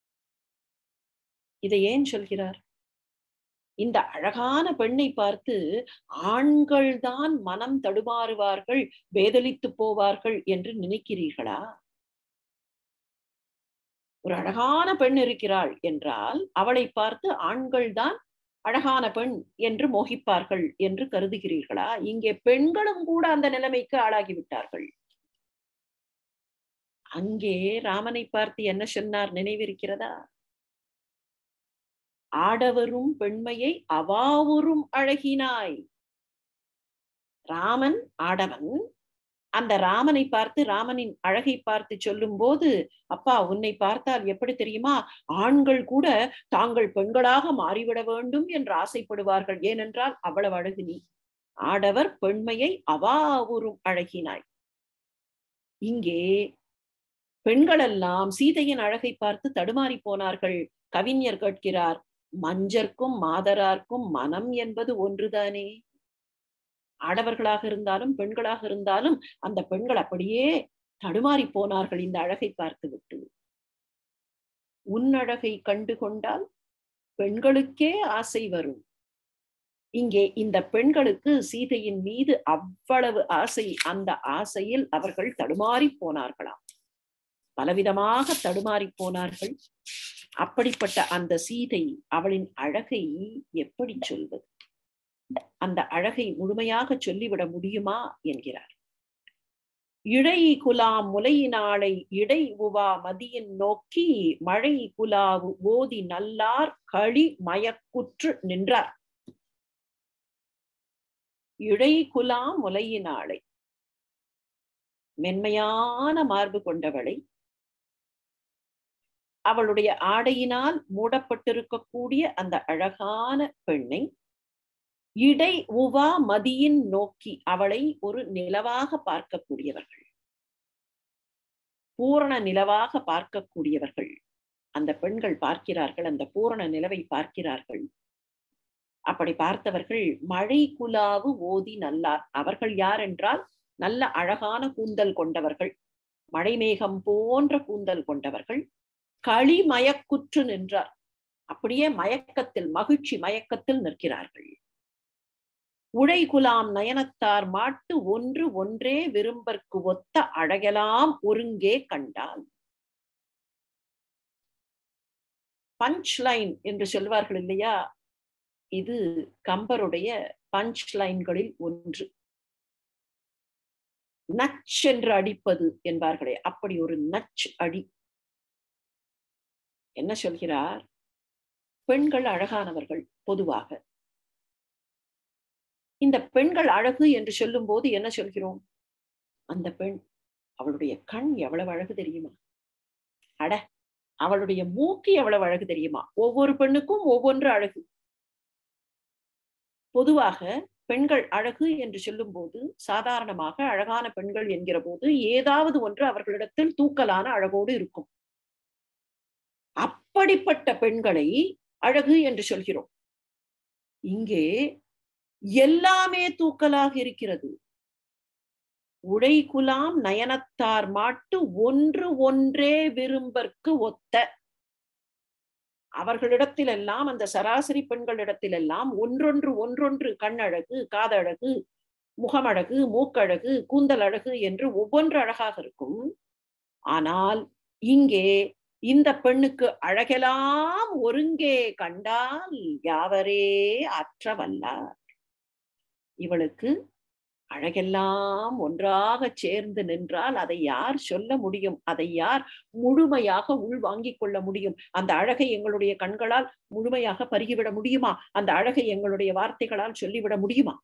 S1: இதை ஏன் சொல்கிறார் இந்த அழகான பெண்ணை பார்த்து ஆண்கள் தான் மனம் தடுமாறுவார்கள் வேதலித்து போவார்கள் என்று நினைக்கிறீர்களா ஒரு அழகான பெண் இருக்கிறாள் என்றால் அவளை பார்த்து ஆண்கள் தான் அழகான பெண் என்று மோகிப்பார்கள் என்று கருதுகிறீர்களா இங்கே பெண்களும் கூட அந்த நிலைமைக்கு ஆளாகிவிட்டார்கள் அங்கே ராமனை பார்த்து என்ன சொன்னார் நினைவிருக்கிறதா ஆடவரும் பெண்மையை அவாவுரும் அழகினாய் ராமன் ஆடவன் அந்த ராமனை பார்த்து ராமனின் அழகை பார்த்து சொல்லும் போது அப்பா உன்னை பார்த்தால் எப்படி தெரியுமா ஆண்கள் கூட தாங்கள் பெண்களாக மாறிவிட வேண்டும் என்று ஆசைப்படுவார்கள் ஏனென்றால் அவ்வளவு அழகு நீ ஆடவர் பெண்மையை அவாவுரும் அழகினாய் இங்கே பெண்களெல்லாம் சீதையின் அழகை பார்த்து தடுமாறி போனார்கள் கவிஞர் கேட்கிறார் மஞ்சர்க்கும் மாதரார்க்கும் மனம் என்பது ஒன்றுதானே ஆடவர்களாக இருந்தாலும் பெண்களாக இருந்தாலும் அந்த பெண்கள் அப்படியே தடுமாறி போனார்கள் இந்த அழகை பார்த்து விட்டு உன்னழகை கண்டு கொண்டால் பெண்களுக்கே ஆசை வரும் இங்கே இந்த பெண்களுக்கு சீதையின் மீது அவ்வளவு ஆசை அந்த ஆசையில் அவர்கள் தடுமாறி போனார்களாம் பலவிதமாக தடுமாறி போனார்கள் அப்படிப்பட்ட அந்த சீதை அவளின் அழகை எப்படி சொல்வது அந்த அழகை முழுமையாக சொல்லிவிட முடியுமா என்கிறார் இழை குலாம் முலையினாளை இடை உவா மதியின் நோக்கி மழை குலாவு ஓதி நல்லார் களி மயக்குற்று நின்றார் இழை குலாம் முலையினாளை மென்மையான மார்பு கொண்டவளை அவளுடைய ஆடையினால் மூடப்பட்டிருக்கக்கூடிய அந்த அழகான பெண்ணை இடை உவா மதியின் நோக்கி அவளை ஒரு நிலவாக பார்க்கக்கூடியவர்கள் பூரண நிலவாக பார்க்கக்கூடியவர்கள் அந்த பெண்கள் பார்க்கிறார்கள் அந்த பூரண நிலவை பார்க்கிறார்கள் அப்படி பார்த்தவர்கள் மழை குலாவு ஓதி நல்லார் அவர்கள் யார் என்றால் நல்ல அழகான கூந்தல் கொண்டவர்கள் மழை மேகம் போன்ற கூந்தல் கொண்டவர்கள் களி மயக்குற்று நின்றார் அப்படியே மயக்கத்தில் மகிழ்ச்சி மயக்கத்தில் நிற்கிறார்கள் உழை குலாம் நயனத்தார் மாட்டு ஒன்று ஒன்றே விரும்பற்கு ஒத்த அழகெல்லாம் ஒருங்கே கண்டால் பஞ்ச் லைன் என்று சொல்வார்கள் இல்லையா இது கம்பருடைய பஞ்ச் லைன்களில் ஒன்று நச் என்று அடிப்பது என்பார்களே அப்படி ஒரு நச் அடி என்ன சொல்கிறார் பெண்கள் அழகானவர்கள் பொதுவாக இந்த பெண்கள் அழகு என்று சொல்லும் போது என்ன சொல்கிறோம் அந்த பெண் அவளுடைய கண் எவ்வளவு அழகு தெரியுமா அட அவளுடைய மூக்கு எவ்வளவு அழகு தெரியுமா ஒவ்வொரு பெண்ணுக்கும் ஒவ்வொன்று அழகு பொதுவாக பெண்கள் அழகு என்று சொல்லும் போது சாதாரணமாக அழகான பெண்கள் என்கிற போது ஏதாவது ஒன்று அவர்களிடத்தில் தூக்கலான அழகோடு இருக்கும் அப்படிப்பட்ட பெண்களை அழகு என்று சொல்கிறோம் இங்கே எல்லாமே தூக்கலாக இருக்கிறது உடை குலாம் நயனத்தார் மாட்டு ஒன்று ஒன்றே விரும்பற்கு ஒத்த அவர்களிடத்திலெல்லாம் அந்த சராசரி பெண்களிடத்திலெல்லாம் ஒன்றொன்று ஒன்றொன்று கண்ணழகு காதழகு முகமழகு மூக்கழகு கூந்தல் அழகு என்று ஒவ்வொன்று அழகாக இருக்கும் ஆனால் இங்கே இந்த பெண்ணுக்கு அழகெல்லாம் ஒருங்கே கண்டால் யாவரே அற்ற வல்லார் இவளுக்கு அழகெல்லாம் ஒன்றாக சேர்ந்து நின்றால் அதை யார் சொல்ல முடியும் அதை யார் முழுமையாக உள்வாங்கிக் கொள்ள முடியும் அந்த அழகை எங்களுடைய கண்களால் முழுமையாக பருகிவிட முடியுமா அந்த அழகை எங்களுடைய வார்த்தைகளால் சொல்லிவிட முடியுமா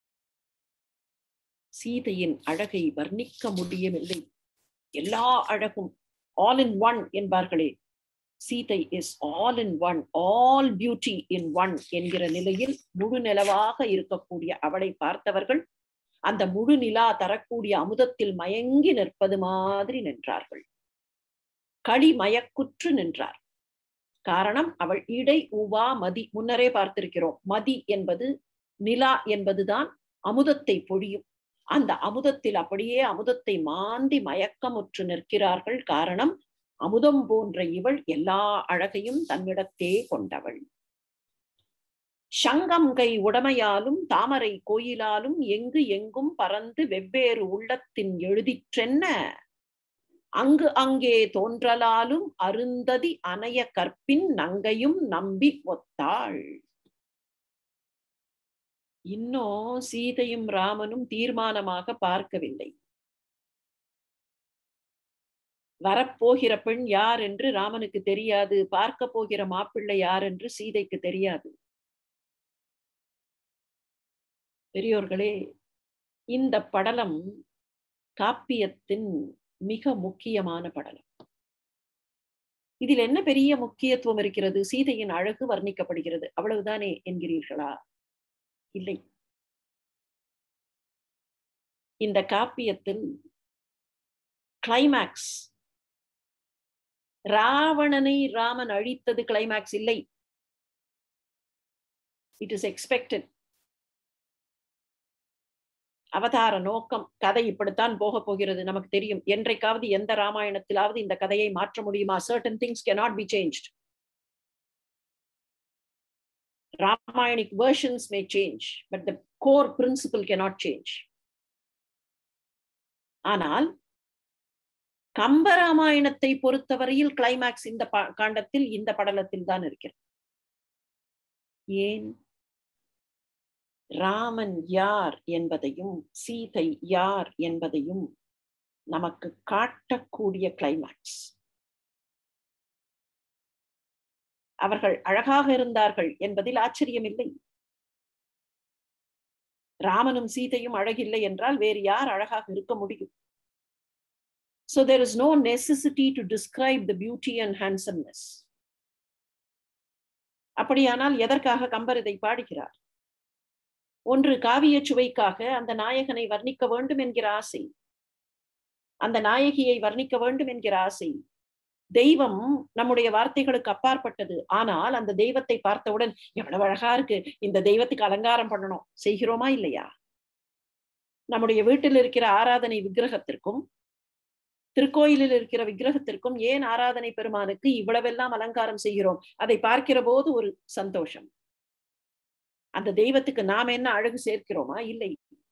S1: சீதையின் அழகை வர்ணிக்க முடியவில்லை எல்லா அழகும் ஆல் இன் ஒன் என்பார்களே Seethai is all in one all beauty in one என்கிற நிலையில் முழு நிலவாக இருக்கக்கூடிய அவளை பார்த்தவர்கள் அந்த முழு நிலா தரக்கூடிய அமுதத்தில் மயங்கி நிற்பது மாதிரி நின்றார்கள் களி மயக்குற்று நின்றார் காரணம் அவள் இடை உவா மதி முன்னரே பார்த்திருக்கிறோம் மதி என்பது நிலா என்பதுதான் அமுதத்தை பொழியும் அந்த அமுதத்தில் அப்படியே அமுதத்தை மாந்தி மயக்கமுற்று நிற்கிறார்கள் காரணம் அமுதம் போன்ற இவள் எல்லா அழகையும் தன்னிடத்தே கொண்டவள் சங்கம் கை உடமையாலும் தாமரை கோயிலாலும் எங்கு எங்கும் பறந்து வெவ்வேறு உள்ளத்தின் எழுதிற்றென்ன அங்கு அங்கே தோன்றலாலும் அருந்ததி அணைய கற்பின் நங்கையும் நம்பி ஒத்தாள் இன்னும் சீதையும் ராமனும் தீர்மானமாக பார்க்கவில்லை வரப்போகிற பெண் யார் என்று ராமனுக்கு தெரியாது பார்க்க போகிற மாப்பிள்ளை யார் என்று சீதைக்கு தெரியாது பெரியோர்களே இந்த படலம் காப்பியத்தின் மிக முக்கியமான படலம் இதில் என்ன பெரிய முக்கியத்துவம் இருக்கிறது சீதையின் அழகு வர்ணிக்கப்படுகிறது அவ்வளவுதானே என்கிறீர்களா இல்லை இந்த காப்பியத்தில் கிளைமேக்ஸ் ராவணனை ராமன் அழித்தது கிளைமேக்ஸ் இல்லை இட் இஸ் எக்ஸ்பெக்டட் அவதார நோக்கம் கதை இப்படித்தான் போக போகிறது நமக்கு தெரியும் என்றைக்காவது எந்த ராமாயணத்திலாவது இந்த கதையை மாற்ற முடியுமா certain things cannot be change Ramayanic versions may change but the core principle cannot change ஆனால் கம்பராமாயணத்தை பொறுத்தவரையில் கிளைமேக்ஸ் இந்த காண்டத்தில் இந்த படலத்தில் தான் இருக்கிறது ஏன் ராமன் யார் என்பதையும் சீதை யார் என்பதையும் நமக்கு காட்டக்கூடிய கிளைமேக்ஸ் அவர்கள் அழகாக இருந்தார்கள் என்பதில் ஆச்சரியமில்லை ராமனும் சீதையும் அழகில்லை என்றால் வேறு யார் அழகாக இருக்க முடியும் So there is no necessity to describe the beauty and handsomeness. அப்படியானால் எதற்காக கம்பர் இதை பாடுகிறார் ஒன்று காவிய சுவைக்காக அந்த நாயகனை வர்ணிக்க வேண்டும் என்கிற ஆசை அந்த நாயகியை வர்ணிக்க வேண்டும் என்கிற ஆசை தெய்வம் நம்முடைய வார்த்தைகளுக்கு அப்பாற்பட்டது ஆனால் அந்த தெய்வத்தை பார்த்தவுடன் எவ்வளவு அழகா இருக்கு இந்த தெய்வத்துக்கு அலங்காரம் பண்ணணும் செய்கிறோமா இல்லையா நம்முடைய வீட்டில் இருக்கிற ஆராதனை விக்கிரகத்திற்கும் திருக்கோயிலில் இருக்கிற விக்கிரகத்திற்கும் ஏன் ஆராதனை பெருமானுக்கு இவ்வளவெல்லாம் அலங்காரம் செய்கிறோம் அதை பார்க்கிற போது ஒரு சந்தோஷம் அந்த தெய்வத்துக்கு நாம என்ன அழகு சேர்க்கிறோமா இல்லை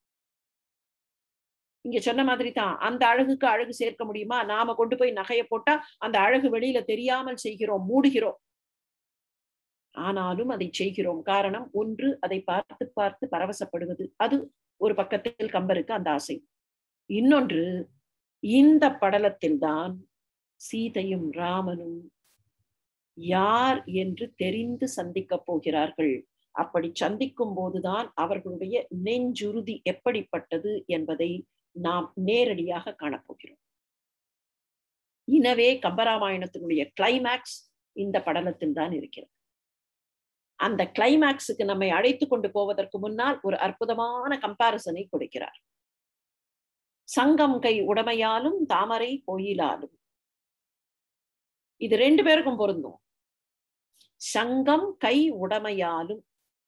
S1: இங்க சொன்ன மாதிரி தான் அந்த அழகுக்கு அழகு சேர்க்க முடியுமா நாம கொண்டு போய் நகைய போட்டா அந்த அழகு வெளியில தெரியாமல் செய்கிறோம் மூடுகிறோம் ஆனாலும் அதை செய்கிறோம் காரணம் ஒன்று அதை பார்த்து பார்த்து பரவசப்படுவது அது ஒரு பக்கத்தில் கம்பருக்கு அந்த ஆசை இன்னொன்று இந்த படலத்தில் தான் சீதையும் ராமனும் யார் என்று தெரிந்து சந்திக்க போகிறார்கள் அப்படி சந்திக்கும் போதுதான் அவர்களுடைய நெஞ்சுறுதி எப்படிப்பட்டது என்பதை நாம் நேரடியாக காணப்போகிறோம் எனவே கம்பராமாயணத்தினுடைய கிளைமேக்ஸ் இந்த படலத்தில் தான் இருக்கிறது அந்த கிளைமேக்ஸுக்கு நம்மை அழைத்து கொண்டு போவதற்கு முன்னால் ஒரு அற்புதமான கம்பாரிசனை கொடுக்கிறார் சங்கம் கை உடமையாலும் தாமரை கோயிலாலும் இது ரெண்டு பேருக்கும் பொருந்தும் சங்கம் கை உடமையாலும்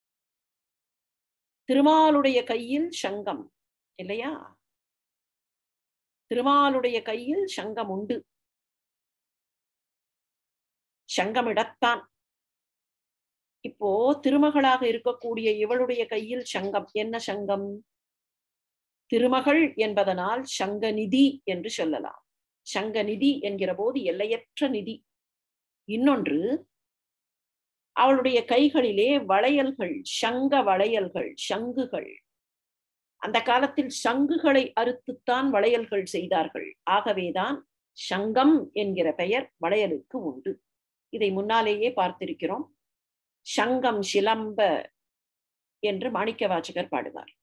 S1: திருமாலுடைய கையில் சங்கம் இல்லையா திருமாலுடைய கையில் சங்கம் உண்டு சங்கமிடத்தான் இப்போ திருமகளாக இருக்கக்கூடிய இவளுடைய கையில் சங்கம் என்ன சங்கம் திருமகள் என்பதனால் சங்கநிதி என்று சொல்லலாம் சங்கநிதி என்கிற போது எல்லையற்ற நிதி இன்னொன்று அவளுடைய கைகளிலே வளையல்கள் சங்க வளையல்கள் சங்குகள் அந்த காலத்தில் சங்குகளை அறுத்துத்தான் வளையல்கள் செய்தார்கள் ஆகவேதான் சங்கம் என்கிற பெயர் வளையலுக்கு உண்டு இதை முன்னாலேயே பார்த்திருக்கிறோம் சங்கம் சிலம்ப என்று மாணிக்க வாசகர் பாடுவார்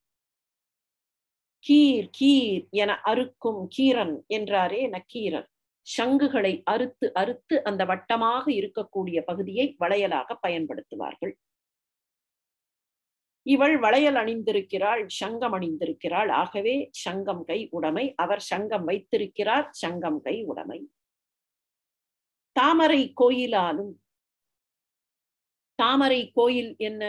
S1: கீர் கீர் என அறுக்கும் கீரன் என்றாரே நக்கீரன் சங்குகளை அறுத்து அறுத்து அந்த வட்டமாக இருக்கக்கூடிய பகுதியை வளையலாக பயன்படுத்துவார்கள் இவள் வளையல் அணிந்திருக்கிறாள் சங்கம் அணிந்திருக்கிறாள் ஆகவே சங்கம் கை உடைமை அவர் சங்கம் வைத்திருக்கிறார் சங்கம் கை உடைமை தாமரை கோயிலாலும் தாமரை கோயில் என்ன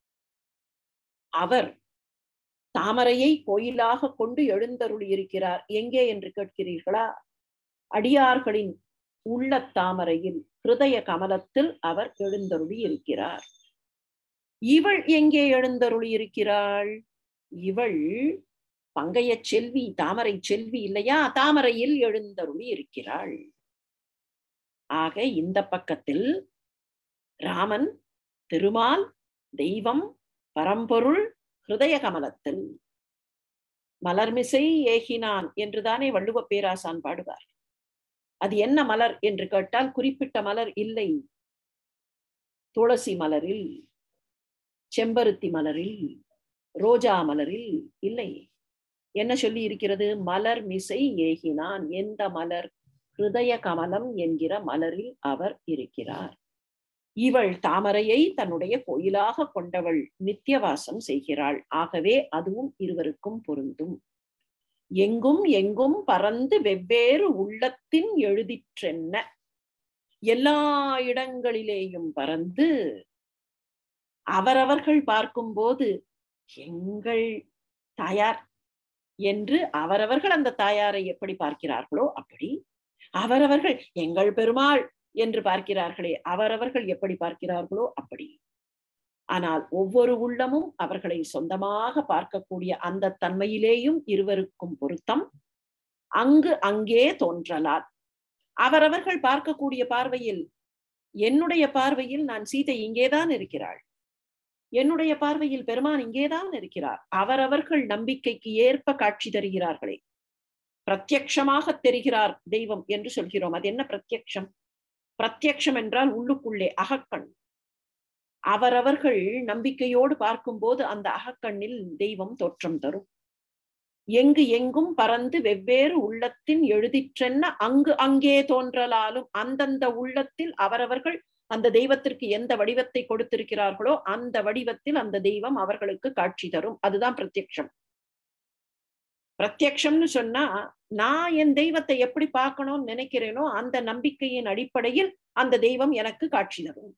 S1: அவர் தாமரையை கோயிலாக கொண்டு எழுந்தருளி இருக்கிறார் எங்கே என்று கேட்கிறீர்களா அடியார்களின் உள்ள தாமரையில் ஹிருதய கமலத்தில் அவர் எழுந்தருளி இருக்கிறார் இவள் எங்கே எழுந்தருளி இருக்கிறாள் இவள் பங்கைய செல்வி தாமரை செல்வி இல்லையா தாமரையில் எழுந்தருளி இருக்கிறாள் ஆக இந்த பக்கத்தில் ராமன் திருமால் தெய்வம் பரம்பொருள் ஹிருதய கமலத்தில் மலர்மிசை ஏகினான் என்றுதானே வள்ளுவ பேராசான் பாடுவார் அது என்ன மலர் என்று கேட்டால் குறிப்பிட்ட மலர் இல்லை துளசி மலரில் செம்பருத்தி மலரில் ரோஜா மலரில் இல்லை என்ன சொல்லி இருக்கிறது மலர் மிசை ஏகினான் எந்த மலர் ஹிருதய கமலம் என்கிற மலரில் அவர் இருக்கிறார் இவள் தாமரையை தன்னுடைய கோயிலாக கொண்டவள் நித்தியவாசம் செய்கிறாள் ஆகவே அதுவும் இருவருக்கும் பொருந்தும் எங்கும் எங்கும் பறந்து வெவ்வேறு உள்ளத்தின் எழுதிற்றென்ன எல்லா இடங்களிலேயும் பறந்து அவரவர்கள் பார்க்கும்போது எங்கள் தாயார் என்று அவரவர்கள் அந்த தாயாரை எப்படி பார்க்கிறார்களோ அப்படி அவரவர்கள் எங்கள் பெருமாள் என்று பார்க்கிறார்களே அவரவர்கள் எப்படி பார்க்கிறார்களோ அப்படி ஆனால் ஒவ்வொரு உள்ளமும் அவர்களை சொந்தமாக பார்க்கக்கூடிய அந்த தன்மையிலேயும் இருவருக்கும் பொருத்தம் அங்கு அங்கே தோன்றலால் அவரவர்கள் பார்க்கக்கூடிய பார்வையில் என்னுடைய பார்வையில் நான் சீதை இங்கேதான் இருக்கிறாள் என்னுடைய பார்வையில் பெருமான் இங்கேதான் இருக்கிறார் அவரவர்கள் நம்பிக்கைக்கு ஏற்ப காட்சி தருகிறார்களே பிரத்யக்ஷமாக தெரிகிறார் தெய்வம் என்று சொல்கிறோம் அது என்ன பிரத்யக்ஷம் பிரத்யக்ஷம் என்றால் உள்ளுக்குள்ளே அகக்கண் அவரவர்கள் நம்பிக்கையோடு பார்க்கும்போது அந்த அகக்கண்ணில் தெய்வம் தோற்றம் தரும் எங்கு எங்கும் பறந்து வெவ்வேறு உள்ளத்தின் எழுதிற்றென்ன அங்கு அங்கே தோன்றலாலும் அந்தந்த உள்ளத்தில் அவரவர்கள் அந்த தெய்வத்திற்கு எந்த வடிவத்தை கொடுத்திருக்கிறார்களோ அந்த வடிவத்தில் அந்த தெய்வம் அவர்களுக்கு காட்சி தரும் அதுதான் பிரத்யக்ஷம் பிரத்யக்ஷம்னு சொன்னா நான் என் தெய்வத்தை எப்படி பார்க்கணும்னு நினைக்கிறேனோ அந்த நம்பிக்கையின் அடிப்படையில் அந்த தெய்வம் எனக்கு காட்சி தரும்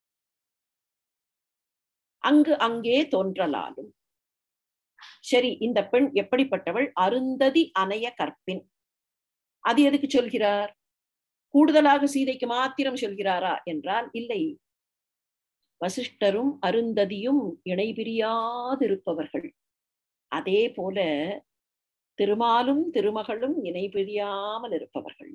S1: அங்கு அங்கே தோன்றலாலும் சரி இந்த பெண் எப்படிப்பட்டவள் அருந்ததி அணைய கற்பின் அது எதுக்கு சொல்கிறார் கூடுதலாக சீதைக்கு மாத்திரம் சொல்கிறாரா என்றால் இல்லை வசிஷ்டரும் அருந்ததியும் இணை பிரியாதிருப்பவர்கள் அதே போல திருமாலும் திருமகளும் இணை பிரியாமல் இருப்பவர்கள்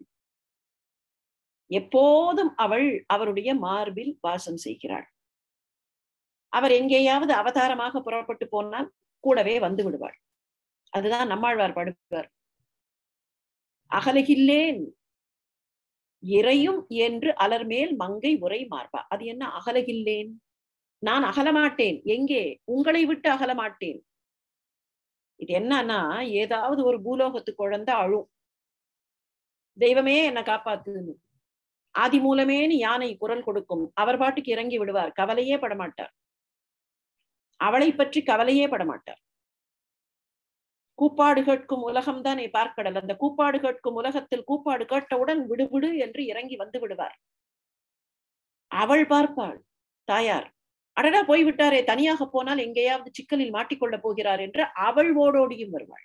S1: எப்போதும் அவள் அவருடைய மார்பில் வாசம் செய்கிறாள் அவர் எங்கேயாவது அவதாரமாக புறப்பட்டு போனால் கூடவே வந்து விடுவாள் அதுதான் நம்மாழ்வார் பாடுவார் அகலகில்லேன் இறையும் என்று அலர்மேல் மங்கை உரை மார்பா அது என்ன அகலகில்லேன் நான் அகலமாட்டேன் எங்கே உங்களை விட்டு அகலமாட்டேன் இது என்னன்னா ஏதாவது ஒரு பூலோகத்து குழந்தை அழும் தெய்வமே என்ன காப்பாத்துன்னு ஆதி மூலமேனு யானை குரல் கொடுக்கும் அவர் பாட்டுக்கு இறங்கி விடுவார் கவலையே படமாட்டார் அவளை பற்றி கவலையே படமாட்டார் கூப்பாடு கேட்கும் உலகம் தானே பார்க்கடல் அந்த கூப்பாடு கேட்கும் உலகத்தில் கூப்பாடு கேட்டவுடன் விடுவிடு என்று இறங்கி வந்து விடுவார் அவள் பார்ப்பாள் தாயார் அடடா போய்விட்டாரே தனியாக போனால் எங்கேயாவது சிக்கலில் மாட்டிக்கொள்ளப் போகிறார் என்று அவள் ஓடோடியும் வருவாள்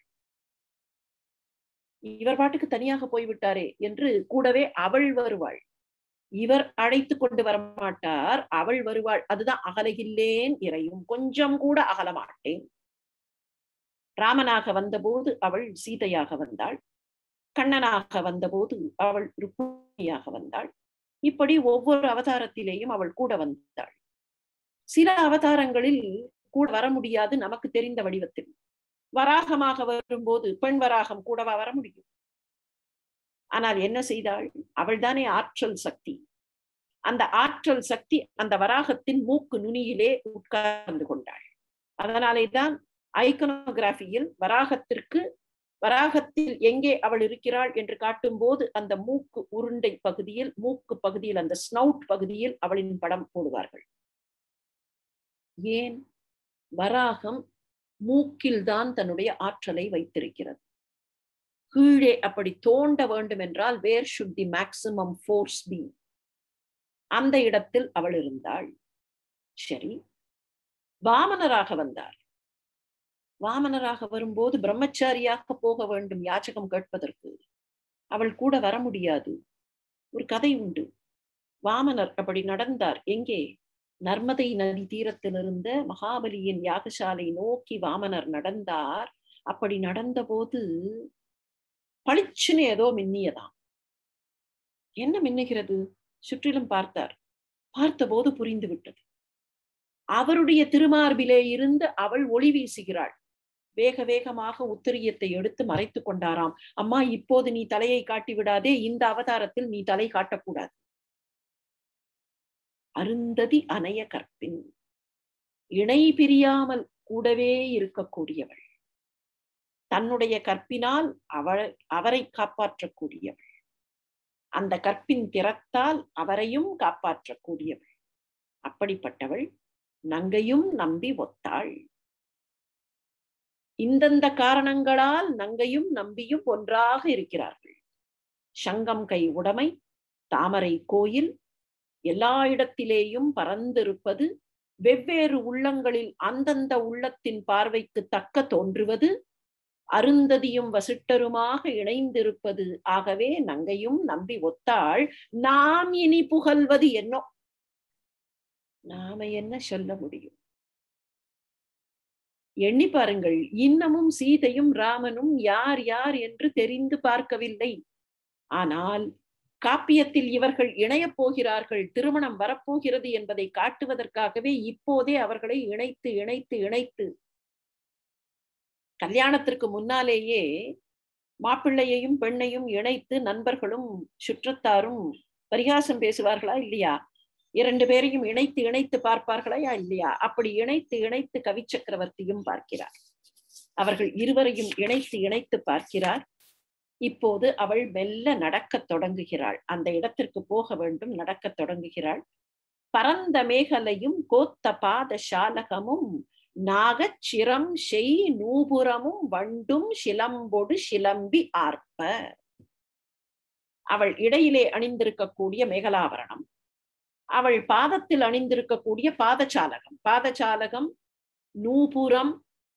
S1: இவர் பாட்டுக்கு தனியாக போய்விட்டாரே என்று கூடவே அவள் வருவாள் இவர் அழைத்து கொண்டு வரமாட்டார் அவள் வருவாள் அதுதான் அகலகில்லேன் இறையும் கொஞ்சம் கூட அகலமாட்டேன் ராமனாக வந்தபோது அவள் சீதையாக வந்தாள் கண்ணனாக வந்தபோது அவள் ருக்மிணியாக வந்தாள் இப்படி ஒவ்வொரு அவதாரத்திலேயும் அவள் கூட வந்தாள் சில அவதாரங்களில் கூட வர முடியாது நமக்கு தெரிந்த வடிவத்தில் வராகமாக வரும்போது பெண் வராகம் கூடவா வர முடியும் ஆனால் என்ன செய்தாள் அவள்தானே ஆற்றல் சக்தி அந்த ஆற்றல் சக்தி அந்த வராகத்தின் மூக்கு நுனியிலே உட்கார்ந்து கொண்டாள் அதனாலேதான் ஐக்கனோகிராபியில் வராகத்திற்கு வராகத்தில் எங்கே அவள் இருக்கிறாள் என்று காட்டும் போது அந்த மூக்கு உருண்டை பகுதியில் மூக்கு பகுதியில் அந்த ஸ்னவுட் பகுதியில் அவளின் படம் போடுவார்கள் ஏன் வராகம் மூக்கில்தான் தன்னுடைய ஆற்றலை வைத்திருக்கிறது கீழே அப்படி தோண்ட வேண்டும் என்றால் where should the maximum force be அந்த இடத்தில் அவள் இருந்தாள் சரி வாமனராக வந்தார் வாமனராக வரும்போது பிரம்மச்சாரியாக போக வேண்டும் யாச்சகம் கேட்பதற்கு அவள் கூட வர முடியாது ஒரு கதை உண்டு வாமனர் அப்படி நடந்தார் எங்கே நர்மதை நதி தீரத்தில் இருந்த மகாபலியின் யாகசாலை நோக்கி வாமனர் நடந்தார் அப்படி நடந்த போது பளிச்சுன்னு ஏதோ மின்னியதாம் என்ன மின்னுகிறது சுற்றிலும் பார்த்தார் பார்த்தபோது புரிந்து விட்டது அவருடைய திருமார்பிலே இருந்து அவள் ஒளி வீசுகிறாள் வேக வேகமாக உத்திரியத்தை எடுத்து மறைத்து கொண்டாராம் அம்மா இப்போது நீ தலையை காட்டி விடாதே இந்த அவதாரத்தில் நீ தலை காட்டக்கூடாது அருந்ததி அணைய கற்பின் இணை பிரியாமல் கூடவே இருக்கக்கூடியவள் தன்னுடைய கற்பினால் அவள் அவரை காப்பாற்றக்கூடியவள் அந்த கற்பின் திறத்தால் அவரையும் காப்பாற்றக்கூடியவள் அப்படிப்பட்டவள் நங்கையும் நம்பி ஒத்தாள் இந்தந்த காரணங்களால் நங்கையும் நம்பியும் ஒன்றாக இருக்கிறார்கள் சங்கம் கை உடைமை தாமரை கோயில் எல்லா இடத்திலேயும் பறந்திருப்பது வெவ்வேறு உள்ளங்களில் அந்தந்த உள்ளத்தின் பார்வைக்கு தக்க தோன்றுவது அருந்ததியும் வசிட்டருமாக இணைந்திருப்பது ஆகவே நங்கையும் நம்பி ஒத்தாள் நாம் இனி புகழ்வது என்னோ நாம என்ன சொல்ல முடியும் எண்ணி பாருங்கள் இன்னமும் சீதையும் ராமனும் யார் யார் என்று தெரிந்து பார்க்கவில்லை ஆனால் காப்பியத்தில் இவர்கள் இணையப் போகிறார்கள் திருமணம் வரப்போகிறது என்பதை காட்டுவதற்காகவே இப்போதே அவர்களை இணைத்து இணைத்து இணைத்து கல்யாணத்திற்கு முன்னாலேயே மாப்பிள்ளையையும் பெண்ணையும் இணைத்து நண்பர்களும் சுற்றத்தாரும் பரிகாசம் பேசுவார்களா இல்லையா இரண்டு பேரையும் இணைத்து இணைத்து பார்ப்பார்களா இல்லையா அப்படி இணைத்து இணைத்து கவி சக்கரவர்த்தியும் பார்க்கிறார் அவர்கள் இருவரையும் இணைத்து இணைத்து பார்க்கிறார் இப்போது அவள் மெல்ல நடக்கத் தொடங்குகிறாள் அந்த இடத்திற்கு போக வேண்டும் நடக்கத் தொடங்குகிறாள் பரந்த மேகலையும் கோத்த பாத சாலகமும் நாகச் சிரம் செய் நூபுரமும் வண்டும் சிலம்பொடு சிலம்பி ஆர்ப்ப அவள் இடையிலே அணிந்திருக்கக்கூடிய மேகலாவரணம் அவள் பாதத்தில் அணிந்திருக்கக்கூடிய பாதச்சாலகம் பாதச்சாலகம் நூபுரம்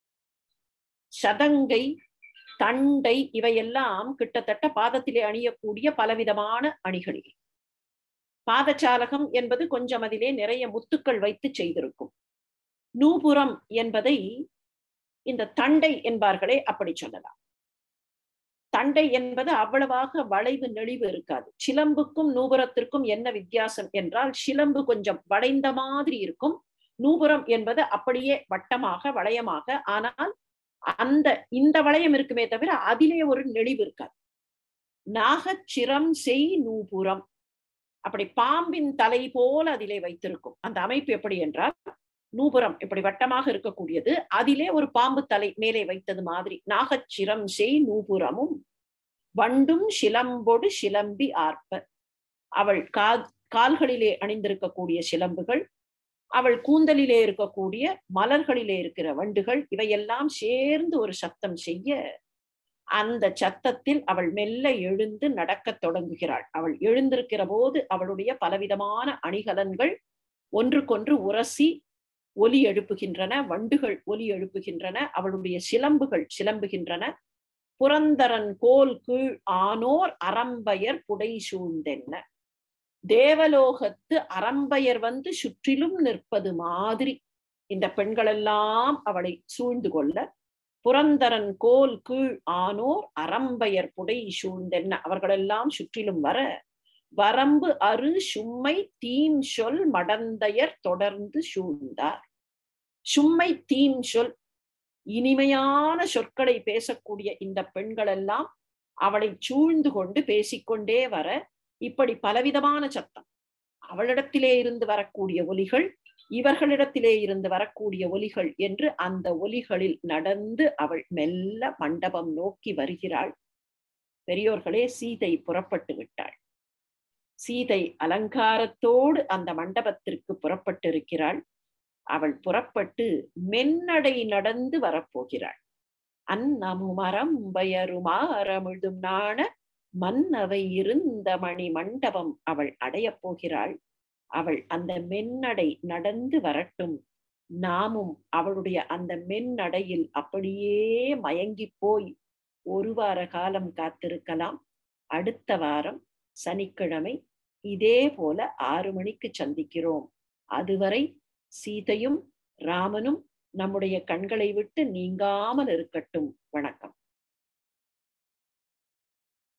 S1: சதங்கை தண்டை இவையெல்லாம் கிட்டத்தட்ட பாதத்திலே அணியக்கூடிய பலவிதமான அணிகளில் பாதச்சாலகம் என்பது கொஞ்சம் அதிலே நிறைய முத்துக்கள் வைத்து செய்திருக்கும் நூபுரம் என்பதை இந்த தண்டை என்பார்களே அப்படி சொல்லலாம் தண்டை என்பது அவ்வளவாக வளைவு நெளிவு இருக்காது சிலம்புக்கும் நூபுரத்திற்கும் என்ன வித்தியாசம் என்றால் சிலம்பு கொஞ்சம் வளைந்த மாதிரி இருக்கும் நூபுரம் என்பது அப்படியே வட்டமாக வளையமாக ஆனால் அந்த இந்த வளையம் இருக்குமே தவிர அதிலே ஒரு நெளிவு இருக்காது நாகச்சிரம் செய் நூபுரம் அப்படி பாம்பின் தலை போல அதிலே வைத்திருக்கும் அந்த அமைப்பு எப்படி என்றால் நூபுரம் இப்படி வட்டமாக இருக்கக்கூடியது அதிலே ஒரு பாம்பு தலை மேலே வைத்தது மாதிரி நாகச்சிரம் செய் நூபுரமும் வண்டும் சிலம்பொடு சிலம்பி ஆர்ப்ப அவள் கா கால்களிலே அணிந்திருக்கக்கூடிய சிலம்புகள் அவள் கூந்தலிலே இருக்கக்கூடிய மலர்களிலே இருக்கிற வண்டுகள் இவையெல்லாம் சேர்ந்து ஒரு சத்தம் செய்ய அந்த சத்தத்தில் அவள் மெல்ல எழுந்து நடக்கத் தொடங்குகிறாள் அவள் எழுந்திருக்கிற போது அவளுடைய பலவிதமான அணிகலன்கள் ஒன்றுக்கொன்று உரசி ஒலி எழுப்புகின்றன வண்டுகள் ஒலி எழுப்புகின்றன அவளுடைய சிலம்புகள் சிலம்புகின்றன புரந்தரன் கோல் கீழ் ஆனோர் அரம்பயர் புடை சூழ்ந்தென்ன தேவலோகத்து அரம்பயர் வந்து சுற்றிலும் நிற்பது மாதிரி இந்த பெண்களெல்லாம் அவளை சூழ்ந்து கொள்ள புரந்தரன் கோல் கீழ் ஆனோர் அரம்பயர் புடை சூழ்ந்தென்ன அவர்களெல்லாம் சுற்றிலும் வர வரம்பு அரு சும்மை தீன் சொல் மடந்தையர் தொடர்ந்து சூழ்ந்தார் சும்மை தீன் சொல் இனிமையான சொற்களை பேசக்கூடிய இந்த பெண்களெல்லாம் அவளை சூழ்ந்து கொண்டு பேசிக்கொண்டே வர இப்படி பலவிதமான சத்தம் அவளிடத்திலே இருந்து வரக்கூடிய ஒலிகள் இவர்களிடத்திலே இருந்து வரக்கூடிய ஒலிகள் என்று அந்த ஒலிகளில் நடந்து அவள் மெல்ல மண்டபம் நோக்கி வருகிறாள் பெரியோர்களே சீதை புறப்பட்டு விட்டாள் சீதை அலங்காரத்தோடு அந்த மண்டபத்திற்கு புறப்பட்டு இருக்கிறாள் அவள் புறப்பட்டு மென்னடை நடந்து வரப்போகிறாள் அன்னமுமரம் பயருமாறமிழுதும் நாண மன்னவை இருந்த மணி மண்டபம் அவள் அடையப் போகிறாள் அவள் அந்த மென்னடை நடந்து வரட்டும் நாமும் அவளுடைய அந்த மென்னடையில் அப்படியே மயங்கி போய் ஒரு வார காலம் காத்திருக்கலாம் அடுத்த வாரம் சனிக்கிழமை இதே போல ஆறு மணிக்கு சந்திக்கிறோம் அதுவரை சீதையும் ராமனும் நம்முடைய கண்களை விட்டு நீங்காமல் இருக்கட்டும் வணக்கம்